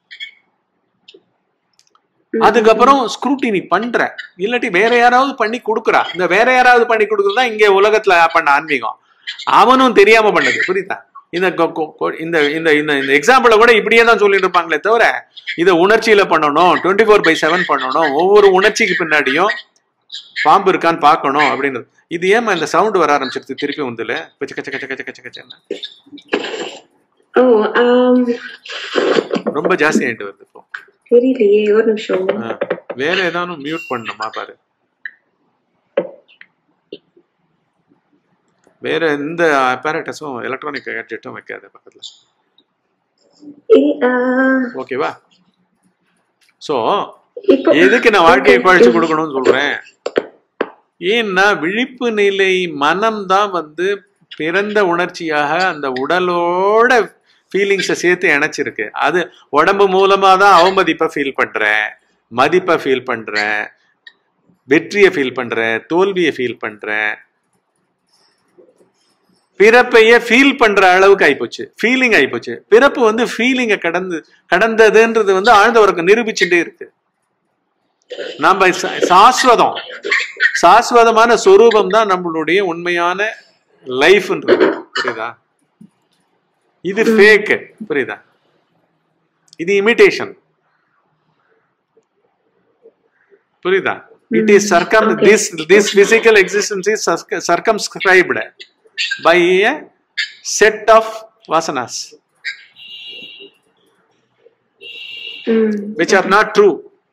அதுக்கப்புறம் ஸ்க்ரூட்டினி பண்ற இல்லாட்டி வேற யாராவது பண்ணி கொடுக்குறா இந்த வேற யாராவது பண்ணி கொடுக்குறதா இங்க உலகத்துல பண்ண ஆன்மீகம் அவனும் தெரியாம பண்ணது புரியுதா இந்த கொ- கொ- கொ- இந்த இந்த இந்த இந்த எக்ஸாம்பிள கூட இப்படியே தான் சொல்லிட்டு இருப்பாங்களே தவிர இதை உணர்ச்சியில பண்ணணும் டுவெண்ட்டி ஃபோர் பை செவன் பண்ணணும் ஒவ்வொரு உணர்ச்சிக்கு பின்னாடியும் பாம்பு இருக்கான்னு பார்க்கணும் அப்படின்றது இது ஏமா இந்த சவுண்ட் வர ஆரம்பிச்சிருது திருப்பி வந்துல கச்ச கச்ச கச்ச கச்ச கச்ச கச்சன்னு ஓ ஆம், ரொம்ப ஜாஸ்தி ஆயிட்டு வருது இப்போ தெரியலையே ஒரு நிமிஷம் ஆ, வேற ஏதாவது மியூட் பண்ணணுமா பாரு வேற எந்த அப்பாரட்டஸும் எலக்ட்ரானிக் கேட்ஜெட்டும் வைக்காத பக்கத்துல ஏ, ஆ, ஓகேவா சோ இப்போ எதுக்கு நான் வாழ்க்கையை பழிச்சு கொடுக்கணும்னு சொல்றேன் ஏன்னா விழிப்பு நிலை மனம்தான் வந்து பிறந்த உணர்ச்சியாக அந்த உடலோட ஃபீலிங்ஸை சேர்த்து இணைச்சிருக்கு அது உடம்பு மூலமா தான் அவமதிப்பை ஃபீல் பண்றேன் மதிப்பை ஃபீல் பண்றேன் வெற்றியை ஃபீல் பண்றேன் தோல்வியை ஃபீல் பண்றேன் பிறப்பையே ஃபீல் பண்ற அளவுக்கு ஆயிப்போச்சு ஃபீலிங் ஆயிப்போச்சு பிறப்பு வந்து ஃபீலிங்கை கடந்து கடந்ததுன்றது வந்து ஆழ்ந்தவருக்கு நிரூபிச்சுட்டே இருக்கு நம்ம சா- சாஸ்வதம் சாஸ்வதமான சொரூபம் தான் நம்மளுடைய உண்மையான லைஃப்ன்றது புரியுதா இது ஃபேக் புரியுதா இது இமிடேஷன் புரியுதா it is circum Okay. This this physical existence is circumscribed by a set of vasanas hmm, which are not true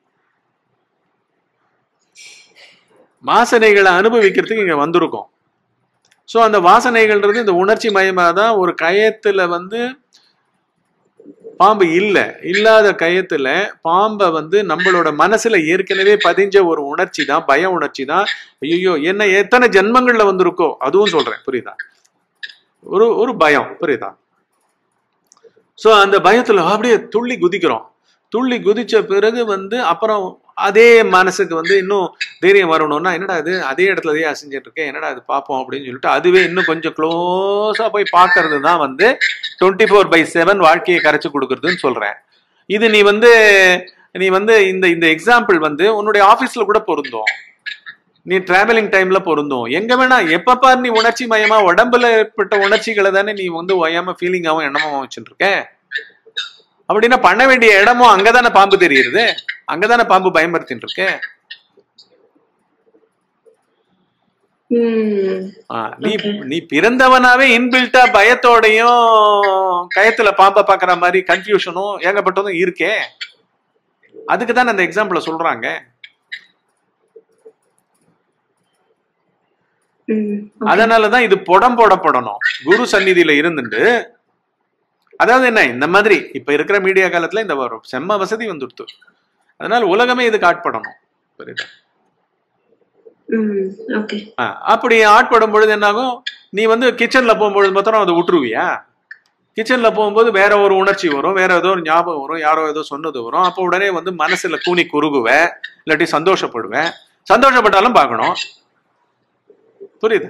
வாசனைகளை அனுபவிக்கிறதுக்கு இங்க வந்திருக்கோம் ஸோ அந்த வாசனைகள்ன்றது இந்த உணர்ச்சி மயமாக தான் ஒரு கயத்துல வந்து பாம்பு இல்லை இல்லாத கயத்துல பாம்பை வந்து நம்மளோட மனசுல ஏற்கனவே பதிஞ்ச ஒரு உணர்ச்சி தான் பய உணர்ச்சி தான் ஐயோ என்ன எத்தனை ஜென்மங்கள்ல வந்திருக்கோ அதுவும் சொல்றேன் புரியுதா ஒரு ஒரு பயம் புரியுதா ஸோ அந்த பயத்துல அப்படியே துள்ளி குதிக்கிறோம் துள்ளி குதிச்ச பிறகு வந்து அப்புறம் அதே மனசுக்கு வந்து இன்னும் தைரியம் வரணும்னா என்னடா இது அதே இடத்துல அதே அசைஞ்சிட்டு இருக்கேன் என்னடா இது பார்ப்போம் அப்படின்னு சொல்லிட்டு அதுவே இன்னும் கொஞ்சம் க்ளோஸா போய் பார்க்கறது தான் வந்து டுவெண்ட்டி ஃபோர் பை செவன் வாழ்க்கையை கரைச்சு கொடுக்கறதுன்னு சொல்றேன் இது நீ வந்து நீ வந்து இந்த இந்த எக்ஸாம்பிள் வந்து உன்னுடைய ஆபீஸ்ல கூட பொருந்தும் நீ டிராவலிங் டைம்ல பொருந்தும் எங்க வேணா எப்ப பாரு நீ உணர்ச்சி மயமா உடம்புல ஏற்பட்ட உணர்ச்சிகளை தானே நீ வந்து ஓயாம ஃபீலிங்காவும் எண்ணமாவும் வச்சுட்டு இருக்க அப்படின்னா பண்ண வேண்டிய இடமும் அங்கதானே பாம்பு தெரியுது அங்கதானே பாம்பு பயமுறுத்திட்டு இருக்கு ம், ஆ, நீ நீ பிறந்தவனாவே இன்பில்ட்டா பயத்தோடையும் கயத்துல பாம்பை பாக்குற மாதிரி கன்ஃபியூஷனும் ஏகப்பட்டதும் இருக்கே அதுக்கு தான் அந்த எக்ஸாம்பிள சொல்றாங்க ம், அதனாலதான் இது புடம் போடப்படணும் குரு சந்நிதியில இருந்துட்டு அதாவது என்ன இந்த மாதிரி இப்ப இருக்கிற மீடியா காலத்துல இந்த வரும் செம்ம வசதி வந்துடுத்து அதனால உலகமே இதுக்கு ஆட்படணும் புரியுதா ம் ஓகே ஆ, அப்படி ஆட்படும் பொழுது என்னாகும் நீ வந்து கிச்சன்ல போகும்பொழுது மாத்திரம் அதை விட்டுருவியா கிச்சன்ல போகும்போது வேற ஒரு உணர்ச்சி வரும் வேற ஏதோ ஒரு ஞாபகம் வரும் யாரோ ஏதோ சொன்னது வரும் அப்போ உடனே வந்து மனசுல கூனி குறுகுவேன் இல்லாட்டி சந்தோஷப்படுவேன் சந்தோஷப்பட்டாலும் பார்க்கணும் புரியுது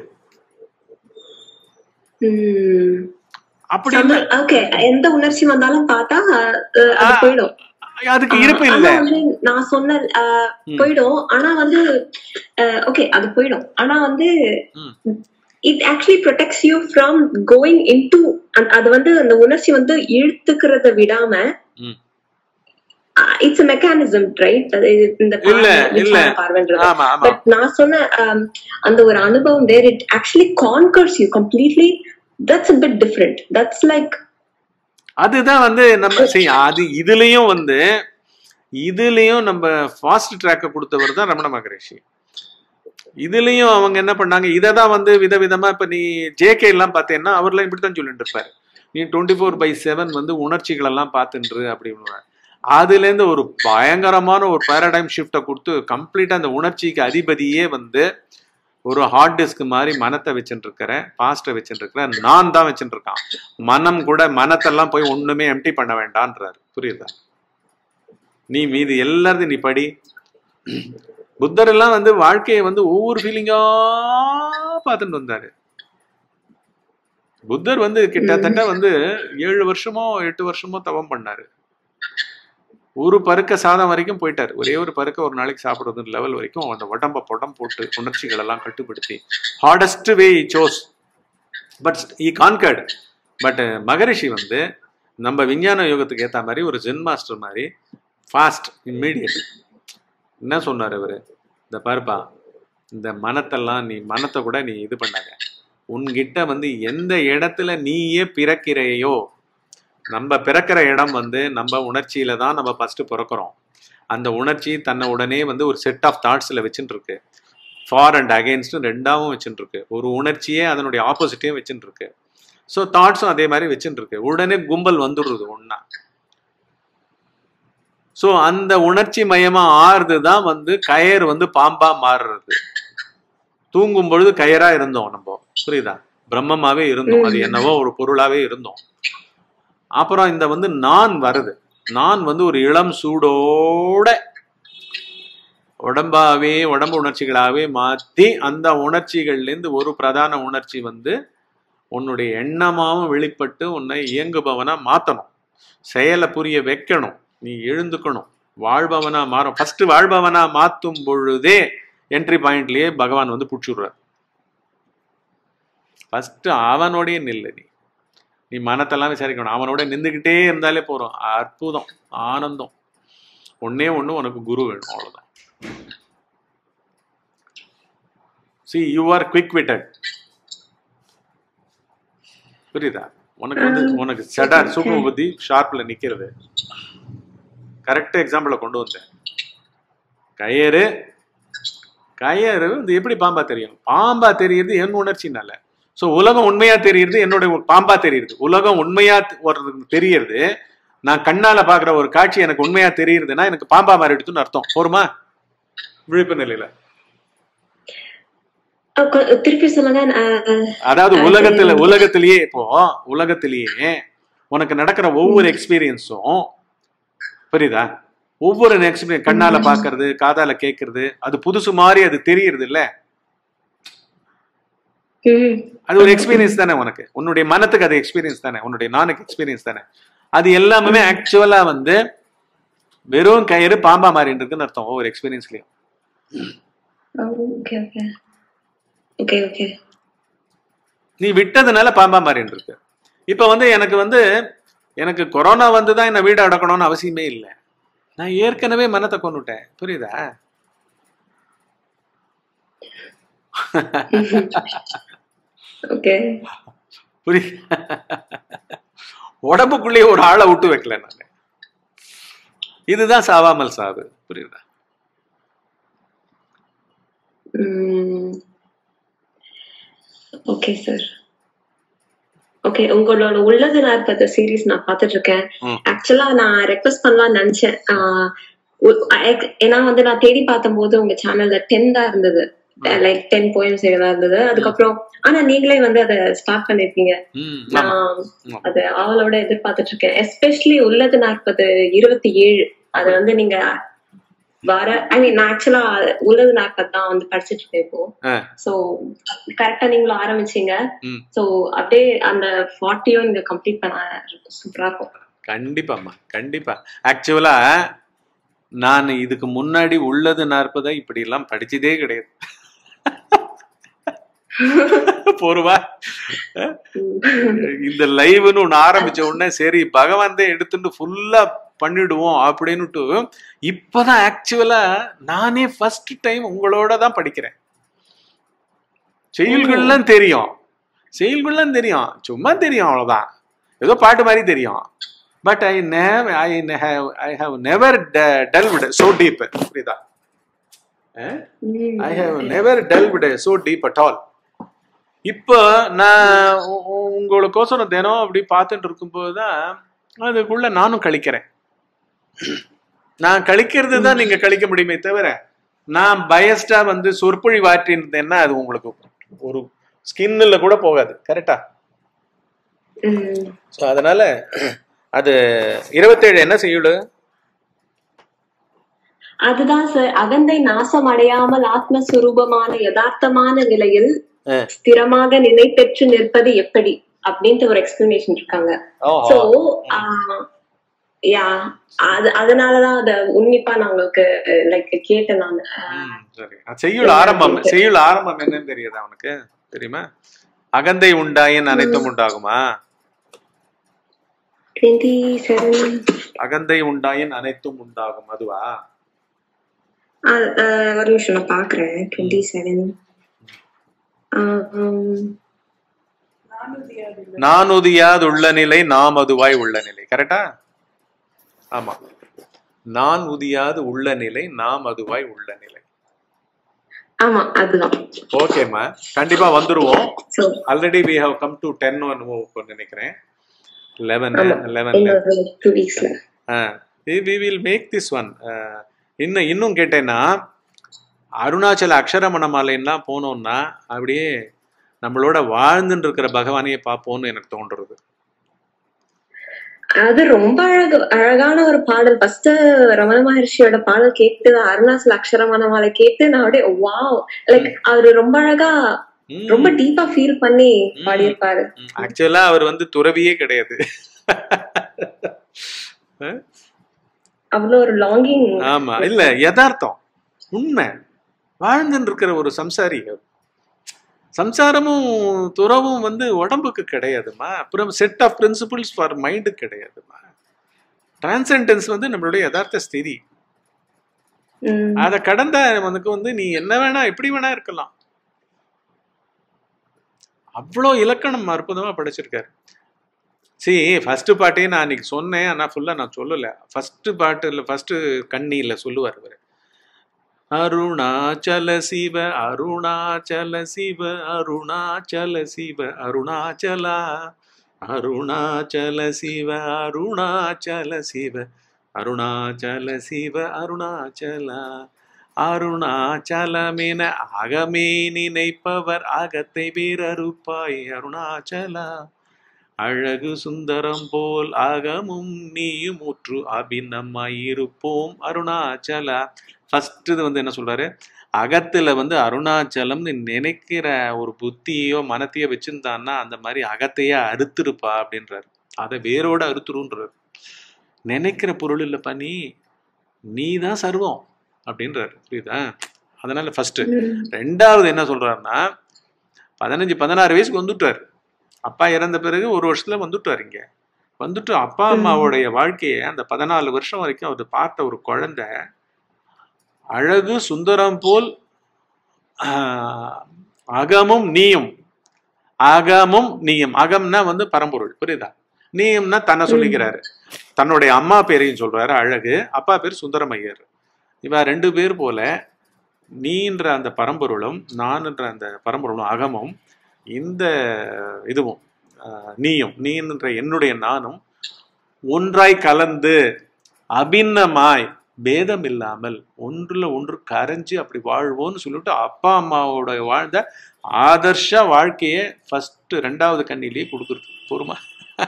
ம் அப்படி இல்ல ஓகே எந்த உணர்ச்சி வந்தாலும் பார்த்தா அஹ், அது ஆ, போயிடும் அதுக்கு இருப்பு ஆனா இல்ல வந்து நான் சொன்ன அஹ், ம். போயிடும் ஆனா வந்து ஓகே அது போயிடும் ஆனா வந்து ம். It actually protects you from going in into அது வந்து அந்த உணர்ச்சி வந்து இழுத்துக்கிறத விடாம ம். இட்ஸ் a மெக்கானிசம் ரைட் அது இந்த இல்ல, பார்வை, இல்ல. மின்சார பார்வைன்றது ஆமா ஆமா பட் நான் சொன்ன um, அந்த ஒரு அனுபவம் where it actually conquers you completely that's a bit different that's like அதுதான் வந்து நம்ம சரி அது இதுலயும் வந்து இதுலயும் நம்ம ஃபாஸ்ட் ட்ராக்க கொடுத்தவர் தான் ரமண மகரிஷி இதுலயும் அவங்க என்ன பண்ணாங்க இதை தான் வந்து விதவிதமா இப்ப நீ ஜேகே எல்லாம் பார்த்தேன்னா அவர்லாம் இப்படித்தான் சொல்லிட்டு இருப்பாரு நீ டுவெண்ட்டி ஃபோர் பை செவன் வந்து உணர்ச்சிகள் எல்லாம் பார்த்துன்று அப்படின்னு அதுல இருந்து ஒரு பயங்கரமான ஒரு பேரடைம் ஷிஃப்டை கொடுத்து கம்ப்ளீட்டா அந்த உணர்ச்சிக்கு அதிபதியே வந்து ஒரு ஹார்ட் டிஸ்க் மாதிரி மனத்தை வச்சுட்டு இருக்கிற பாஸ்ட்டை வச்சுட்டு இருக்கிற நான் தான் வச்சுட்டு இருக்கான் மனம் கூட மனத்தெல்லாம் போய் ஒண்ணுமே எம்டி பண்ண வேண்டான்றாரு புரியுதா நீ மீது எல்லாத்தையும் நீ படி புத்தர் எல்லாம் வந்து வாழ்க்கையை வந்து ஒவ்வொரு ஃபீலிங்கா பார்த்துட்டு வந்தாரு புத்தர் வந்து கிட்டத்தட்ட வந்து ஏழு வருஷமோ எட்டு வருஷமோ தவம் பண்ணாரு ஒரு பருக்க சாதம் வரைக்கும் போயிட்டாரு ஒரே ஒரு பருக்க ஒரு நாளைக்கு சாப்பிடுறது லெவல் வரைக்கும் அந்த உடம்ப புடம் போட்டு உணர்ச்சிகள் எல்லாம் கட்டுப்படுத்தி ஹார்டஸ்ட் வே சோஸ் but he conquered but Maharishi வந்து நம்ம விஞ்ஞான யோகத்துக்கு ஏத்த மாதிரி ஒரு ஜென் மாஸ்டர் மாதிரி ஃபாஸ்ட் இம்மீடியட் என்ன சொன்னார் இவர் இந்த பாருப்பா இந்த மனத்தெல்லாம் நீ மனத்தை கூட நீ இது பண்ணாத உன்கிட்ட வந்து எந்த இடத்துல நீயே பிறக்கிறையோ நம்ம பிறக்கிற இடம் வந்து நம்ம உணர்ச்சியில தான் நம்ம ஃபர்ஸ்ட் பிறக்கிறோம் அந்த உணர்ச்சி தன்னை உடனே வந்து ஒரு செட் ஆஃப் தாட்ஸ்ல வச்சுட்டு இருக்கு ஃபார் அண்ட் அகெயின்ஸ்டும் ரெண்டாவும் வச்சுட்டு இருக்கு ஒரு உணர்ச்சியே அதனுடைய ஆப்போசிட்டையும் வச்சுட்டு இருக்கு ஸோ தாட்ஸும் அதே மாதிரி வச்சுட்டு இருக்கு உடனே கும்பல் வந்துடுறது ஒண்ணா ஸோ அந்த உணர்ச்சி மயமா ஆறுது தான் வந்து கயர் வந்து பாம்பா மாறுறது தூங்கும் பொழுது கயரா இருந்தோம் நம்ம புரியுதா பிரம்மமாவே இருந்தோம் அது என்னவோ ஒரு பொருளாவே இருந்தோம் அப்புறம் இந்த வந்து நான் வருது நான் வந்து ஒரு இளம் சூடோட உடம்பாவே உடம்பு உணர்ச்சிகளாவே மாத்தி அந்த உணர்ச்சிகள்ல இருந்து ஒரு பிரதான உணர்ச்சி வந்து உன்னுடைய எண்ணமாவும் வெளிப்பட்டு உன்னை இயங்குபவனா மாத்தணும் செயலை புரிய வைக்கணும் நீ எழுந்துக்கணும் வாழ்பவனா மாறும் ஃபர்ஸ்ட் வாழ்பவனா மாத்தும் பொழுதே என்ட்ரி பாயிண்ட்லயே பகவான் வந்து புடிச்சுடுறார் ஃபர்ஸ்ட் அவனோடய நில்லு நீ நீ மனத்தெல்லாம் விசாரிக்கணும் அவனோட நின்றுக்கிட்டே இருந்தாலே போறோம் அற்புதம் ஆனந்தம் ஒன்னே ஒண்ணு உனக்கு குரு வேணும் அவ்வளவுதான் see you are quick witted புரியுதா உனக்கு வந்து உனக்கு சடார் சூப்பர் புத்தி ஷார்ப்ல நிக்கிறது கரெக்ட் எக்ஸாம்பிள கொண்டு வந்தேன் கயறு கயறு வந்து எப்படி பாம்பா தெரியும் பாம்பா தெரியுது என் உணர்ச்சினால ஸோ உலகம் உண்மையா தெரியுது என்னோட பாம்பா தெரியுது உலகம் உண்மையா ஒரு தெரியறது நான் கண்ணால பாக்குற ஒரு காட்சி எனக்கு உண்மையா தெரியுதுன்னா எனக்கு பாம்பா மாறிடுதுன்னு அர்த்தம் போருமா விழிப்பு நிலையில அஹ் கொ- திருப்பி சொல்லுங்க அஹ், அதாவது அது உலகத்துல தெரியும். உலகத்திலேயே இப்போ உலகத்திலேயே உனக்கு நடக்கிற ஒவ்வொரு எக்ஸ்பீரியன்ஸும் புரியுதா ஒவ்வொரு எக்ஸ்பீரியன்ஸ் கண்ணால ம். பாக்குறது காதால கேக்குறது அது புதுசு மாதிரி அது தெரியறது இல்ல ம், அது ஒரு எக்ஸ்பீரியன்ஸ் தானே உனக்கு உன்னுடைய மனத்துக்கு அது எக்ஸ்பீரியன்ஸ் தானே உன்னுடைய நானுக்கு எக்ஸ்பீரியன்ஸ் தானே அது எல்லாமே ஆக்சுவலா வந்து வெறும் கயிறு பாம்பா மாறிட்டு இருக்குன்னு அர்த்தம் ஒவ்வொரு எக்ஸ்பீரியன்ஸ்லயும் ஓகே ஓகே ஓகே ஓகே நீ விட்டதுனால பாம்பா மாறிட்டு இருக்கு இப்ப வந்து எனக்கு வந்து எனக்கு கொரோனா வந்துதான் என்ன வீடு அடக்கணும்னு அவசியமே இல்லை நான் ஏற்கனவே மனத்தை கொண்டுட்டேன் புரியுதா ஓகே புரியுது உடம்புக்குள்ளேயே ஒரு ஆளை விட்டு வைக்கல நான் இதுதான் சாவாமல் சாவு புரியுதா ஓகே சார் ஓகே உங்களோட உள்ளது நாற்பது சீரீஸ் நான் பார்த்துட்டு இருக்கேன் ம். ஆக்சுவலா நான் ரெக்வஸ்ட் பண்ணலாம்னு நினைச்சேன் ஆஹ் உ- I- ஏன்னா வந்து நான் தேடி பார்த்தபோது உங்க சேனல்ல டென் தான் இருந்தது லைக் டென் போயம்ஸ் தான் இருந்தது அதுக்கப்புறம் ஆனா நீங்களே வந்து அதை ஸ்டார்ட் பண்ணிருக்கீங்க ம் ஆமா நான் ஆமா. அது அவளோட எதிர்பார்த்துட்டு இருக்கேன் எஸ்பெஷலி உள்ளது நாற்பது இருபத்தி ஏழு அது வந்து நீங்க வர ஐ மீன் நான் ஆக்சுவலா உள்ளது நாற்பது தான் வந்து படிச்சிட்டு இருக்கேன் இப்போ ஆ. சோ கரெக்டா நீங்களும் ஆரம்பிச்சீங்க ம். சோ அப்படியே அந்த ஃபார்ட்டியும் நீங்க கம்ப்ளீட் பண்ண சூப்பரா இருக்கும் கண்டிப்பாம்மா கண்டிப்பா ஆக்சுவலா நான் இதுக்கு முன்னாடி உள்ளது நாற்பதை இப்படி எல்லாம் படிச்சதே கிடையாது போருவா இந்த லைவ்னு ஒண்ணு ஆரம்பிச்ச உடனே சரி பகவான் தான் எடுத்துட்டு ஃபுல்லா பண்ணிடுவோம் அப்படின்னுட்டு இப்பதான் ஆக்சுவலா நானே ஃபர்ஸ்ட் டைம் உங்களோட தான் படிக்கிறேன் செயல்கள்லாம் தெரியும் செயல்கள்லாம் தெரியும் சும்மா தெரியும் அவ்வளவுதான் ஏதோ பாட்டு மாதிரி தெரியும் பட் ஐ நேவ் I have I have never delved so deep புரியுதா ம். I have never delved so deep at all இப்போ நான் உ- உ- உங்களுக்கோசரம் தினம் அப்படி பார்த்துட்டு இருக்கும்போது தான் அதுக்குள்ள நானும் கழிக்கிறேன் நான் கழிக்கிறது தான் நீங்க கழிக்க முடியுமே தவிர நான் பயஸ்டா வந்து சொற்பொழிவாற்றி இருந்தேன்னா அது உங்களுக்கு ஒரு ஸ்கின்னில் கூட போகாது கரெக்டா ம். ஸோ அதனால அது இருபத்தேழு என்ன செய்யுடு அதுதான் சார் அகந்தை நாசம் அடையாமல் ஆத்மஸ்வரூபமான யதார்த்தமான நிலையில் ஆ. ஸ்திரமாக நிலை பெற்று நிற்பது எப்படி அப்படின்ட்டு ஒரு எக்ஸ்பிளனேஷன் இருக்காங்க சோ யா அது அதனாலதான் அத உன்னிப்பா நான் உங்களுக்கு லைக் கேட்டேன் நான் ம், சரி அது செய்யுள் ஆரம்பம் செய்யுள் ஆரம்பம் என்னன்னு தெரியுதா அவனுக்கு தெரியுமா அகந்தை உண்டாயின் அனைத்தும் உண்டாகுமா டுவெண்ட்டி செவன் அகந்தை உண்டாயின் அனைத்தும் உண்டாகும் அதுவா ஒரு நிமிஷம் நான் பாக்குறேன் டுவெண்ட்டி செவன் நான் உதியாது உள்ள நிலை நாம் அதுவாய் உள்ள நிலை கரெக்டா ஆமா நான் உதியாது உள்ள நிலை நாம் அதுவாய் உள்ள நிலை ஆமா அதுதான் ஓகேம்மா கண்டிப்பா வந்துருவோம் so already we have come to ten one நினைக்கிறேன் லெவன் லெவன் இன்னொரு டூ வீக்ஸ்ல we will make this one இன்னும் இன்னும் கேட்டேன்னா அருணாச்சல அக்ஷரமணமாலைன்னா போனோம்னா அப்படியே நம்மளோட வாழ்ந்துட்டு இருக்கிற பகவானையே பார்ப்போம்னு எனக்கு தோன்றுறது அது ரொம்ப அழகு அழகான ஒரு பாடல் ஃபர்ஸ்ட் ரமண மகர்ஷியோட பாடல் கேட்டு அருணாச்சல அக்ஷரமான மாலை கேட்டு நான் அப்படியே வாவ் லைக் அவரு ரொம்ப அழகா ம். ரொம்ப டீப்பா ஃபீல் பண்ணி பாடியிருப்பாரு ஆக்சுவலா அவர் வந்து துறவியே கிடையாது அவ்வளவு ஒரு லாங்கிங் ஆமா இல்ல யதார்த்தம் உண்மை வாழ்ந்துட்டு இருக்கிற ஒரு சம்சாரி அவர். சம்சாரமும் துறவும் வந்து உடம்புக்கு கிடையாதுமா அப்புறம் set of principles for mind கிடையாதுமா டிரான்சென்டென்ஸ் வந்து நம்மளுடைய யதார்த்த ஸ்திதி அதை கடந்த உனக்கு வந்து நீ என்ன வேணா எப்படி வேணா இருக்கலாம் அவ்வளோ இலக்கணம் அற்புதமா படிச்சிருக்காரு சரி ஃபர்ஸ்ட் பாட்டையே நான் அன்னைக்கு சொன்னேன் ஆனால் ஃபுல்லாக நான் சொல்லலை ஃபர்ஸ்ட் பாட்டில் ஃபர்ஸ்ட் கண்ணியில் சொல்லுவார் அவர் அருணாச்சல சிவ அருணாச்சல சிவ அருணாச்சல சிவ அருணாச்சலா அருணாச்சல சிவ அருணாச்சல சிவ அருணாச்சல சிவ அருணாச்சலா அருணாச்சலமென அகமே நினைப்பவர் அகத்தை வேறறுப்பாய் அருணாச்சலா அழகு சுந்தரம் போல் அகமும் நீயும் முற்று அபிநமாயிருப்போம் அருணாச்சலா ஃபர்ஸ்ட் இது வந்து என்ன சொல்றாரு அகத்துல வந்து அருணாச்சலம்னு நினைக்கிற ஒரு புத்தியோ மனத்தையோ வச்சிருந்தான்னா அந்த மாதிரி அகத்தையே அறுத்துருப்பா அப்படின்றாரு அதை வேரோட அறுத்துருன்றாரு நினைக்கிற பொருள் இல்லைப்பா நீ நீ தான் சர்வம் அப்படின்றாரு புரியுதா அதனால ஃபர்ஸ்ட் ரெண்டாவது என்ன சொல்றாருன்னா பதினஞ்சு பதினாறு வயசுக்கு வந்துட்டார் அப்பா இறந்த பிறகு ஒரு வருஷத்துல வந்துட்டார் இங்க வந்துட்டு அப்பா அம்மாவுடைய வாழ்க்கையை அந்த பதினாலு வருஷம் வரைக்கும் அவர் பார்த்த ஒரு குழந்தை அழகு சுந்தரம் போல் ஆஹ், அகமும் நீயும் அகமும் நீயும் அகம்னா வந்து பரம்பொருள் புரியுதா நீயும்னா தன்னை சொல்லிக்கிறாரு தன்னுடைய அம்மா பேரையும் சொல்றாரு அழகு அப்பா பேர் சுந்தரமையர் இவ ரெண்டு பேர் போல நீன்ற அந்த பரம்பொருளும் நான்ன்ற அந்த பரம்பொருளும் அகமும் இந்த இதுவும் ஆஹ், நீயும் நீன்ற என்னுடைய நானும் ஒன்றாய் கலந்து அபின்னமாய் பேதம் இல்லாமல் ஒன்றுல ஒன்று கரைஞ்சு அப்படி வாழ்வோம்னு சொல்லிட்டு அப்பா அம்மாவோட வாழ்ந்த ஆதர்ஷ வாழ்க்கையை ஃபர்ஸ்ட் ரெண்டாவது கண்ணிலேயே கொடுக்குறது போருமா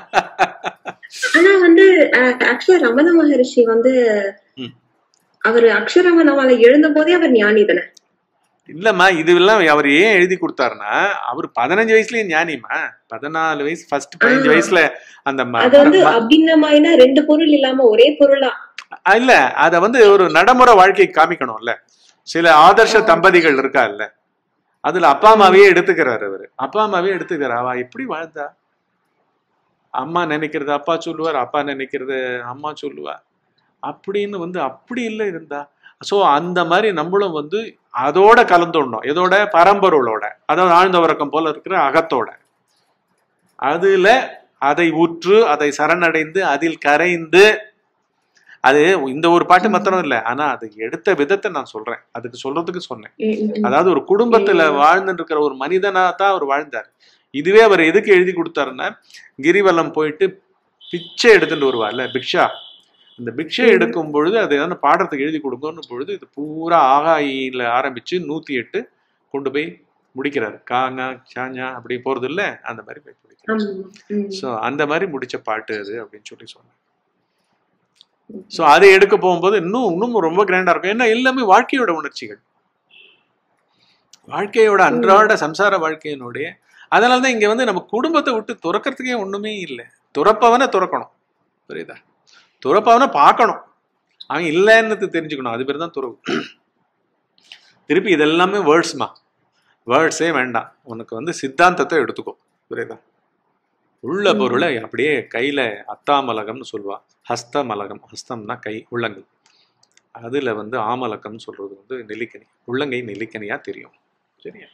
ஆனா வந்து ஆக்சுவலா ரமண மகரிஷி வந்து ம். அவர் அக்ஷரமணமால எழுந்த போதே அவர் ஞானி தானே இல்லம்மா இதுவெல்லாம் அவர் ஏன் எழுதி கொடுத்தாருன்னா அவர் பதினஞ்சு வயசுலயே ஞானிமா பதினாலு வயசு ஃபர்ஸ்ட் பதினஞ்சு ஆ. வயசுல அந்த ம- அது வந்து ம- அபிநமாயினா ரெண்டு பொருள் இல்லாம ஒரே பொருளா இல்ல அத வந்து ஒரு நடைமுறை வாழ்க்கை காமிக்கணும்ல சில ஆதர்ஷ தம்பதிகள் இருக்கா இல்ல அதுல அப்பா அம்மாவையே எடுத்துக்கிறாரு அவரு அப்பா அம்மாவே எடுத்துக்கிறார் அவ எப்படி வாழ்ந்தா அம்மா நினைக்கிறது அப்பா சொல்லுவார் அப்பா நினைக்கிறது அம்மா சொல்லுவா அப்படின்னு வந்து அப்படி இல்லை இருந்தா சோ அந்த மாதிரி நம்மளும் வந்து அதோட கலந்துடணும் எதோட பரம்பொருளோட அதாவது ஆழ்ந்த உறக்கம் போல இருக்கிற அகத்தோட அதுல அதை உற்று அதை சரணடைந்து அதில் கரைந்து அது இந்த ஒரு பாட்டு மாத்திரம் இல்ல ஆனா அது எடுத்த விதத்தை நான் சொல்றேன் அதுக்கு சொல்றதுக்கு சொன்னேன் ம், ம், ம். அதாவது ஒரு குடும்பத்துல ம். வாழ்ந்துட்டு இருக்கிற ஒரு மனிதனா தான் அவர் வாழ்ந்தார் இதுவே அவர் எதுக்கு எழுதி கொடுத்தாருன்னா கிரிவலம் போயிட்டு பிச்சை எடுத்துட்டு வருவார்ல பிக்ஷா இந்த பிக்ஷை ம். எடுக்கும் பொழுது அது எதாவது பாடத்துக்கு எழுதி கொடுக்கணும் பொழுது இது பூரா ஆகாயில ஆரம்பிச்சு நூத்தி எட்டு கொண்டு போய் முடிக்கிறாரு காங்க சாஞ்சா அப்படி போறது இல்ல அந்த மாதிரி போய் முடிக்கிறார் ஆமா. ம். ஸோ அந்த மாதிரி முடிச்ச பாட்டு அது அப்படின்னு சொல்லி சொன்னேன் ஸோ அதை எடுக்க போகும்போது இன்னும் இன்னும் ரொம்ப கிராண்டா இருக்கும் ஏன்னா எல்லாமே வாழ்க்கையோட உணர்ச்சிகள் வாழ்க்கையோட அன்றாட சம்சார வாழ்க்கையினுடைய அதனால தான் இங்க வந்து நம்ம குடும்பத்தை விட்டு துறக்கிறதுக்கே ஒண்ணுமே இல்லை துறப்பவனை துறக்கணும் புரியுதா துறப்பவனை பார்க்கணும் அவன் இல்லைன்னு தெரிஞ்சுக்கணும் அது பேர் தான் துறவு திருப்பி இதெல்லாமே வேர்ட்ஸ்மா வேர்ட்ஸே வேண்டாம் உனக்கு வந்து சித்தாந்தத்தை எடுத்துக்கோ புரியுதா உள்ள ம். பொருளை அப்படியே கையில அத்தாமலகம்னு சொல்லுவா ஹஸ்தமலகம் ஹஸ்தம்னா கை உள்ளங்கை அதுல வந்து ஆமலகம்னு சொல்றது வந்து நெல்லிக்கனி உள்ளங்கை நெல்லிக்கனியா தெரியும் சரியா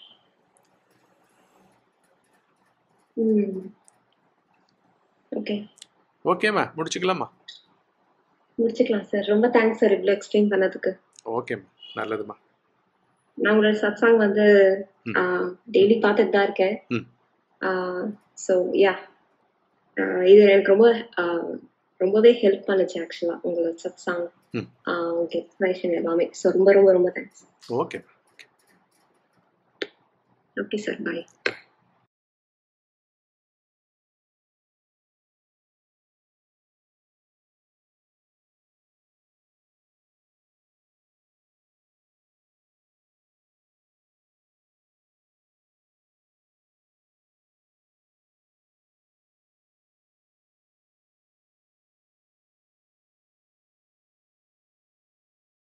ம். ஓகே ஓகேம்மா முடிச்சுக்கலாமா முடிச்சுக்கலாம் சார் ரொம்ப தேங்க்ஸ் சார் இவ்வளவு எக்ஸ்பிளைன் பண்ணதுக்கு ஓகேம்மா நல்லதும்மா நான் உங்களோட சத்சாங் வந்து ம். டெய்லி பார்த்துட்டு தான் இருக்கேன் ம். ஸோ யா இது எனக்கு ரொம்ப ஆஹ், ரொம்பவே ஹெல்ப் பண்ணுச்சு ஆக்சுவலா உங்களோட சத்சாங் ம். உங்க எக்ஸ்பிளேஷன் எல்லாமே ஸோ ரொம்ப ரொம்ப ரொம்ப தேங்க்ஸ் ஓகே ஓகே சார் பாய்